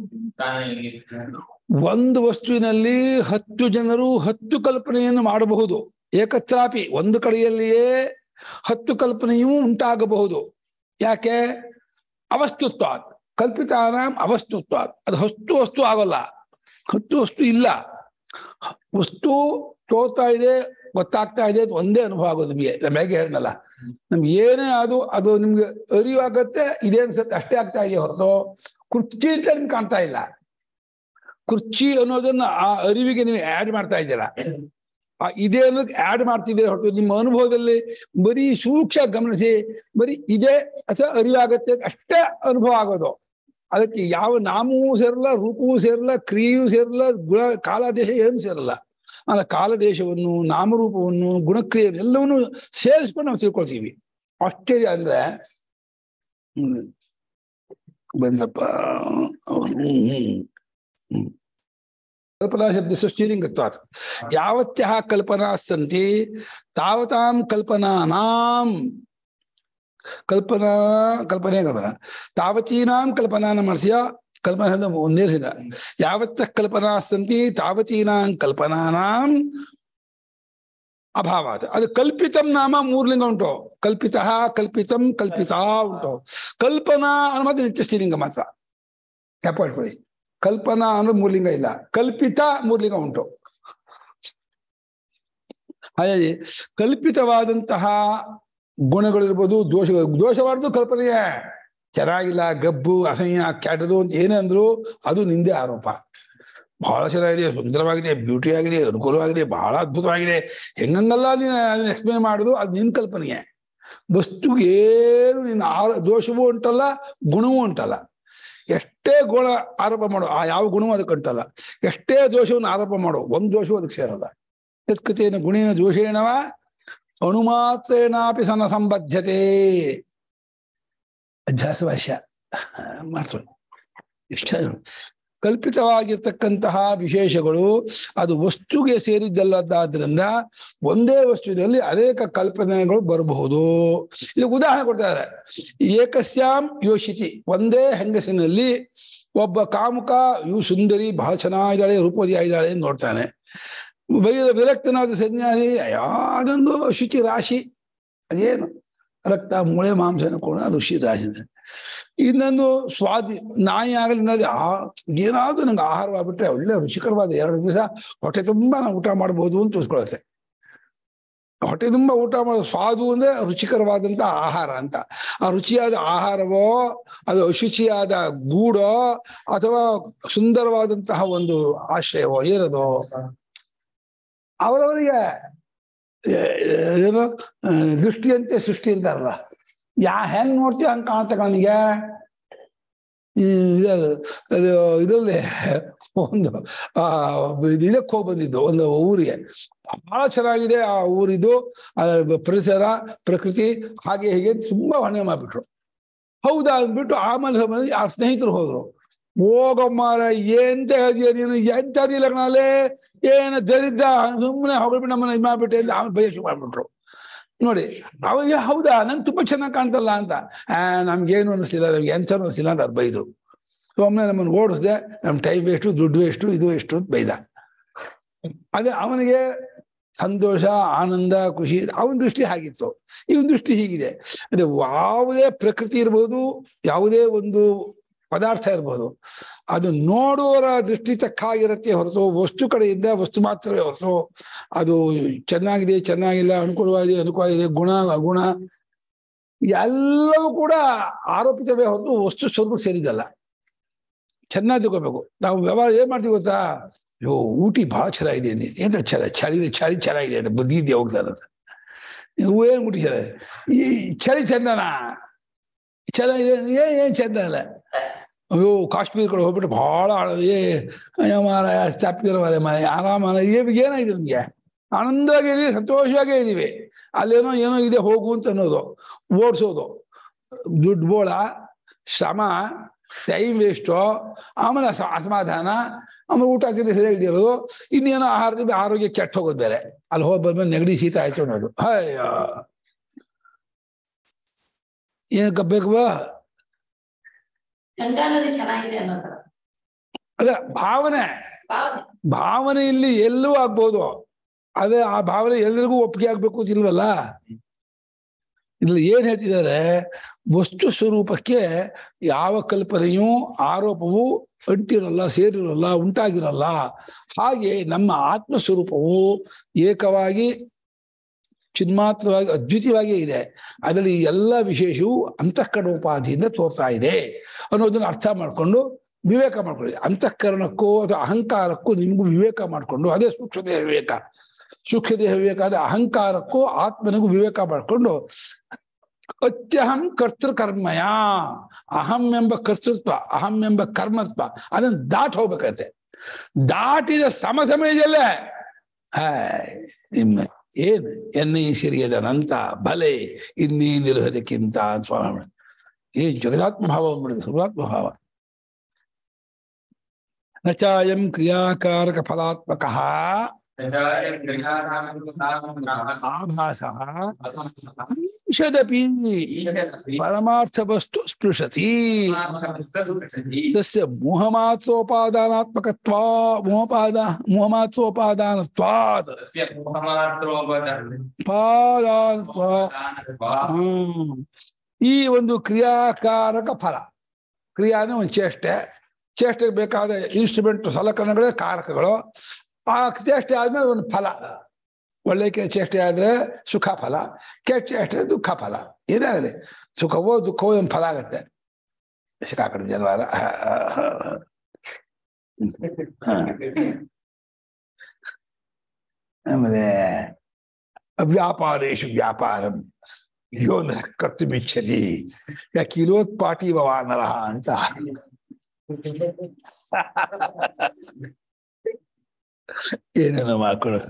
ಒಂದು ವಸ್ತುವಿನಲ್ಲಿ ಹತ್ತು ಜನರು ಹತ್ತು ಕಲ್ಪನೆಯನ್ನು ಮಾಡಬಹುದು ಏಕತ್ರಾಪಿ ಒಂದು ಕಡೆಯಲ್ಲಿಯೇ ಹತ್ತು ಕಲ್ಪನೆಯೂ ಉಂಟಾಗಬಹುದು ಯಾಕೆ ಅವಸ್ತುತ್ವ ಕಲ್ಪಿತಾನ ಅವಸ್ತುತ್ವ ಅದು ಹತ್ತು ವಸ್ತು ಆಗೋಲ್ಲ ಹತ್ತು ವಸ್ತು ಇಲ್ಲ ವಸ್ತು ತೋರ್ತಾ ಇದೆ ಗೊತ್ತಾಗ್ತಾ ಇದೆ ಅದು ಒಂದೇ ಅನುಭವ ಆಗೋದು ನಿಮಗೆ ಬೆಳಗ್ಗೆ ಹೇಳಿದ್ನಲ್ಲ ನಮ್ಗೆ ಏನೇ ಅದು ಅದು ನಿಮ್ಗೆ ಅರಿವಾಗತ್ತೆ ಇದೇ ಅನ್ಸತ್ತೆ ಅಷ್ಟೇ ಆಗ್ತಾ ಇದೆ ಹೊರತು ಕುರ್ಚಿ ಅಂತ ನಿಮ್ಗೆ ಕಾಣ್ತಾ ಇಲ್ಲ ಕುರ್ಚಿ ಅನ್ನೋದನ್ನ ಆ ಅರಿವಿಗೆ ನೀವು ಆಡ್ ಮಾಡ್ತಾ ಇದ್ದೀರಾ ಆ ಇದೆ ಅನ್ನೋದಕ್ಕೆ ಆಡ್ ಮಾಡ್ತಿದ್ದೀರಾ ಹೊರತು ನಿಮ್ಮ ಅನುಭವದಲ್ಲಿ ಬರೀ ಸೂಕ್ಷ್ಮ ಗಮನಿಸಿ ಬರೀ ಇದೆ ಅಥವಾ ಅರಿವಾಗತ್ತೆ ಅಷ್ಟೇ ಅನುಭವ ಆಗೋದು ಅದಕ್ಕೆ ಯಾವ ನಾಮವೂ ಸೇರಲ್ಲ ರೂಪವೂ ಸೇರಲ್ಲ ಕ್ರಿಯೆಯೂ ಸೇರಲ್ಲ ಗುಣ ಕಾಲದೇಶ ಏನು ಸೇರಲ್ಲ ಆದ್ರೆ ಕಾಲದೇಶವನ್ನು ನಾಮರೂಪವನ್ನು ಗುಣಕ್ರಿಯೆ ಎಲ್ಲವನ್ನು ಸೇರಿಸ್ಕೊಂಡು ನಾವು ತಿಳ್ಕೊಳ್ತೀವಿ ಆಶ್ಚರ್ಯ ಅಂದ್ರೆ ಹ್ಮ್ ಬಂದಪ್ಪ ಹ್ಮ್ ಹ್ಮ್ ಹ್ಮ್ ಕಲ್ಪನಾ ಶಬ್ದ ಸ್ಟಿಲಿಂಗತ್ವಾತ್ ಯಾವತ್ಯಃ ಕಲ್ಪನಾ ಸಂತಿ ತಾವತಾಂ ಕಲ್ಪನಾನಾಂ ಕಲ್ಪನಾ ಕಲ್ಪನೆ ಕಲ್ಪನಾ ತಾವತೀನಾಂ ಕಲ್ಪನಾನ ಮಾಡಿಸಿಯ ಕಲ್ಪನಾ ಒಂದೇ ಸಿಗ ಯಾವತ್ತ ಕಲ್ಪನಾ ಸಂತಿ ತಾವತೀನಾಂ ಕಲ್ಪನಾನಾಂ ಅಭಾವಾತ್ ಅದು ಕಲ್ಪಿತಂ ನಾಮ ಮೂರ್ಲಿಂಗ ಉಂಟು ಕಲ್ಪಿತ ಕಲ್ಪಿತಂ ಕಲ್ಪಿತಾ ಉಂಟು ಕಲ್ಪನಾ ಅನ್ನೋದು ನಿತ್ಯ ಸ್ತ್ರೀಲಿಂಗ ಮಾತ್ರ ಜ್ಞಾಪ ಇಟ್ಕೊಳ್ಳಿ ಕಲ್ಪನಾ ಅನ್ನೋ ಮೂರ್ಲಿಂಗ ಇಲ್ಲ ಕಲ್ಪಿತ ಮೂರ್ಲಿಂಗ ಉಂಟು ಹಾಗಾಗಿ ಕಲ್ಪಿತವಾದಂತಹ ಗುಣಗಳಿರ್ಬೋದು ದೋಷಗಳು ದೋಷವಾದ್ದು ಕಲ್ಪನೆಯೇ ಚೆನ್ನಾಗಿಲ್ಲ ಗಬ್ಬು ಅಸಹ್ಯ ಕೆಟ್ಟದು ಅಂತ ಏನೇ ಅಂದ್ರು ಅದು ನಿಂದೆ ಆರೋಪ ಬಹಳ ಚೆನ್ನಾಗಿದೆ ಸುಂದರವಾಗಿದೆ ಬ್ಯೂಟಿ ಆಗಿದೆ ಅನುಕೂಲವಾಗಿದೆ ಬಹಳ ಅದ್ಭುತವಾಗಿದೆ ಹೆಂಗಂಗಲ್ಲ ನೀನು ಅದನ್ನ ಎಕ್ಸ್ಪ್ಲೇನ್ ಮಾಡುದು ಅದು ನಿನ್ ಕಲ್ಪನೆಯೇ ವಸ್ತುಗೆ ಏನು ನಿನ್ನ ಆ ದೋಷವೂ ಉಂಟಲ್ಲ ಗುಣವೂ ಉಂಟಲ್ಲ ಎಷ್ಟೇ ಗುಣ ಆರೋಪ ಮಾಡು ಆ ಯಾವ ಗುಣವೂ ಅದಕ್ಕೆ ಉಂಟಲ್ಲ ಎಷ್ಟೇ ದೋಷವನ್ನು ಆರೋಪ ಮಾಡು ಒಂದು ದೋಷವೂ ಅದಕ್ಕೆ ಸೇರಲ್ಲ ಯತ್ಕೃತೇನ ಗುಣೇನ ದೋಷೇಣವ ಅಣುಮಾತ್ರೇಣಾಪಿ ಸನ ಸಂಬದ್ಧತೆ ಅಧ್ಯಾಸ ಭಾಷ್ಯ ಮಾಡ್ತಾರೆ ಇಷ್ಟ ಕಲ್ಪಿತವಾಗಿರ್ತಕ್ಕಂತಹ ವಿಶೇಷಗಳು ಅದು ವಸ್ತುಗೆ ಸೇರಿದ್ದಲ್ಲದಾದ್ರಿಂದ ಒಂದೇ ವಸ್ತುವಿನಲ್ಲಿ ಅನೇಕ ಕಲ್ಪನೆಗಳು ಬರಬಹುದು ಇದು ಉದಾಹರಣೆ ಕೊಡ್ತಾರೆ ಏಕಸ್ಯಾಂ ಯೋಷಿತಿ ಒಂದೇ ಹೆಂಗಸಿನಲ್ಲಿ ಒಬ್ಬ ಕಾಮುಕ ಇವು ಸುಂದರಿ ಬಹಳ ಚೆನ್ನಾಗಿದ್ದಾಳೆ ರೂಪವತಿ ಆಗಿದ್ದಾಳೆ ಅಂತ ನೋಡ್ತಾನೆ ವೈರ ವಿರಕ್ತನಾದ ಸನ್ಯಾಸಿ ಯಾವ್ದೊಂದು ಶುಚಿ ರಾಶಿ ಅದೇನು ರಕ್ತ ಮೂಳೆ ಮಾಂಸನ ಕೂಡ ಅದು ಶುಚಿ ರಾಶಿ ಇದೆ. ಇನ್ನೊಂದು ಸ್ವಾದಿ ನಾಯಿ ಆಗಲಿ ಇನ್ನೊಂದು ಆ ಏನಾದ್ರು ನಂಗೆ ಆಹಾರವಾಗ್ಬಿಟ್ರೆ ಒಳ್ಳೆ ರುಚಿಕರವಾದ ಎರಡು ದಿವಸ ಹೊಟ್ಟೆ ತುಂಬಾ ನಾವು ಊಟ ಮಾಡ್ಬೋದು ಅಂತ ತೋರಿಸ್ಕೊಳತ್ತೆ ಹೊಟ್ಟೆ ತುಂಬ ಊಟ ಮಾಡೋ ಸ್ವಾದು ಅಂದ್ರೆ ರುಚಿಕರವಾದಂತ ಆಹಾರ ಅಂತ ಆ ರುಚಿಯಾದ ಆಹಾರವೋ ಅದು ಅಶುಚಿಯಾದ ಗೂಡೋ ಅಥವಾ ಸುಂದರವಾದಂತಹ ಒಂದು ಆಶ್ರಯವೋ ಏನದು ಅವರವರಿಗೆ ಆ, ಏನು ಆ, ದೃಷ್ಟಿಯಂತೆ ಸೃಷ್ಟಿ ಅಂತಾರಲ್ಲ ಯಾ ಹೆಂಗ್ ನೋಡ್ತೀವಿ ಹಂಗ್ ಕಾಣುತ್ತೆ ಕಣ್ಣಿಗೆ ಈ ಇದು ಅದು ಇದರಲ್ಲಿ ಒಂದು ಆ ಇದು ಇದಕ್ಕೆ ಹೋಗಿ ಬಂದಿದ್ದು ಒಂದು ಊರಿಗೆ ಬಹಳ ಚೆನ್ನಾಗಿದೆ ಆ ಊರಿದು ಆ ಪರಿಸರ ಪ್ರಕೃತಿ ಹಾಗೆ ಹೀಗೆ ತುಂಬಾ ಹೊಣೆ ಮಾಡ್ಬಿಟ್ರು ಹೌದಾ ಅಂದ್ಬಿಟ್ಟು ಆಮೇಲೆ ಬಂದು ಆ ಸ್ನೇಹಿತರು ಹೋದ್ರು ಹೋಗಮ್ಮಾರ ಎಂತ ಹೇಳಿದ್ಯಾ ನೀನು ಎಂತದಿಲ್ಲ ಕಣಲೆ ಏನ ದರಿದ್ದ ಸುಮ್ಮನೆ ಹೊಗಳ್ಬಿಟ್ಟು ನಮ್ಮನ್ನ ಇದು ಮಾಡ್ಬಿಟ್ಟೆ ಅಂತ ಆಮೇಲೆ ಬೈಯಕ್ಕೆ ಶುರು ಮಾಡ್ಬಿಟ್ರು ನೋಡಿ ಅವಾಗ ಹೌದಾ ನಂಗೆ ತುಂಬಾ ಚೆನ್ನಾಗಿ ಕಾಣ್ತಲ್ಲ ಅಂತ ಆ ನಮ್ಗೇನು ಅನಿಸ್ತಿಲ್ಲ ನಮ್ಗೆ ಎಂತ ಅನಿಸ್ತಿಲ್ಲ ಅಂತ ಅದು ಬೈದ್ರು ಒಮ್ಮೆ ನಮ್ಮನ್ನು ಓಡಿಸ್ದೆ ನಮ್ಮ ಟೈಮ್ ವೇಸ್ಟು ದುಡ್ಡು ಎಷ್ಟು ಇದು ಎಷ್ಟು ಅಂತ ಬೈದ ಅದೇ ಅವನಿಗೆ ಸಂತೋಷ ಆನಂದ ಖುಷಿ ಅವನ ದೃಷ್ಟಿ ಹಾಗಿತ್ತು ಇವನ ದೃಷ್ಟಿ ಹೀಗಿದೆ ಅದೇ ಯಾವುದೇ ಪ್ರಕೃತಿ ಇರ್ಬೋದು ಯಾವುದೇ ಒಂದು ಪದಾರ್ಥ ಇರ್ಬೋದು ಅದು ನೋಡುವವರ ದೃಷ್ಟಿ ತಕ್ಕಾಗಿರತ್ತೆ ಹೊರತು ವಸ್ತು ಕಡೆಯಿಂದ ವಸ್ತು ಮಾತ್ರವೇ ಹೊರತು ಅದು ಚೆನ್ನಾಗಿದೆ ಚೆನ್ನಾಗಿಲ್ಲ ಅನುಕೂಲವಾಗಿದೆ ಅನುಕೂಲವಾಗಿದೆ ಗುಣ ಅಗುಣ ಎಲ್ಲವೂ ಕೂಡ ಆರೋಪಿತವೇ ಹೊರತು ವಸ್ತು ಸ್ವರೂಪ ಸೇರಿದಲ್ಲ ಚೆನ್ನಾಗಿ ತಗೋಬೇಕು ನಾವು ವ್ಯವಹಾರ ಏನ್ ಮಾಡ್ತೀವಿ ಗೊತ್ತಾ ಅಯ್ಯೋ ಊಟಿ ಬಹಳ ಚೆನ್ನಾಗಿದೆ ಅಂದೆ ಏನು ಚಳ ಚಳಿ ಚಳಿ ಚೆನ್ನಾಗಿದೆ ಅಂತ ಬುದ್ಧಿ ಇದೆಯಾ ಹೋಗ್ತಾರೆ ನೀವು ಏನ್ ಊಟಿ ಚೆನ್ನಾಗಿದೆ ಈ ಚಳಿ ಚಂದನ ಚೆನ್ನಾಗಿದೆ ಏನ್ ಏನ್ ಚಂದ ಅಲ್ಲ ಅಯ್ಯೋ ಕಾಶ್ಮೀರ ಕಡೆ ಹೋಗ್ಬಿಟ್ಟು ಬಹಳ ಏ ಅಯ್ಯೋ ಮಾರಾಯ ಚಾಪಿರೋ ಮಾರಾಯ ಮಾರಾಯ ಆರಾಮ ಏನಾಗಿದೆ ನಿಮ್ಗೆ ಆನಂದವಾಗಿ ಇದೀವಿ ಸಂತೋಷವಾಗೇ ಇದೀವಿ ಅಲ್ಲೇನೋ ಏನೋ ಇದೆ ಹೋಗು ಅಂತ ಅನ್ನೋದು ಓಡಿಸೋದು ದುಡ್ಡು ಬೋಳ ಶ್ರಮ ಟೈಮ್ ವೇಸ್ಟು ಆಮೇಲೆ ಅಸ ಅಸಮಾಧಾನ ಆಮೇಲೆ ಊಟ ತಿಂಡಿ ಸರಿಯಾಗಿ ಇರೋದು ಇನ್ನೇನೋ ಆಹಾರದಿಂದ ಆರೋಗ್ಯ ಕೆಟ್ಟ ಹೋಗೋದು ಬೇರೆ ಅಲ್ಲಿ ಹೋಗಿ ಬಂದ್ಮೇಲೆ ನೆಗಡಿ ಶೀತ ಆಯ್ತು ಅನ್ನೋದು ಅಯ್ಯೋ ಏನಕ್ಕೆ ಬೇಕು ಬಾ ಗಂಗಾ ನದಿ ಚೆನ್ನಾಗಿದೆ ಅನ್ನೋ ತರ ಅಲ್ಲ ಭಾವನೆ ಭಾವನೆ ಭಾವನೆಯಲ್ಲಿ ಎಲ್ಲೂ ಆಗ್ಬೋದು ಅದೇ ಆ ಭಾವನೆ ಎಲ್ಲರಿಗೂ ಒಪ್ಪಿಗೆ ಆಗ್ಬೇಕು ಅಂತಿಲ್ವಲ್ಲ ಇಲ್ಲಿ ಏನ್ ಹೇಳ್ತಿದ್ದಾರೆ ವಸ್ತು ಸ್ವರೂಪಕ್ಕೆ ಯಾವ ಕಲ್ಪನೆಯೂ ಆರೋಪವು ಅಂಟಿರಲ್ಲ ಸೇರಿರಲ್ಲ ಉಂಟಾಗಿರಲ್ಲ ಹಾಗೆ ನಮ್ಮ ಆತ್ಮ ಸ್ವರೂಪವು ಏಕವಾಗಿ ಚಿನ್ಮಾತ್ರವಾಗಿ ಅದ್ವಿತೀಯವಾಗಿಯೇ ಇದೆ ಅದರಲ್ಲಿ ಎಲ್ಲ ವಿಶೇಷವು ಅಂತಃಕರಣೋಪಾಧಿಯಿಂದ ತೋರ್ತಾ ಇದೆ ಅನ್ನೋದನ್ನ ಅರ್ಥ ಮಾಡ್ಕೊಂಡು ವಿವೇಕ ಮಾಡ್ಕೊಳ್ಳಿ ಅಂತಃಕರಣಕ್ಕೂ ಅಥವಾ ಅಹಂಕಾರಕ್ಕೂ ನಿಮಗೂ ವಿವೇಕ ಮಾಡಿಕೊಂಡು ಅದೇ ಸೂಕ್ಷ್ಮ ದೇಹ ವಿವೇಕ ಸೂಕ್ಷ್ಮ ದೇಹ ವಿವೇಕ ಆದ ಅಹಂಕಾರಕ್ಕೂ ಆತ್ಮನಿಗೂ ವಿವೇಕ ಮಾಡಿಕೊಂಡು ಅತ್ಯಹಂ ಕರ್ತೃಕರ್ಮಯ ಅಹಂ ಎಂಬ ಕರ್ತೃತ್ವ ಅಹಂ ಎಂಬ ಕರ್ಮತ್ವ ಅದನ್ನು ದಾಟ್ ಹೋಗ್ಬೇಕಂತೆ ದಾಟಿದ ಸಮ ಸಮಯದಲ್ಲೇ ಹಾಯ್ ನಿಮ್ಮ ಏನು ಎನ್ನ ಈ ಸಿರಿಯದ ನಂತ ಭಲೆ ಇನ್ನೇನಿರುವುದಕ್ಕಿಂತ ಸ್ವಾಮಿ ಏ ಜಗದಾತ್ಮ ಭಾವ ಬಂದ್ಬಿಡಿದೆ ಸರ್ವಾತ್ಮ ಭಾವ ನ ಚಾಯಂ ಕ್ರಿಯಾಕಾರಕ ಫಲಾತ್ಮಕ ಆಭಾಸ ಅಂಶದಪಿ ಪರಮಾರ್ಥ ವಸ್ತು ಸ್ಪೃಶತಿ ತಸ್ಯ ಮೋಹಮಾತ್ರೋಪಾದಾನಾತ್ಮಕತ್ವಾ ಮೋಹಪಾದ ಮೋಹಮಾತ್ರೋಪಾದಾನತ್ವಾತ್ ಪಾದಾನತ್ವ ಹ್ಮ್. ಈ ಒಂದು ಕ್ರಿಯಾಕಾರಕ ಫಲ ಕ್ರಿಯಾನೇ ಒಂದು ಚೇಷ್ಟೆ ಚೇಷ್ಟೆಗೆ ಬೇಕಾದ ಇನ್ಸ್ಟ್ರೂಮೆಂಟ್ ಸಲಕರಣೆಗಳೇ ಕಾರಕಗಳು ಆ ಚೇಷ್ಟೆ ಆದ್ಮೇಲೆ ಒಂದು ಫಲ ಒಳ್ಳೆ ಕೆ- ಚೇಷ್ಟೆ ಆದ್ರೆ ಸುಖ ಫಲ ಕೆಟ್ಟ ಚೇಷ್ಟೆ ದುಃಖ ಫಲ ಏನಾಗಲಿ ಸುಖವೋ ದುಃಖವೋ ಒಂದು ಫಲ ಆಗತ್ತೆ ಸಿಕ್ಕಾಕಡೆ ಜನವಾರ ಆಮೇಲೆ ವ್ಯಾಪಾರೇಶು ವ್ಯಾಪಾರಂ ಯೋನ ಕರ್ತುಮಿಚ್ಛತಿ ಕಿಲೋತ್ಪಾಟಿ ವಾನರ ಅಂತ ಏನೇನೋ ಮಾಡ್ಕೊಡು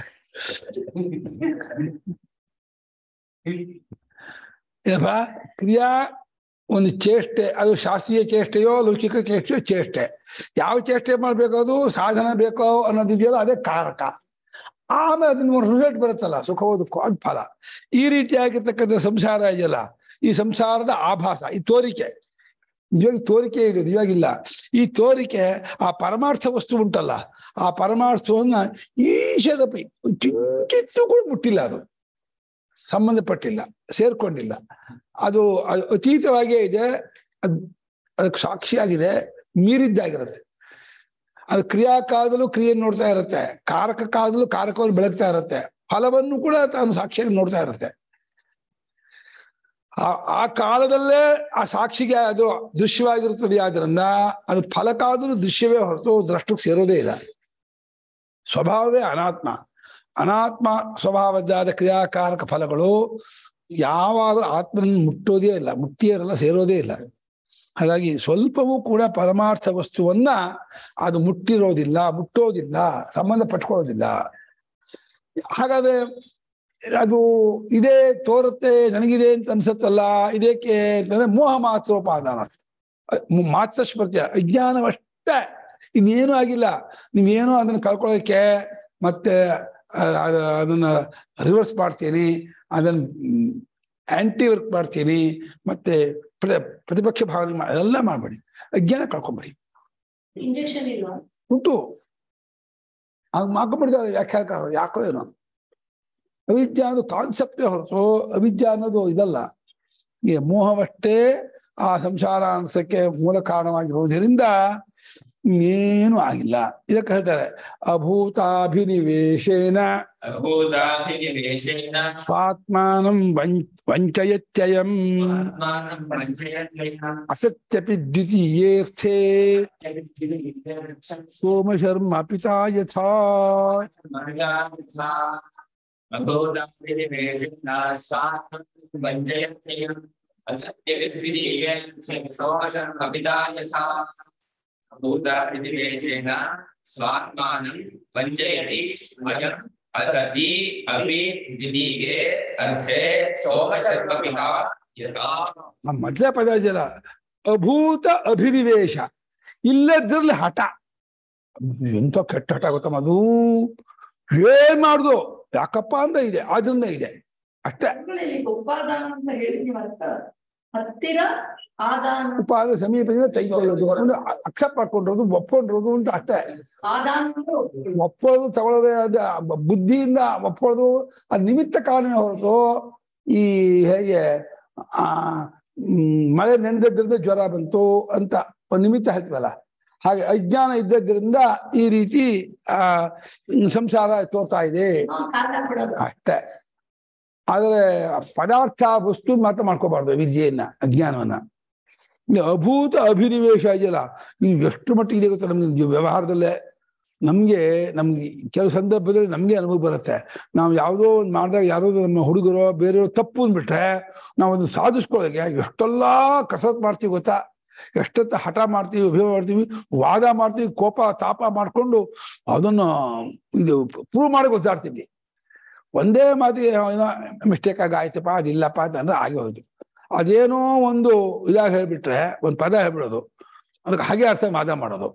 ಏನಪ್ಪ ಕ್ರಿಯಾ ಒಂದು ಚೇಷ್ಟೆ ಅದು ಶಾಸ್ತ್ರೀಯ ಚೇಷ್ಟೆಯೋ ಲೌಕಿಕ ಚೇಷ್ಟೆಯೋ ಚೇಷ್ಟೆ ಯಾವ ಚೇಷ್ಟೆ ಮಾಡ್ಬೇಕು ಅದು ಸಾಧನ ಬೇಕೋ ಅನ್ನೋದಿದೆಯಲ್ಲ ಅದೇ ಕಾರಕ ಆಮೇಲೆ ಅದನ್ನ ರಿಸಲ್ಟ್ ಬರುತ್ತಲ್ಲ ಸುಖವೋ ದುಃಖ ಅದು ಫಲ ಈ ರೀತಿಯಾಗಿರ್ತಕ್ಕಂಥ ಸಂಸಾರ ಇದೆಯಲ್ಲ ಈ ಸಂಸಾರದ ಆಭಾಸ ಈ ತೋರಿಕೆ ನಿಜವಾಗಿ ತೋರಿಕೆ ಇದೆ ನಿಜವಾಗಿಲ್ಲ ಈ ತೋರಿಕೆ ಆ ಪರಮಾರ್ಥ ವಸ್ತು ಉಂಟಲ್ಲ ಆ ಪರಮಾರ್ಥವನ್ನ ಈಶದಪಿ ಕಿಂಚಿತ್ತೂ ಕೂಡ ಮುಟ್ಟಿಲ್ಲ ಅದು ಸಂಬಂಧಪಟ್ಟಿಲ್ಲ ಸೇರ್ಕೊಂಡಿಲ್ಲ ಅದು ಅದು ಅತೀತವಾಗಿಯೇ ಇದೆ ಅದ್ ಅದಕ್ಕೆ ಸಾಕ್ಷಿಯಾಗಿದೆ ಮೀರಿದ್ದಾಗಿರುತ್ತೆ ಅದು ಕ್ರಿಯಾ ಕಾಲದಲ್ಲೂ ಕ್ರಿಯೆ ನೋಡ್ತಾ ಇರುತ್ತೆ ಕಾರಕ ಕಾಲದಲ್ಲೂ ಕಾರಕವನ್ನು ಬೆಳಗ್ತಾ ಇರುತ್ತೆ ಫಲವನ್ನು ಕೂಡ ತಾನು ಸಾಕ್ಷಿಯಾಗಿ ನೋಡ್ತಾ ಇರುತ್ತೆ ಆ ಆ ಕಾಲದಲ್ಲೇ ಆ ಸಾಕ್ಷಿಗೆ ಅದು ದೃಶ್ಯವಾಗಿರುತ್ತದೆ ಆದ್ರಿಂದ ಅದು ಫಲಕ್ಕಾದರೂ ದೃಶ್ಯವೇ ಹೊರತು ದ್ರಷ್ಟಕ್ಕೆ ಸೇರೋದೇ ಇಲ್ಲ ಸ್ವಭಾವವೇ ಅನಾತ್ಮ ಅನಾತ್ಮ ಸ್ವಭಾವದ್ದಾದ ಕ್ರಿಯಾಕಾರಕ ಫಲಗಳು ಯಾವಾಗ ಆತ್ಮನನ್ನು ಮುಟ್ಟೋದೇ ಇಲ್ಲ ಮುಟ್ಟಿಯೇ ಇರಲ್ಲ ಸೇರೋದೇ ಇಲ್ಲ ಹಾಗಾಗಿ ಸ್ವಲ್ಪವೂ ಕೂಡ ಪರಮಾರ್ಥ ವಸ್ತುವನ್ನ ಅದು ಮುಟ್ಟಿರೋದಿಲ್ಲ ಮುಟ್ಟೋದಿಲ್ಲ ಸಂಬಂಧ ಪಟ್ಕೊಳ್ಳೋದಿಲ್ಲ ಹಾಗಾದ್ರೆ ಅದು ಇದೇ ತೋರುತ್ತೆ ನನಗಿದೆ ಅಂತ ಅನ್ಸತ್ತಲ್ಲ ಇದಕ್ಕೆ ಅಂತಂದ್ರೆ ಮೋಹ ಮಾತ್ರೋಪಾದಾನ ಅಹ್ ಮಾತ್ರ ಸ್ಪರ್ಶ ಅಜ್ಞಾನವಷ್ಟೇ ಇನ್ನೇನು ಆಗಿಲ್ಲ ನೀವೇನು ಅದನ್ನ ಕಳ್ಕೊಳ್ಳೋಕೆ ಮತ್ತೆ ಅಹ್ ಅದ್- ಅದನ್ನ ರಿವರ್ಸ್ ಮಾಡ್ತೀನಿ ಅದನ್ನ ಆಂಟಿ ವರ್ಕ್ ಮಾಡ್ತೀನಿ ಮತ್ತೆ ಪ್ರ- ಪ್ರತಿಪಕ್ಷ ಭಾವನೆ ಮಾ- ಅದೆಲ್ಲ ಮಾಡ್ಬೇಡಿ ಅಜ್ಞಾನ ಕಳ್ಕೊಂಬಿಡಿ ಇಂಜೆಕ್ಷನ್ ಇಲ್ವಾ ಉಂಟು ಹಂಗ್ ಮಾಡ್ಕೊಂಡ್ಬಿಡ್ತಾರೆ ವ್ಯಾಖ್ಯಾನಕಾರ ಯಾಕೋ ಏನೋ ಅವಿದ್ಯೆ ಅನ್ನೋದು ಕಾನ್ಸೆಪ್ಟೇ ಹೊರತು ಅವಿದ್ಯೆ ಅನ್ನೋದು ಇದಲ್ಲ ಈ ಮೋಹವಷ್ಟೇ ಆ ಸಂಸಾರ ಅನ್ಸಕ್ಕೆ ಮೂಲ ಕಾರಣವಾಗಿರುವುದರಿಂದ ಇನ್ನೇನು ಆಗಿಲ್ಲ ಇದಕ್ಕೆ ಹೇಳ್ತಾರೆ ಅಭೂತಾಭಿನಿವೇಶೇನ ಅಭೂತಾಭಿನಿವೇಶೇನ ಸ್ವಾತ್ಮಾನಂ ವಂಚ ವಂಚಯತ್ಯಯಂ ಆತ್ಮಾನಂ ಪಂಚಯತ್ಯಯ ಅಸತ್ಯಪಿ ದ್ವಿತೀಯೇರ್ಥೇ ಸೋಮಶರ್ಮ ಪಿತಾ ಯಥಾ ಅಭೂತಾಭಿನಿವೇಶೇನ ಸ್ವಾತ್ಮಂ ಪಂಚಯತ್ಯಯ ಅಸತ್ಯವಿದ್ವಿದೀಯೇ ಸೋಮಶರ್ಮ ಪಿತಾ ಯಥಾ ಭೂತಾಭಿನಿವೇಶೇನ ಸ್ವಾತ್ಮಾನಂ ಪಂಚಯತಿ ಅಯಂ ಅಸತಿ ಅಪಿ ದಿನೀಗೆ ಅರ್ಥೆ ಸೋಮಶರ್ಮ ಪಿತಾ ಯಥಾ ಆ ಮೊದಲೇ ಪದ ಇದೆಯಲ್ಲ ಅಭೂತ ಅಭಿನಿವೇಶ ಇಲ್ಲದ್ರಲ್ಲಿ ಹಠ ಎಂತ ಕೆಟ್ಟ ಹಠ ಗೊತ್ತಮ್ಮ ಅದು ಏನ್ ಮಾಡುದು ಯಾಕಪ್ಪ ಅಂತ ಇದೆ ಆದ್ರಿಂದ ಇದೆ ಅಷ್ಟೇ ಅವುಗಳಲ್ಲಿ ಉಪಾದಾನ ಅಂತ ಹೇಳಿದ್ವಿ ಅರ್ಥ ಹತ್ತಿರ ಆದಾನ ಉಪಾದ ಸಮೀಪದಿಂದ ತೆಗೆದುಕೊಳ್ಳೋದು ಒಂದು ಅಕ್ಸೆಪ್ಟ್ ಮಾಡ್ಕೊಂಡಿರೋದು ಒಪ್ಕೊಂಡಿರೋದು ಅಂತ ಅಷ್ಟೇ ಆದಾನ ಅಂದ್ರೆ ಒಪ್ಪೋದು ತಗೊಳ್ಳೋದೇ ಅದು ಬ- ಬುದ್ಧಿಯಿಂದ ಒಪ್ಪೋದು ಅದು ನಿಮಿತ್ತ ಕಾರಣವೇ ಹೊರತು ಈ ಹೇಗೆ ಆ ಹ್ಮ್, ಮಳೆ ನೆನೆದದ್ರಿಂದ ಜ್ವರ ಬಂತು ಅಂತ ಒಂದು ನಿಮಿತ್ತ ಹೇಳ್ತೀವಲ್ಲ ಹಾಗೆ ಅಜ್ಞಾನ ಇದ್ದದ್ರಿಂದ ಈ ರೀತಿ ಆ ಸಂಸಾರ ತೋರ್ತಾ ಇದೆ ಆ, ಕಾರಣ ಕೊಡೋದು ಅಷ್ಟೇ ಆದರೆ ಪದಾರ್ಥ ವಸ್ತು ಮಾತ್ರ ಮಾಡ್ಕೋಬಾರ್ದು ವಿದ್ಯೆಯನ್ನ ಅಜ್ಞಾನವನ್ನ ಇನ್ನು ಅಭೂತ ಅಭಿನಿವೇಶ ಇದೆಯಲ್ಲ ಇದು ಎಷ್ಟು ಮಟ್ಟಿಗೆ ಇದೆ ಗೊತ್ತಾ ನಮ್ಗೆ ವ್ಯವಹಾರದಲ್ಲೇ ನಮ್ಗೆ ನಮ್ಗೆ ಕೆಲವು ಸಂದರ್ಭದಲ್ಲಿ ನಮ್ಗೆ ಅನುಭವ ಬರುತ್ತೆ ನಾವು ಯಾವುದೋ ಒಂದು ಮಾಡಿದಾಗ ಯಾರೋ ನಮ್ಮ ಹುಡುಗರು ಬೇರೆಯವರು ತಪ್ಪು ಅಂದ್ಬಿಟ್ರೆ ನಾವು ಅದನ್ನ ಸಾಧಿಸ್ಕೊಳ್ಳೋಕೆ ಎಷ್ಟೆಲ್ಲ ಕಸರತ್ ಮಾಡ್ತೀವಿ ಗೊತ್ತಾ ಎಷ್ಟೊತ್ತ ಹಠ ಮಾಡ್ತೀವಿ ಅಭಿಮಾನ ಮಾಡ್ತೀವಿ ವಾದ ಮಾಡ್ತೀವಿ ಕೋಪ ತಾಪ ಮಾಡ್ಕೊಂಡು ಅದನ್ನು ಇದು ಪ್ರೂವ್ ಮಾಡಿ ಗೊತ್ತಾಡ್ತೀವಿ ಒಂದೇ ಮಾತಿಗೆ ಏನೋ ಮಿಸ್ಟೇಕ್ ಆಗಿ ಆಯ್ತಪ್ಪ ಅದಿಲ್ಲಪ್ಪ ಅಂತಂದ್ರೆ ಆಗಿ ಹೋಯ್ತು ಅದೇನೋ ಒಂದು ಇದಾಗಿ ಹೇಳ್ಬಿಟ್ರೆ ಒಂದು ಪದ ಹೇಳ್ಬಿಡೋದು ಅದಕ್ಕೆ ಹಾಗೆ ಅರ್ಥ ವಾದ ಮಾಡೋದು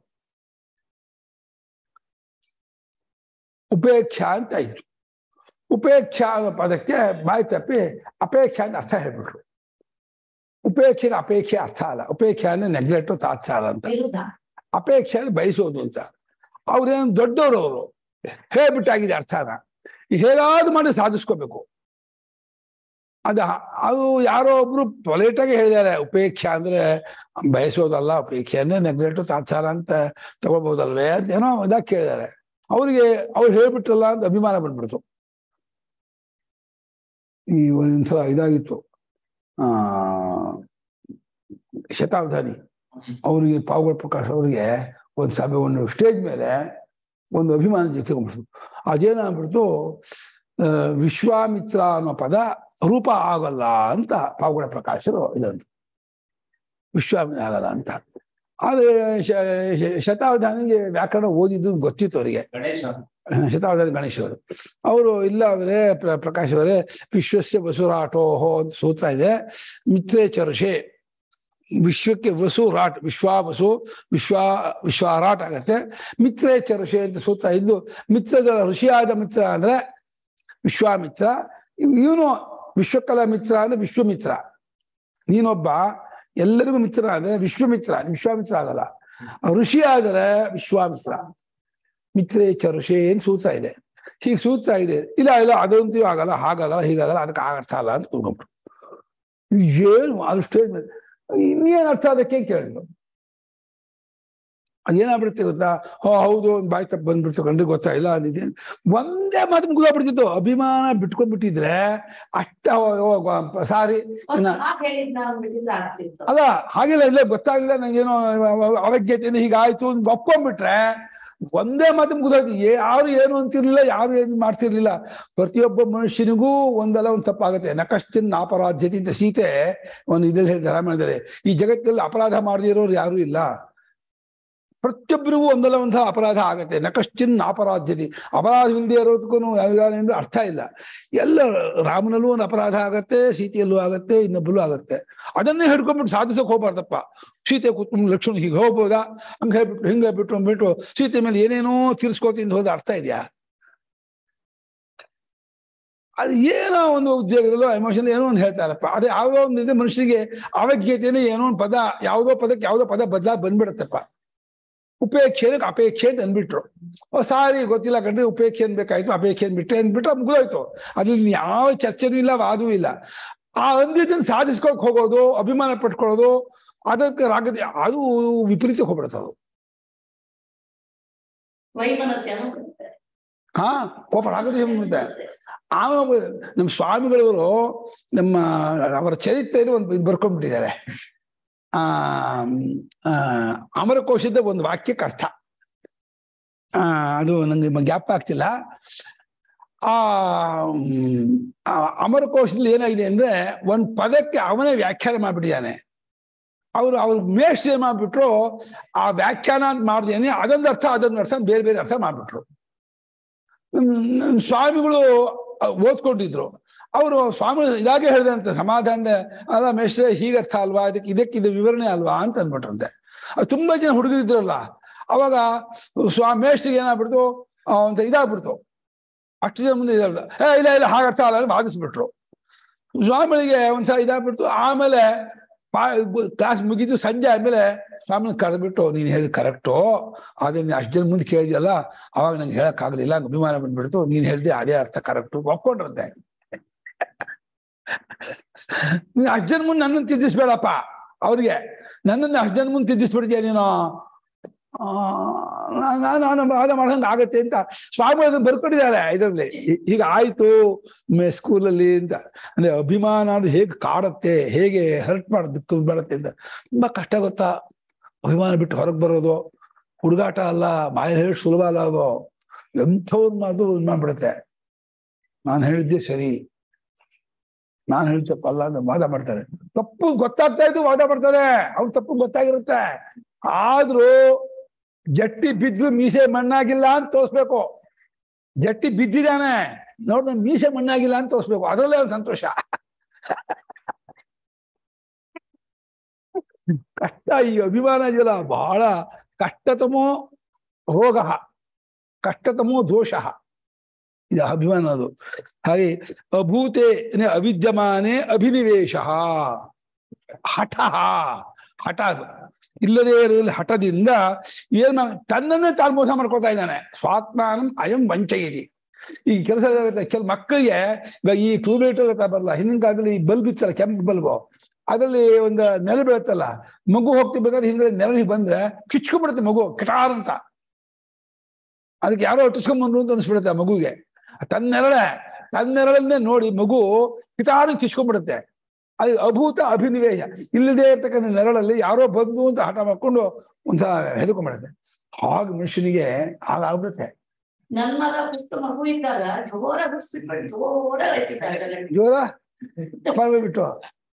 ಉಪೇಕ್ಷ ಅಂತ ಇದ್ರು ಉಪೇಕ್ಷ ಅನ್ನೋ ಪದಕ್ಕೆ ಬಾಯಿ ತಪ್ಪಿ ಅಪೇಕ್ಷ ಅಂತ ಅರ್ಥ ಹೇಳ್ಬಿಟ್ರು ಉಪೇಕ್ಷೆಗೆ ಅಪೇಕ್ಷೆ ಅರ್ಥ ಅಲ್ಲ ಉಪೇಕ್ಷೆ ಅಂದ್ರೆ ನೆಗ್ಲೆಕ್ಟ್ ತಾತ್ಸಾರ ಅಂತ ವಿರುದ್ಧ ಅಪೇಕ್ಷೆ ಅಂದ್ರೆ ಬಯಸೋದು ಅಂತ ಅವ್ರೇನು ದೊಡ್ಡವರು ಅವರು ಹೇಳ್ಬಿಟ್ಟಾಗಿದೆ ಅರ್ಥನ ಹೇಗಾದ್ರು ಮಾಡಿ ಸಾಧಿಸ್ಕೋಬೇಕು ಅದ ಅದು ಯಾರೋ ಒಬ್ರು ಪೊಲೇಟಾಗಿ ಹೇಳಿದ್ದಾರೆ ಉಪೇಕ್ಷೆ ಅಂದ್ರೆ ಬಯಸೋದಲ್ಲ ಉಪೇಕ್ಷೆ ಅಂದ್ರೆ ನೆಗ್ಲೆಕ್ಟ್ ತಾತ್ಸಾರ ಅಂತ ತಗೋಬಹುದಲ್ವೇ ಅಂತ ಏನೋ ಇದಾಗಿ ಕೇಳಿದ್ದಾರೆ ಅವ್ರಿಗೆ ಅವ್ರು ಹೇಳ್ಬಿಟ್ರಲ್ಲ ಅಂತ ಅಭಿಮಾನ ಬಂದ್ಬಿಡ್ತು ಈ ಒಂದ್ಸಲ ಇದಾಗಿತ್ತು ಆ ಶತಾವಧಾನಿ ಅವರಿಗೆ ಪಾವಗಡ ಪ್ರಕಾಶ್ ಅವರಿಗೆ ಒಂದು ಸಭೆ ಒಂದು ಸ್ಟೇಜ್ ಮೇಲೆ ಒಂದು ಅಭಿಮಾನ ಜೊತೆಗೊಂಡ್ಬಿಡ್ತು ಅದೇನಾಗ್ಬಿಡ್ತು ಆ, ವಿಶ್ವಾಮಿತ್ರ ಅನ್ನೋ ಪದ ರೂಪ ಆಗಲ್ಲ ಅಂತ ಪಾವಗಡ ಪ್ರಕಾಶರು ಇದಂತ ವಿಶ್ವಾಮಿತ್ರ ಆಗಲ್ಲ ಅಂತ ಆದ್ರೆ ಶ- ಶ- ಶತಾವಧಾನಿಗೆ ವ್ಯಾಕರಣ ಓದಿದ್ದು ಗೊತ್ತಿತ್ತು ಅವರಿಗೆ ಗಣೇಶ ಶತಾವಧಾನಿ ಗಣೇಶ್ ಅವರು ಅವರು ಇಲ್ಲ ಅವರೇ ಪ್ರ- ಪ್ರಕಾಶ್ ಅವರೇ ವಿಶ್ವಸ್ಯ ವಸುರಾಟೋಹೋ ಅಂತ ಸೂತ್ರ ಇದೆ ಮಿತ್ರೇ ಚರುಷೆ ವಿಶ್ವಕ್ಕೆ ವಸು ರಾಟ್ ವಿಶ್ವ ವಸು ವಿಶ್ವ ವಿಶ್ವಾರಾಟ್ ಆಗತ್ತೆ ಮಿತ್ರೇ ಚರುಷೆ ಅಂತ ಸೂತ್ರ ಇದ್ದು ಮಿತ್ರದ ಋಷಿಯಾದ ಮಿತ್ರ ಅಂದ್ರೆ ವಿಶ್ವಾಮಿತ್ರ ಇವನು ವಿಶ್ವಕಲ ಮಿತ್ರ ಅಂದ್ರೆ ವಿಶ್ವಮಿತ್ರ ನೀನೊಬ್ಬ ಎಲ್ಲರಿಗೂ ಮಿತ್ರ ಅಂದ್ರೆ ವಿಶ್ವಮಿತ್ರ ವಿಶ್ವಾಮಿತ್ರ ಆಗಲ್ಲ ಋಷಿ ಆದರೆ ವಿಶ್ವಾಮಿತ್ರ ಮಿತ್ರೇ ಚರುಷೆ ಏನ್ ಸೂತ್ರ ಇದೆ ಹೀಗೆ ಸೂತ್ರ ಇದೆ ಇಲ್ಲ ಇಲ್ಲ ಅದಂತೂ ಆಗಲ್ಲ ಹಾಗಾಗಲ್ಲ ಹೀಗಾಗಲ್ಲ ಅದಕ್ಕೆ ಆಗ ಅರ್ಥ ಅಲ್ಲ ಅಂತ ಕೂತ್ಕೊಂಡ್ರು ಏನು ಅದು ಸ್ಟೇಜ್ ಮೇಲೆ ಇನ್ನೇನು ಅರ್ಥ ಅದಕ್ಕೆ ಕೇಳಿದ್ರು ಅದೇನಾಗ್ಬಿಡುತ್ತೆ ಗೊತ್ತಾ ಹೋ ಹೌದು ಒಂದ್ ಬಾಯಿ ತಪ್ಪು ಬಂದ್ಬಿಡ್ತು ಕಂಡ್ರೆ ಗೊತ್ತಾಯಿಲ್ಲ ಅಂದಿದ್ದೆ ಒಂದೇ ಮಾತು ಮುಗಿದೋಗ್ಬಿಡ್ತಿತ್ತು ಅಭಿಮಾನ ಬಿಟ್ಕೊಂಡ್ಬಿಟ್ಟಿದ್ರೆ ಅಷ್ಟ ಸಾರಿ ಅವ್ನು ನಾ- ಸಾಕ್ ಹೇಳಿದ್ನ ಅಂದ್ಬಿಟ್ಟಿದ್ರೆ ಆಗ್ತಿತ್ತು ಅಲ್ಲ ಹಾಗೆಲ್ಲ ಇಲ್ಲ ಗೊತ್ತಾಗಿಲ್ಲ ನಂಗೇನೋ ಅವಜ್ಞತೆಯಿಂದ ಹೀಗಾಯ್ತು ಅಂತ ಒಪ್ಕೊಂಡ್ಬಿಟ್ರೆ ಒಂದೇ ಮಾತು ಮುಗಿದೋಯ್ತು ಯಾರು ಏನು ಅಂತಿರ್ಲಿಲ್ಲ ಯಾರು ಏನು ಮಾಡ್ತಿರ್ಲಿಲ್ಲ ಪ್ರತಿಯೊಬ್ಬ ಮನುಷ್ಯನಿಗೂ ಒಂದಲ್ಲ ಒಂದು ತಪ್ಪಾಗುತ್ತೆ ನಕಶ್ಚಿನ್ ಅಪರಾಧ್ಯತೆ ಅಂತ ಸೀತೆ ಒಂದು ಇದ್ರಲ್ಲಿ ಹೇಳಿದ ರಾಮಾಯಣದಲ್ಲಿ ಈ ಜಗತ್ತಿನಲ್ಲಿ ಅಪರಾಧ ಮಾಡದೇ ಇರೋರು ಯಾರು ಇಲ್ಲ ಪ್ರತಿಯೊಬ್ಬರಿಗೂ ಒಂದಲ್ಲ ಒಂದು ಅಪರಾಧ ಆಗತ್ತೆ ನಕಶ್ಚಿನ್ ಅಪರಾಧ್ಯತೆ ಅಪರಾಧವಿಲ್ಲದೆ ಇರೋದಕ್ಕೂ ಯಾವ್ಯಾವ ಅರ್ಥ ಇಲ್ಲ ಎಲ್ಲ ರಾಮನಲ್ಲೂ ಒಂದು ಅಪರಾಧ ಆಗತ್ತೆ ಸೀತೆಯಲ್ಲೂ ಆಗತ್ತೆ ಇನ್ನೊಬ್ಬಲ್ಲೂ ಆಗತ್ತೆ ಅದನ್ನೇ ಹಿಡ್ಕೊಂಡ್ಬಿಟ್ಟು ಸಾಧಿಸಕ್ ಹೋಗ್ಬಾರ್ದಪ್ಪ ಸೀತೆ ಕೂತ್ಕೊಂಡು ಲಕ್ಷ್ಮಣ ಹೀಗೆ ಹೋಗ್ಬೋದಾ ಹಂಗೆ ಹೇಳ್ಬಿಟ್ಟು ಹಿಂಗೆ ಬಿಟ್ಟು ಅಂದ್ಬಿಟ್ಟು ಸೀತೆ ಮೇಲೆ ಏನೇನೋ ತೀರ್ಸ್ಕೋತಿಂದ ಹೋದ ಅರ್ಥ ಇದೆಯಾ ಅದು ಏನೋ ಒಂದು ಉದ್ಯೋಗದಲ್ಲೋ ಎಮೋಷನ್ ಏನೋ ಒಂದು ಹೇಳ್ತಾರಪ್ಪ ಅದು ಯಾವುದೋ ಒಂದು ಇದೆ ಮನುಷ್ಯನಿಗೆ ಅವಜ್ಞತೆನೇ ಏನೋ ಒಂದು ಪದ ಯಾವುದೋ ಪದಕ್ಕೆ ಯಾವುದೋ ಪದ ಬದಲಾ ಬಂದ್ಬಿಡುತ್ತಪ್ಪ ಉಪೇಕ್ಷೆನಕ್ಕೆ ಅಪೇಕ್ಷೆ ಅಂತ ಅಂದ್ಬಿಟ್ರು ಓ ಸಾರಿ ಗೊತ್ತಿಲ್ಲ ಕಣ್ರಿ ಉಪೇಕ್ಷೆ ಅನ್ಬೇಕಾಯ್ತು ಅಪೇಕ್ಷೆ ಅಂದ್ಬಿಟ್ಟೆ ಅಂದ್ಬಿಟ್ಟು ಮುಗಿದೋಯ್ತು ಅದ್ರಲ್ಲಿ ಯಾವ ಚರ್ಚೆನೂ ಇಲ್ಲ ವಾದವೂ ಇಲ್ಲ ಆ ಅಂದ್ಯತೆಯನ್ನು ಸಾಧಿಸ್ಕೊಳಕ್ ಹೋಗೋದು ಅಭಿಮಾನ ಪಟ್ಕೊಳ್ಳೋದು ಅದಕ್ಕೆ ರಾಗದ ಅದು ವಿಪರೀತ ಹೋಗ್ಬಿಡುತ್ತೆ ಅದು ವೈಮನಸ್ಯನು ಬರುತ್ತೆ ಹಾ ಪಾಪ ರಾಗದ ಮುಂದೆ ಆಮೇಲೆ ನಮ್ಮ ಸ್ವಾಮಿಗಳವರು ನಮ್ಮ ಅವರ ಚರಿತ್ರೆಯಲ್ಲಿ ಒಂದು ಇದು ಬರ್ಕೊಂಡ್ಬಿಟ್ಟಿದ್ದಾರೆ ಆ ಆ, ಅಮರಕೋಶದ ಒಂದು ವಾಕ್ಯಕ್ಕೆ ಅರ್ಥ ಆ ಅದು ನಂಗೆ ಗ್ಯಾಪ್ ಆಗ್ತಿಲ್ಲ ಆ ಮ್, ಆ ಅಮರಕೋಶದಲ್ಲಿ ಏನಾಗಿದೆ ಅಂದ್ರೆ ಒಂದ್ ಪದಕ್ಕೆ ಅವನೇ ವ್ಯಾಖ್ಯಾನ ಮಾಡ್ಬಿಟ್ಟಿದ್ದಾನೆ ಅವರು ಅವ್ರ ಮೇಷ್ಟ್ರು ಏನ್ ಮಾಡ್ಬಿಟ್ರು ಆ ವ್ಯಾಖ್ಯಾನ ಅಂತ ಮಾಡ್ದೇನೆ ಅದೊಂದು ಅರ್ಥ ಅದೊಂದು ಅರ್ಥ ಬೇರೆ ಬೇರೆ ಅರ್ಥ ಮಾಡ್ಬಿಟ್ರು ನಮ್- ನಮ್ ಸ್ವಾಮಿಗಳು ಓದ್ಕೊಂಡಿದ್ರು ಅವರು ಸ್ವಾಮಿ ಇದಾಗೆ ಹೇಳಿದಂತೆ ಸಮಾಧಾನ ಅಲ್ಲ ಮೇಷ್ಟ್ರೆ ಹೀಗೆ ಅರ್ಥ ಅಲ್ವಾ ಇದಕ್ಕೆ ಇದಕ್ಕೆ ಇದು ವಿವರಣೆ ಅಲ್ವಾ ಅಂತ ಅಂದ್ಬಿಟ್ರಂತೆ ಅದು ತುಂಬಾ ಜನ ಹುಡುಗರಿದ್ರಲ್ಲ ಅವಾಗ ಸ್ವಾಮಿ ಮೇಷ್ಟ್ರಿಗೆ ಏನಾಗ್ಬಿಡ್ತು ಆ, ಒಂದು ಇದಾಗ್ಬಿಡ್ತು ಅಷ್ಟು ಜನ ಮುಂದೆ ಇದಾಗ್ಬಿಡ್ತು ಏ ಇಲ್ಲ ಇಲ್ಲ ಹಾಗೆ ಅರ್ಥ ಅಲ್ಲ ಅಂತ ವಾದಿಸ್ಬಿಟ್ರು ಸ್ವಾಮಿಗಳಿಗೆ ಒಂದ್ಸಲ ಇದಾಗ್ಬಿಡ್ತು ಆಮೇಲೆ ಕ್ಲಾಸ್ ಮುಗೀತು ಸಂಜೆ ಆದ್ಮೇಲೆ ಸ್ವಾಮಿನ ಕರೆದ್ಬಿಟ್ಟು ನೀನು ಹೇಳಿದ್ ಕರೆಕ್ಟು ಆದ್ರೆ ನೀನು ಅಷ್ಟು ಜನ ಮುಂದೆ ಕೇಳಿದ್ಯಲ್ಲ ಅವಾಗ ನಂಗೆ ಹೇಳಕ್ಕಾಗಲಿಲ್ಲ ಹಂಗೆ ಅಭಿಮಾನ ಬಂದ್ಬಿಡ್ತು ನೀನ್ ಹೇಳ್ದೆ ಅದೇ ಅರ್ಥ ಕರೆಕ್ಟು ಒಪ್ಕೊಂಡ್ರಂತೆ ನೀನ್ ಅಷ್ಟು ಜನ ಮುಂದೆ ನನ್ನನ್ನು ತಿದ್ದಿಸ್ಬೇಡಪ್ಪ ಅವ್ರಿಗೆ ನನ್ನನ್ನು ಅಷ್ಟು ಜನ ಮುಂದೆ ತಿದ್ದಿಸ್ಬಿಡ್ತೀಯ ನೀನು ಆ, ನಾ- ನಾನು ನಾನು ವಾದ ಮಾಡ್ದಂಗೆ ಆಗತ್ತೆ ಅಂತ ಸ್ವಾಮಿ ಅದನ್ನ ಬರ್ಕೊಂಡಿದ್ದಾರೆ ಇದರಲ್ಲಿ ಈಗ ಆಯ್ತು ಮೇ ಸ್ಕೂಲಲ್ಲಿ ಅಂತ ಅಂದ್ರೆ ಅಭಿಮಾನ ಅದು ಹೇಗೆ ಕಾಡುತ್ತೆ ಹೇಗೆ ಹರ್ಟ್ ಮಾಡ ದುಃಖ ಬರುತ್ತೆ ಅಂತ ತುಂಬಾ ಕಷ್ಟ ಗೊತ್ತಾ ಅಭಿಮಾನ ಬಿಟ್ಟು ಹೊರಗೆ ಬರೋದು ಹುಡುಗಾಟ ಅಲ್ಲ ಬಾಯಲ್ಲಿ ಹೇಳಿ ಸುಲಭ ಅಲ್ಲ ಅದು ಎಂಥವ್ರು ಮಾತು ಇದು ಮಾಡ್ಬಿಡುತ್ತೆ ನಾನು ಹೇಳಿದ್ದೆ ಸರಿ ನಾನು ಹೇಳಿದ ತಪ್ಪಲ್ಲ ಅಂತ ವಾದ ಮಾಡ್ತಾರೆ ತಪ್ಪು ಗೊತ್ತಾಗ್ತಾ ಇದ್ದು ವಾದ ಮಾಡ್ತಾರೆ ಅವ್ರ ತಪ್ಪು ಗೊತ್ತಾಗಿರುತ್ತೆ ಆದ್ರೂ ಜಟ್ಟಿ ಬಿದ್ದು ಮೀಸೆ ಮಣ್ಣಾಗಿಲ್ಲ ಅಂತ ತೋರಿಸ್ಬೇಕು ಜಟ್ಟಿ ಬಿದ್ದಿದ್ದಾನೆ ನೋಡ್ ನನ್ ಮೀಸೆ ಮಣ್ಣಾಗಿಲ್ಲ ಅಂತ ತೋರಿಸ್ಬೇಕು ಅದರಲ್ಲೇ ಒಂದು ಸಂತೋಷ ಕಷ್ಟ ಈ ಅಭಿಮಾನ ಇದೆಯಲ್ಲ ಬಹಳ ಕಷ್ಟತಮೋ ರೋಗ ಕಷ್ಟತಮೋ ದೋಷ ಇದು ಅಭಿಮಾನ ಅದು ಹಾಗೆ ಅಭೂತೆ ಅಂದ್ರೆ ಅವಿದ್ಯಮಾನೆ ಅಭಿನಿವೇಶ ಹಠ ಹಠ ಅದು ಇಲ್ಲದೇ ಇರಲಿ ಹಠದಿಂದ ಏನ್ ಮಾ- ತನ್ನನ್ನೇ ತಾನು ಮೋಸ ಮಾಡ್ಕೊತಾ ಇದ್ದಾನೆ ಸ್ವಾತ್ಮಾನಂ ಅಯಂ ವಂಚಯಿತಿ ಈ ಕೆಲಸ ಕೆಲ ಮಕ್ಕಳಿಗೆ ಇವಾಗ ಈ ಟ್ಯೂಬ್ಲೈಟ್ ಬರಲ್ಲ ಹಿಂದಿನ ಕಾಲದಲ್ಲಿ ಈ ಬಲ್ಬ್ ಇತ್ತಲ್ಲ ಕೆಂಪು ಬಲ್ಬು ಅದರಲ್ಲಿ ಒಂದು ನೆಲೆ ಬೀಳುತ್ತಲ್ಲ ಮಗು ಹೋಗ್ತಿರ್ಬೇಕಾದ್ರೆ ಹಿಂದೆ ನೆರಳಿಗೆ ಬಂದ್ರೆ ಕಿಚ್ಕೊಂಡ್ಬಿಡುತ್ತೆ ಮಗು ಕಿಟಾರ್ ಅಂತ ಅದಕ್ಕೆ ಯಾರೋ ಒಟ್ಟಿಸ್ಕೊಂಡ್ಬಂದ್ರು ಅಂತ ಅನ್ಸ್ಬಿಡುತ್ತೆ ಆ ಮಗುಗೆ ತನ್ನ ನೆರಳೆ ತನ್ನ ನೆರಳನ್ನೇ ನೋಡಿ ಮಗು ಕಿಟಾರು ಕಿಚ್ಕೊಂಡ್ಬಿಡುತ್ತೆ ಅದು ಅಭೂತ ಅಭಿನಿವೇಶ ಇಲ್ಲದೆ ಇರ್ತಕ್ಕಂಥ ನೆರಳಲ್ಲಿ ಯಾರೋ ಬಂದು ಅಂತ ಹಠ ಮಾಡ್ಕೊಂಡು ಒಂದ್ಸಲ ಹೆದರ್ಕೊಂಡ್ಬಿಡುತ್ತೆ ಹಾಗೆ ಮನುಷ್ಯನಿಗೆ ಹಾಗಾಗ್ಬಿಡುತ್ತೆ ನನ್ ಮಗ ಪುಟ್ಟ ಮಗು ಇದ್ದಾಗ ಜೋರ ಬಿಡ್ಸ್ಬಿಟ್ಟು ಜೋರ ಹೇಳ್ತಿದ್ದಾರೆ ಜೋರ ಮಾಡ್ಬಿಟ್ಟು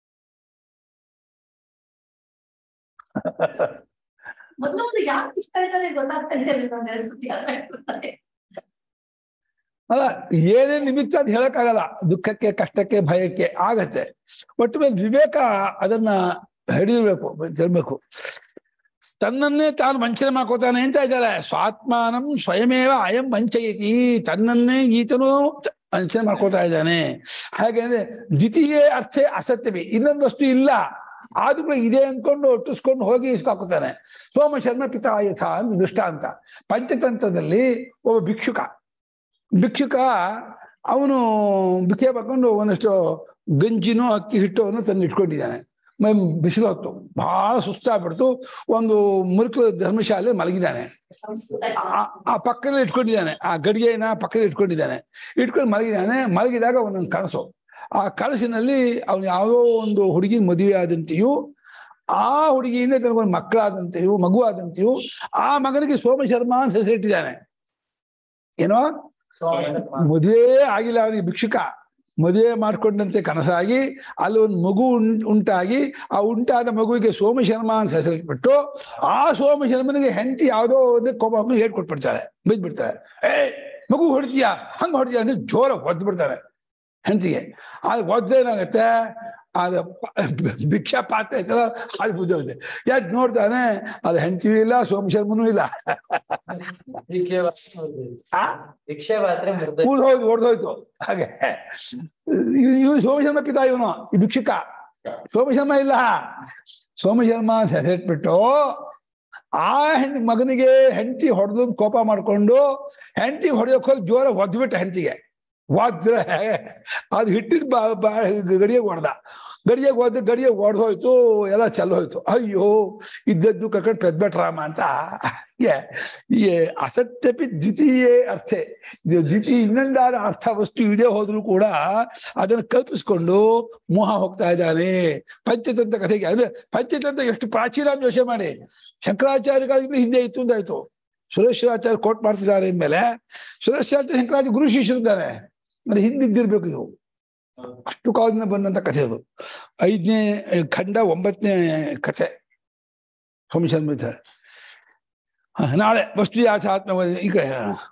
ಮೊದ್ಲು ಒಂದು ಯಾಕೆ ಇಷ್ಟ ಆಯ್ತದೆ ಗೊತ್ತಾಗ್ತಾ ಇದೆ ನಾನು ಎರಡು ಸತಿ ಆಗ್ಬಿಡ್ತಾರೆ. ಅಲ್ಲ ಏನೇ ನಿಮಿತ್ತ ಅಂತ ಹೇಳಕ್ಕಾಗಲ್ಲ ದುಃಖಕ್ಕೆ ಕಷ್ಟಕ್ಕೆ ಭಯಕ್ಕೆ ಆಗತ್ತೆ ಒಟ್ಟು ಮೇಲೆ ವಿವೇಕ ಅದನ್ನ ಹಿಡಿಯಬೇಕು ತಿಳ್ಬೇಕು ತನ್ನನ್ನೇ ತಾನು ವಂಚನೆ ಮಾಡ್ಕೋತಾನೆ ಅಂತ ಇದ್ದಾರೆ ಸ್ವಾತ್ಮಾನಂ ಸ್ವಯಮೇವ ಅಯಂ ವಂಚಯತಿ ತನ್ನನ್ನೇ ಈತನು ತ- ವಂಚನೆ ಮಾಡ್ಕೋತಾ ಇದ್ದಾನೆ ಹಾಗಂದ್ರೆ ದ್ವಿತೀಯ ಅರ್ಥೇ ಅಸತ್ಯವೇ ಇನ್ನೊಂದು ವಸ್ತು ಇಲ್ಲ ಆದ್ರೂ ಕೂಡ ಇದೆ ಅನ್ಕೊಂಡು ಒಟ್ಟಿಸ್ಕೊಂಡು ಹೋಗಿ ಇಸ್ಕಾಕೋತಾನೆ ಸೋಮ ಶರ್ಮ ಪಿತಾಯಥ ಅಂತ ದೃಷ್ಟಾಂತ ಪಂಚತಂತ್ರದಲ್ಲಿ ಒಬ್ಬ ಭಿಕ್ಷುಕ ಭಿಕ್ಷುಕ ಅವನು ಬಿಕೆ ಬರ್ಕೊಂಡು ಒಂದಷ್ಟು ಗಂಜಿನೋ ಅಕ್ಕಿ ಹಿಟ್ಟವನ್ನು ತಂದು ಇಟ್ಕೊಂಡಿದ್ದಾನೆ ಮ- ಬಿಸಿಲು ಹೊತ್ತು ಬಹಳ ಸುಸ್ತಾಗ್ಬಿಡ್ತು ಒಂದು ಮುರುಕಲು ಧರ್ಮಶಾಲೆ ಮಲಗಿದ್ದಾನೆ ಸಂಸ್ಕೃತ ಆ- ಆ ಪಕ್ಕದಲ್ಲಿ ಇಟ್ಕೊಂಡಿದ್ದಾನೆ ಆ ಗಡಿಗೆನ ಪಕ್ಕದಲ್ಲಿ ಇಟ್ಕೊಂಡಿದ್ದಾನೆ ಇಟ್ಕೊಂಡು ಮಲಗಿದ್ದಾನೆ ಮಲಗಿದಾಗ ಒಂದೊಂದು ಕನಸು ಆ ಕನಸಿನಲ್ಲಿ ಅವನು ಯಾವುದೋ ಒಂದು ಹುಡುಗಿ ಮದುವೆ ಆದಂತೆಯೂ ಆ ಹುಡುಗಿಯಿಂದ ತನಗೊಂದು ಮಕ್ಕಳಾದಂತೆಯೂ ಮಗು ಆದಂತೆಯೂ ಆ ಮಗನಿಗೆ ಸೋಮ ಶರ್ಮಾ ಅಂತ ಹೆಸರಿಟ್ಟಿದ್ದಾನೆ ಏನೋ ಮದುವೆ ಆಗಿಲ್ಲ ಅವನಿಗೆ ಭಿಕ್ಷುಕ ಮದುವೆ ಮಾಡ್ಕೊಂಡಂತೆ ಕನಸಾಗಿ ಅಲ್ಲಿ ಒಂದು ಮಗು ಉಂ- ಉಂಟಾಗಿ ಆ ಉಂಟಾದ ಮಗುವಿಗೆ ಸೋಮಶರ್ಮ ಅಂತ ಹೆಸರಿಟ್ಬಿಟ್ಟು ಆ ಸೋಮಶರ್ಮನಿಗೆ ಹೆಂಡತಿ ಯಾವುದೋ ಒಂದು ಕೋಪ ಹಾಕೊಂಡು ಹೇಳ್ಕೊಟ್ಬಿಡ್ತಾಳೆ ಬಿದ್ದ್ಬಿಡ್ತಾಳೆ ಏ ಮಗು ಹೊಡ್ತೀಯಾ ಹಂಗೆ ಹೊಡ್ತೀಯ ಅಂದ್ರೆ ಜೋರ ಒದ್ದು ಬಿಡ್ತಾರೆ ಹೆಂಡತಿಗೆ ಅದು ಒದ್ದೇನಾಗತ್ತೆ ಅದು ಪ- ಭಿಕ್ಷಾ ಪಾತ್ರೆ ಐತಲ್ಲ ಅದು ಬುದ್ಧೋಗಿದೆ ಯಾಕೆ ನೋಡ್ತಾನೆ ಅದು ಹೆಂಡತಿಯೂ ಇಲ್ಲ ಸೋಮಶರ್ಮನೂ ಇಲ್ಲ ಆ ಭಿಕ್ಷೆ ಪಾತ್ರೆ ಮುರ್ದ ಕೂಲ್ ಹೋಗಿ ಹೊಡೆದೋಯ್ತು ಹಾಗೆ ಇವನು ಸೋಮಶರ್ಮ ಪಿತಾ ಇವನು ಈ ಭಿಕ್ಷುಕ ಸೋಮಶರ್ಮ ಇಲ್ಲ ಸೋಮಶರ್ಮ ಅಂತ ಹೆಸರಿಟ್ಬಿಟ್ಟು ಆ ಹೆಣ್ ಮಗನಿಗೆ ಹೆಂಡತಿ ಹೊಡೆದು ಕೋಪ ಮಾಡ್ಕೊಂಡು ಹೆಂಡತಿ ಹೊಡೆಯೋಕ್ ಹೋಗಿ ಜೋರ ಒದ್ಬಿಟ್ಟ ಹೆಂಡತಿಗೆ ಒದ್ರೆ ಅದು ಹಿಟ್ಟಿನ ಬಾ ಬಾ ಗಡಿಗೆ ಹೊಡೆದ ಗಡಿಗೆ ಒದ್ದು ಗಡಿಗೆ ಒಡೆದೋಯ್ತು ಎಲ್ಲ ಚೆಲ್ಲೋಯ್ತು ಅಯ್ಯೋ ಇದ್ದದ್ದು ಕರ್ಕೊಂಡು ಪೆದ್ಬಟ್ರಾಮ ಅಂತ ಹೀಗೆ ಈ ಅಸತ್ಯಪಿ ದ್ವಿತೀಯೇ ಅರ್ಥೆ ಇದು ದ್ವಿತೀಯ ಇನ್ನೊಂದಾದ ಅರ್ಥ ವಸ್ತು ಇದೇ ಹೋದ್ರೂ ಕೂಡ ಅದನ್ನು ಕಲ್ಪಿಸ್ಕೊಂಡು ಮೋಹ ಹೋಗ್ತಾ ಇದ್ದಾನೆ ಪಂಚತಂತ್ರ ಕಥೆಗೆ ಅಂದ್ರೆ ಪಂಚತಂತ್ರ ಎಷ್ಟು ಪ್ರಾಚೀನ ಅಂತ ಯೋಚನೆ ಮಾಡಿ ಶಂಕರಾಚಾರ್ಯಗಳಿಂದ ಹಿಂದೆ ಇತ್ತು ಅಂತಾಯ್ತು ಸುರೇಶ್ವರಾಚಾರ್ಯ ಕೋಟ್ ಮಾಡ್ತಿದ್ದಾರೆ ಅಂದ್ಮೇಲೆ ಸುರೇಶ್ವರಾಚಾರ್ಯ ಶಂಕರಾಚಾರ್ಯ ಗುರು ಶಿಷ್ಯರಿದ್ದಾರೆ ಅಂದ್ರೆ ಹಿಂದಿದ್ದಿರ್ಬೇಕು ಇವು ಅಷ್ಟು ಕಾಲದಿಂದ ಬಂದಂತ ಕಥೆ ಅದು ಐದನೇ ಖಂಡ ಒಂಬತ್ತನೇ ಕಥೆ ಸೋಮಶರ್ಮ ನಾಳೆ ವಸ್ತು ಯಾಥಾತ್ಮ ಈ ಕಡೆ ಹೇಳೋಣ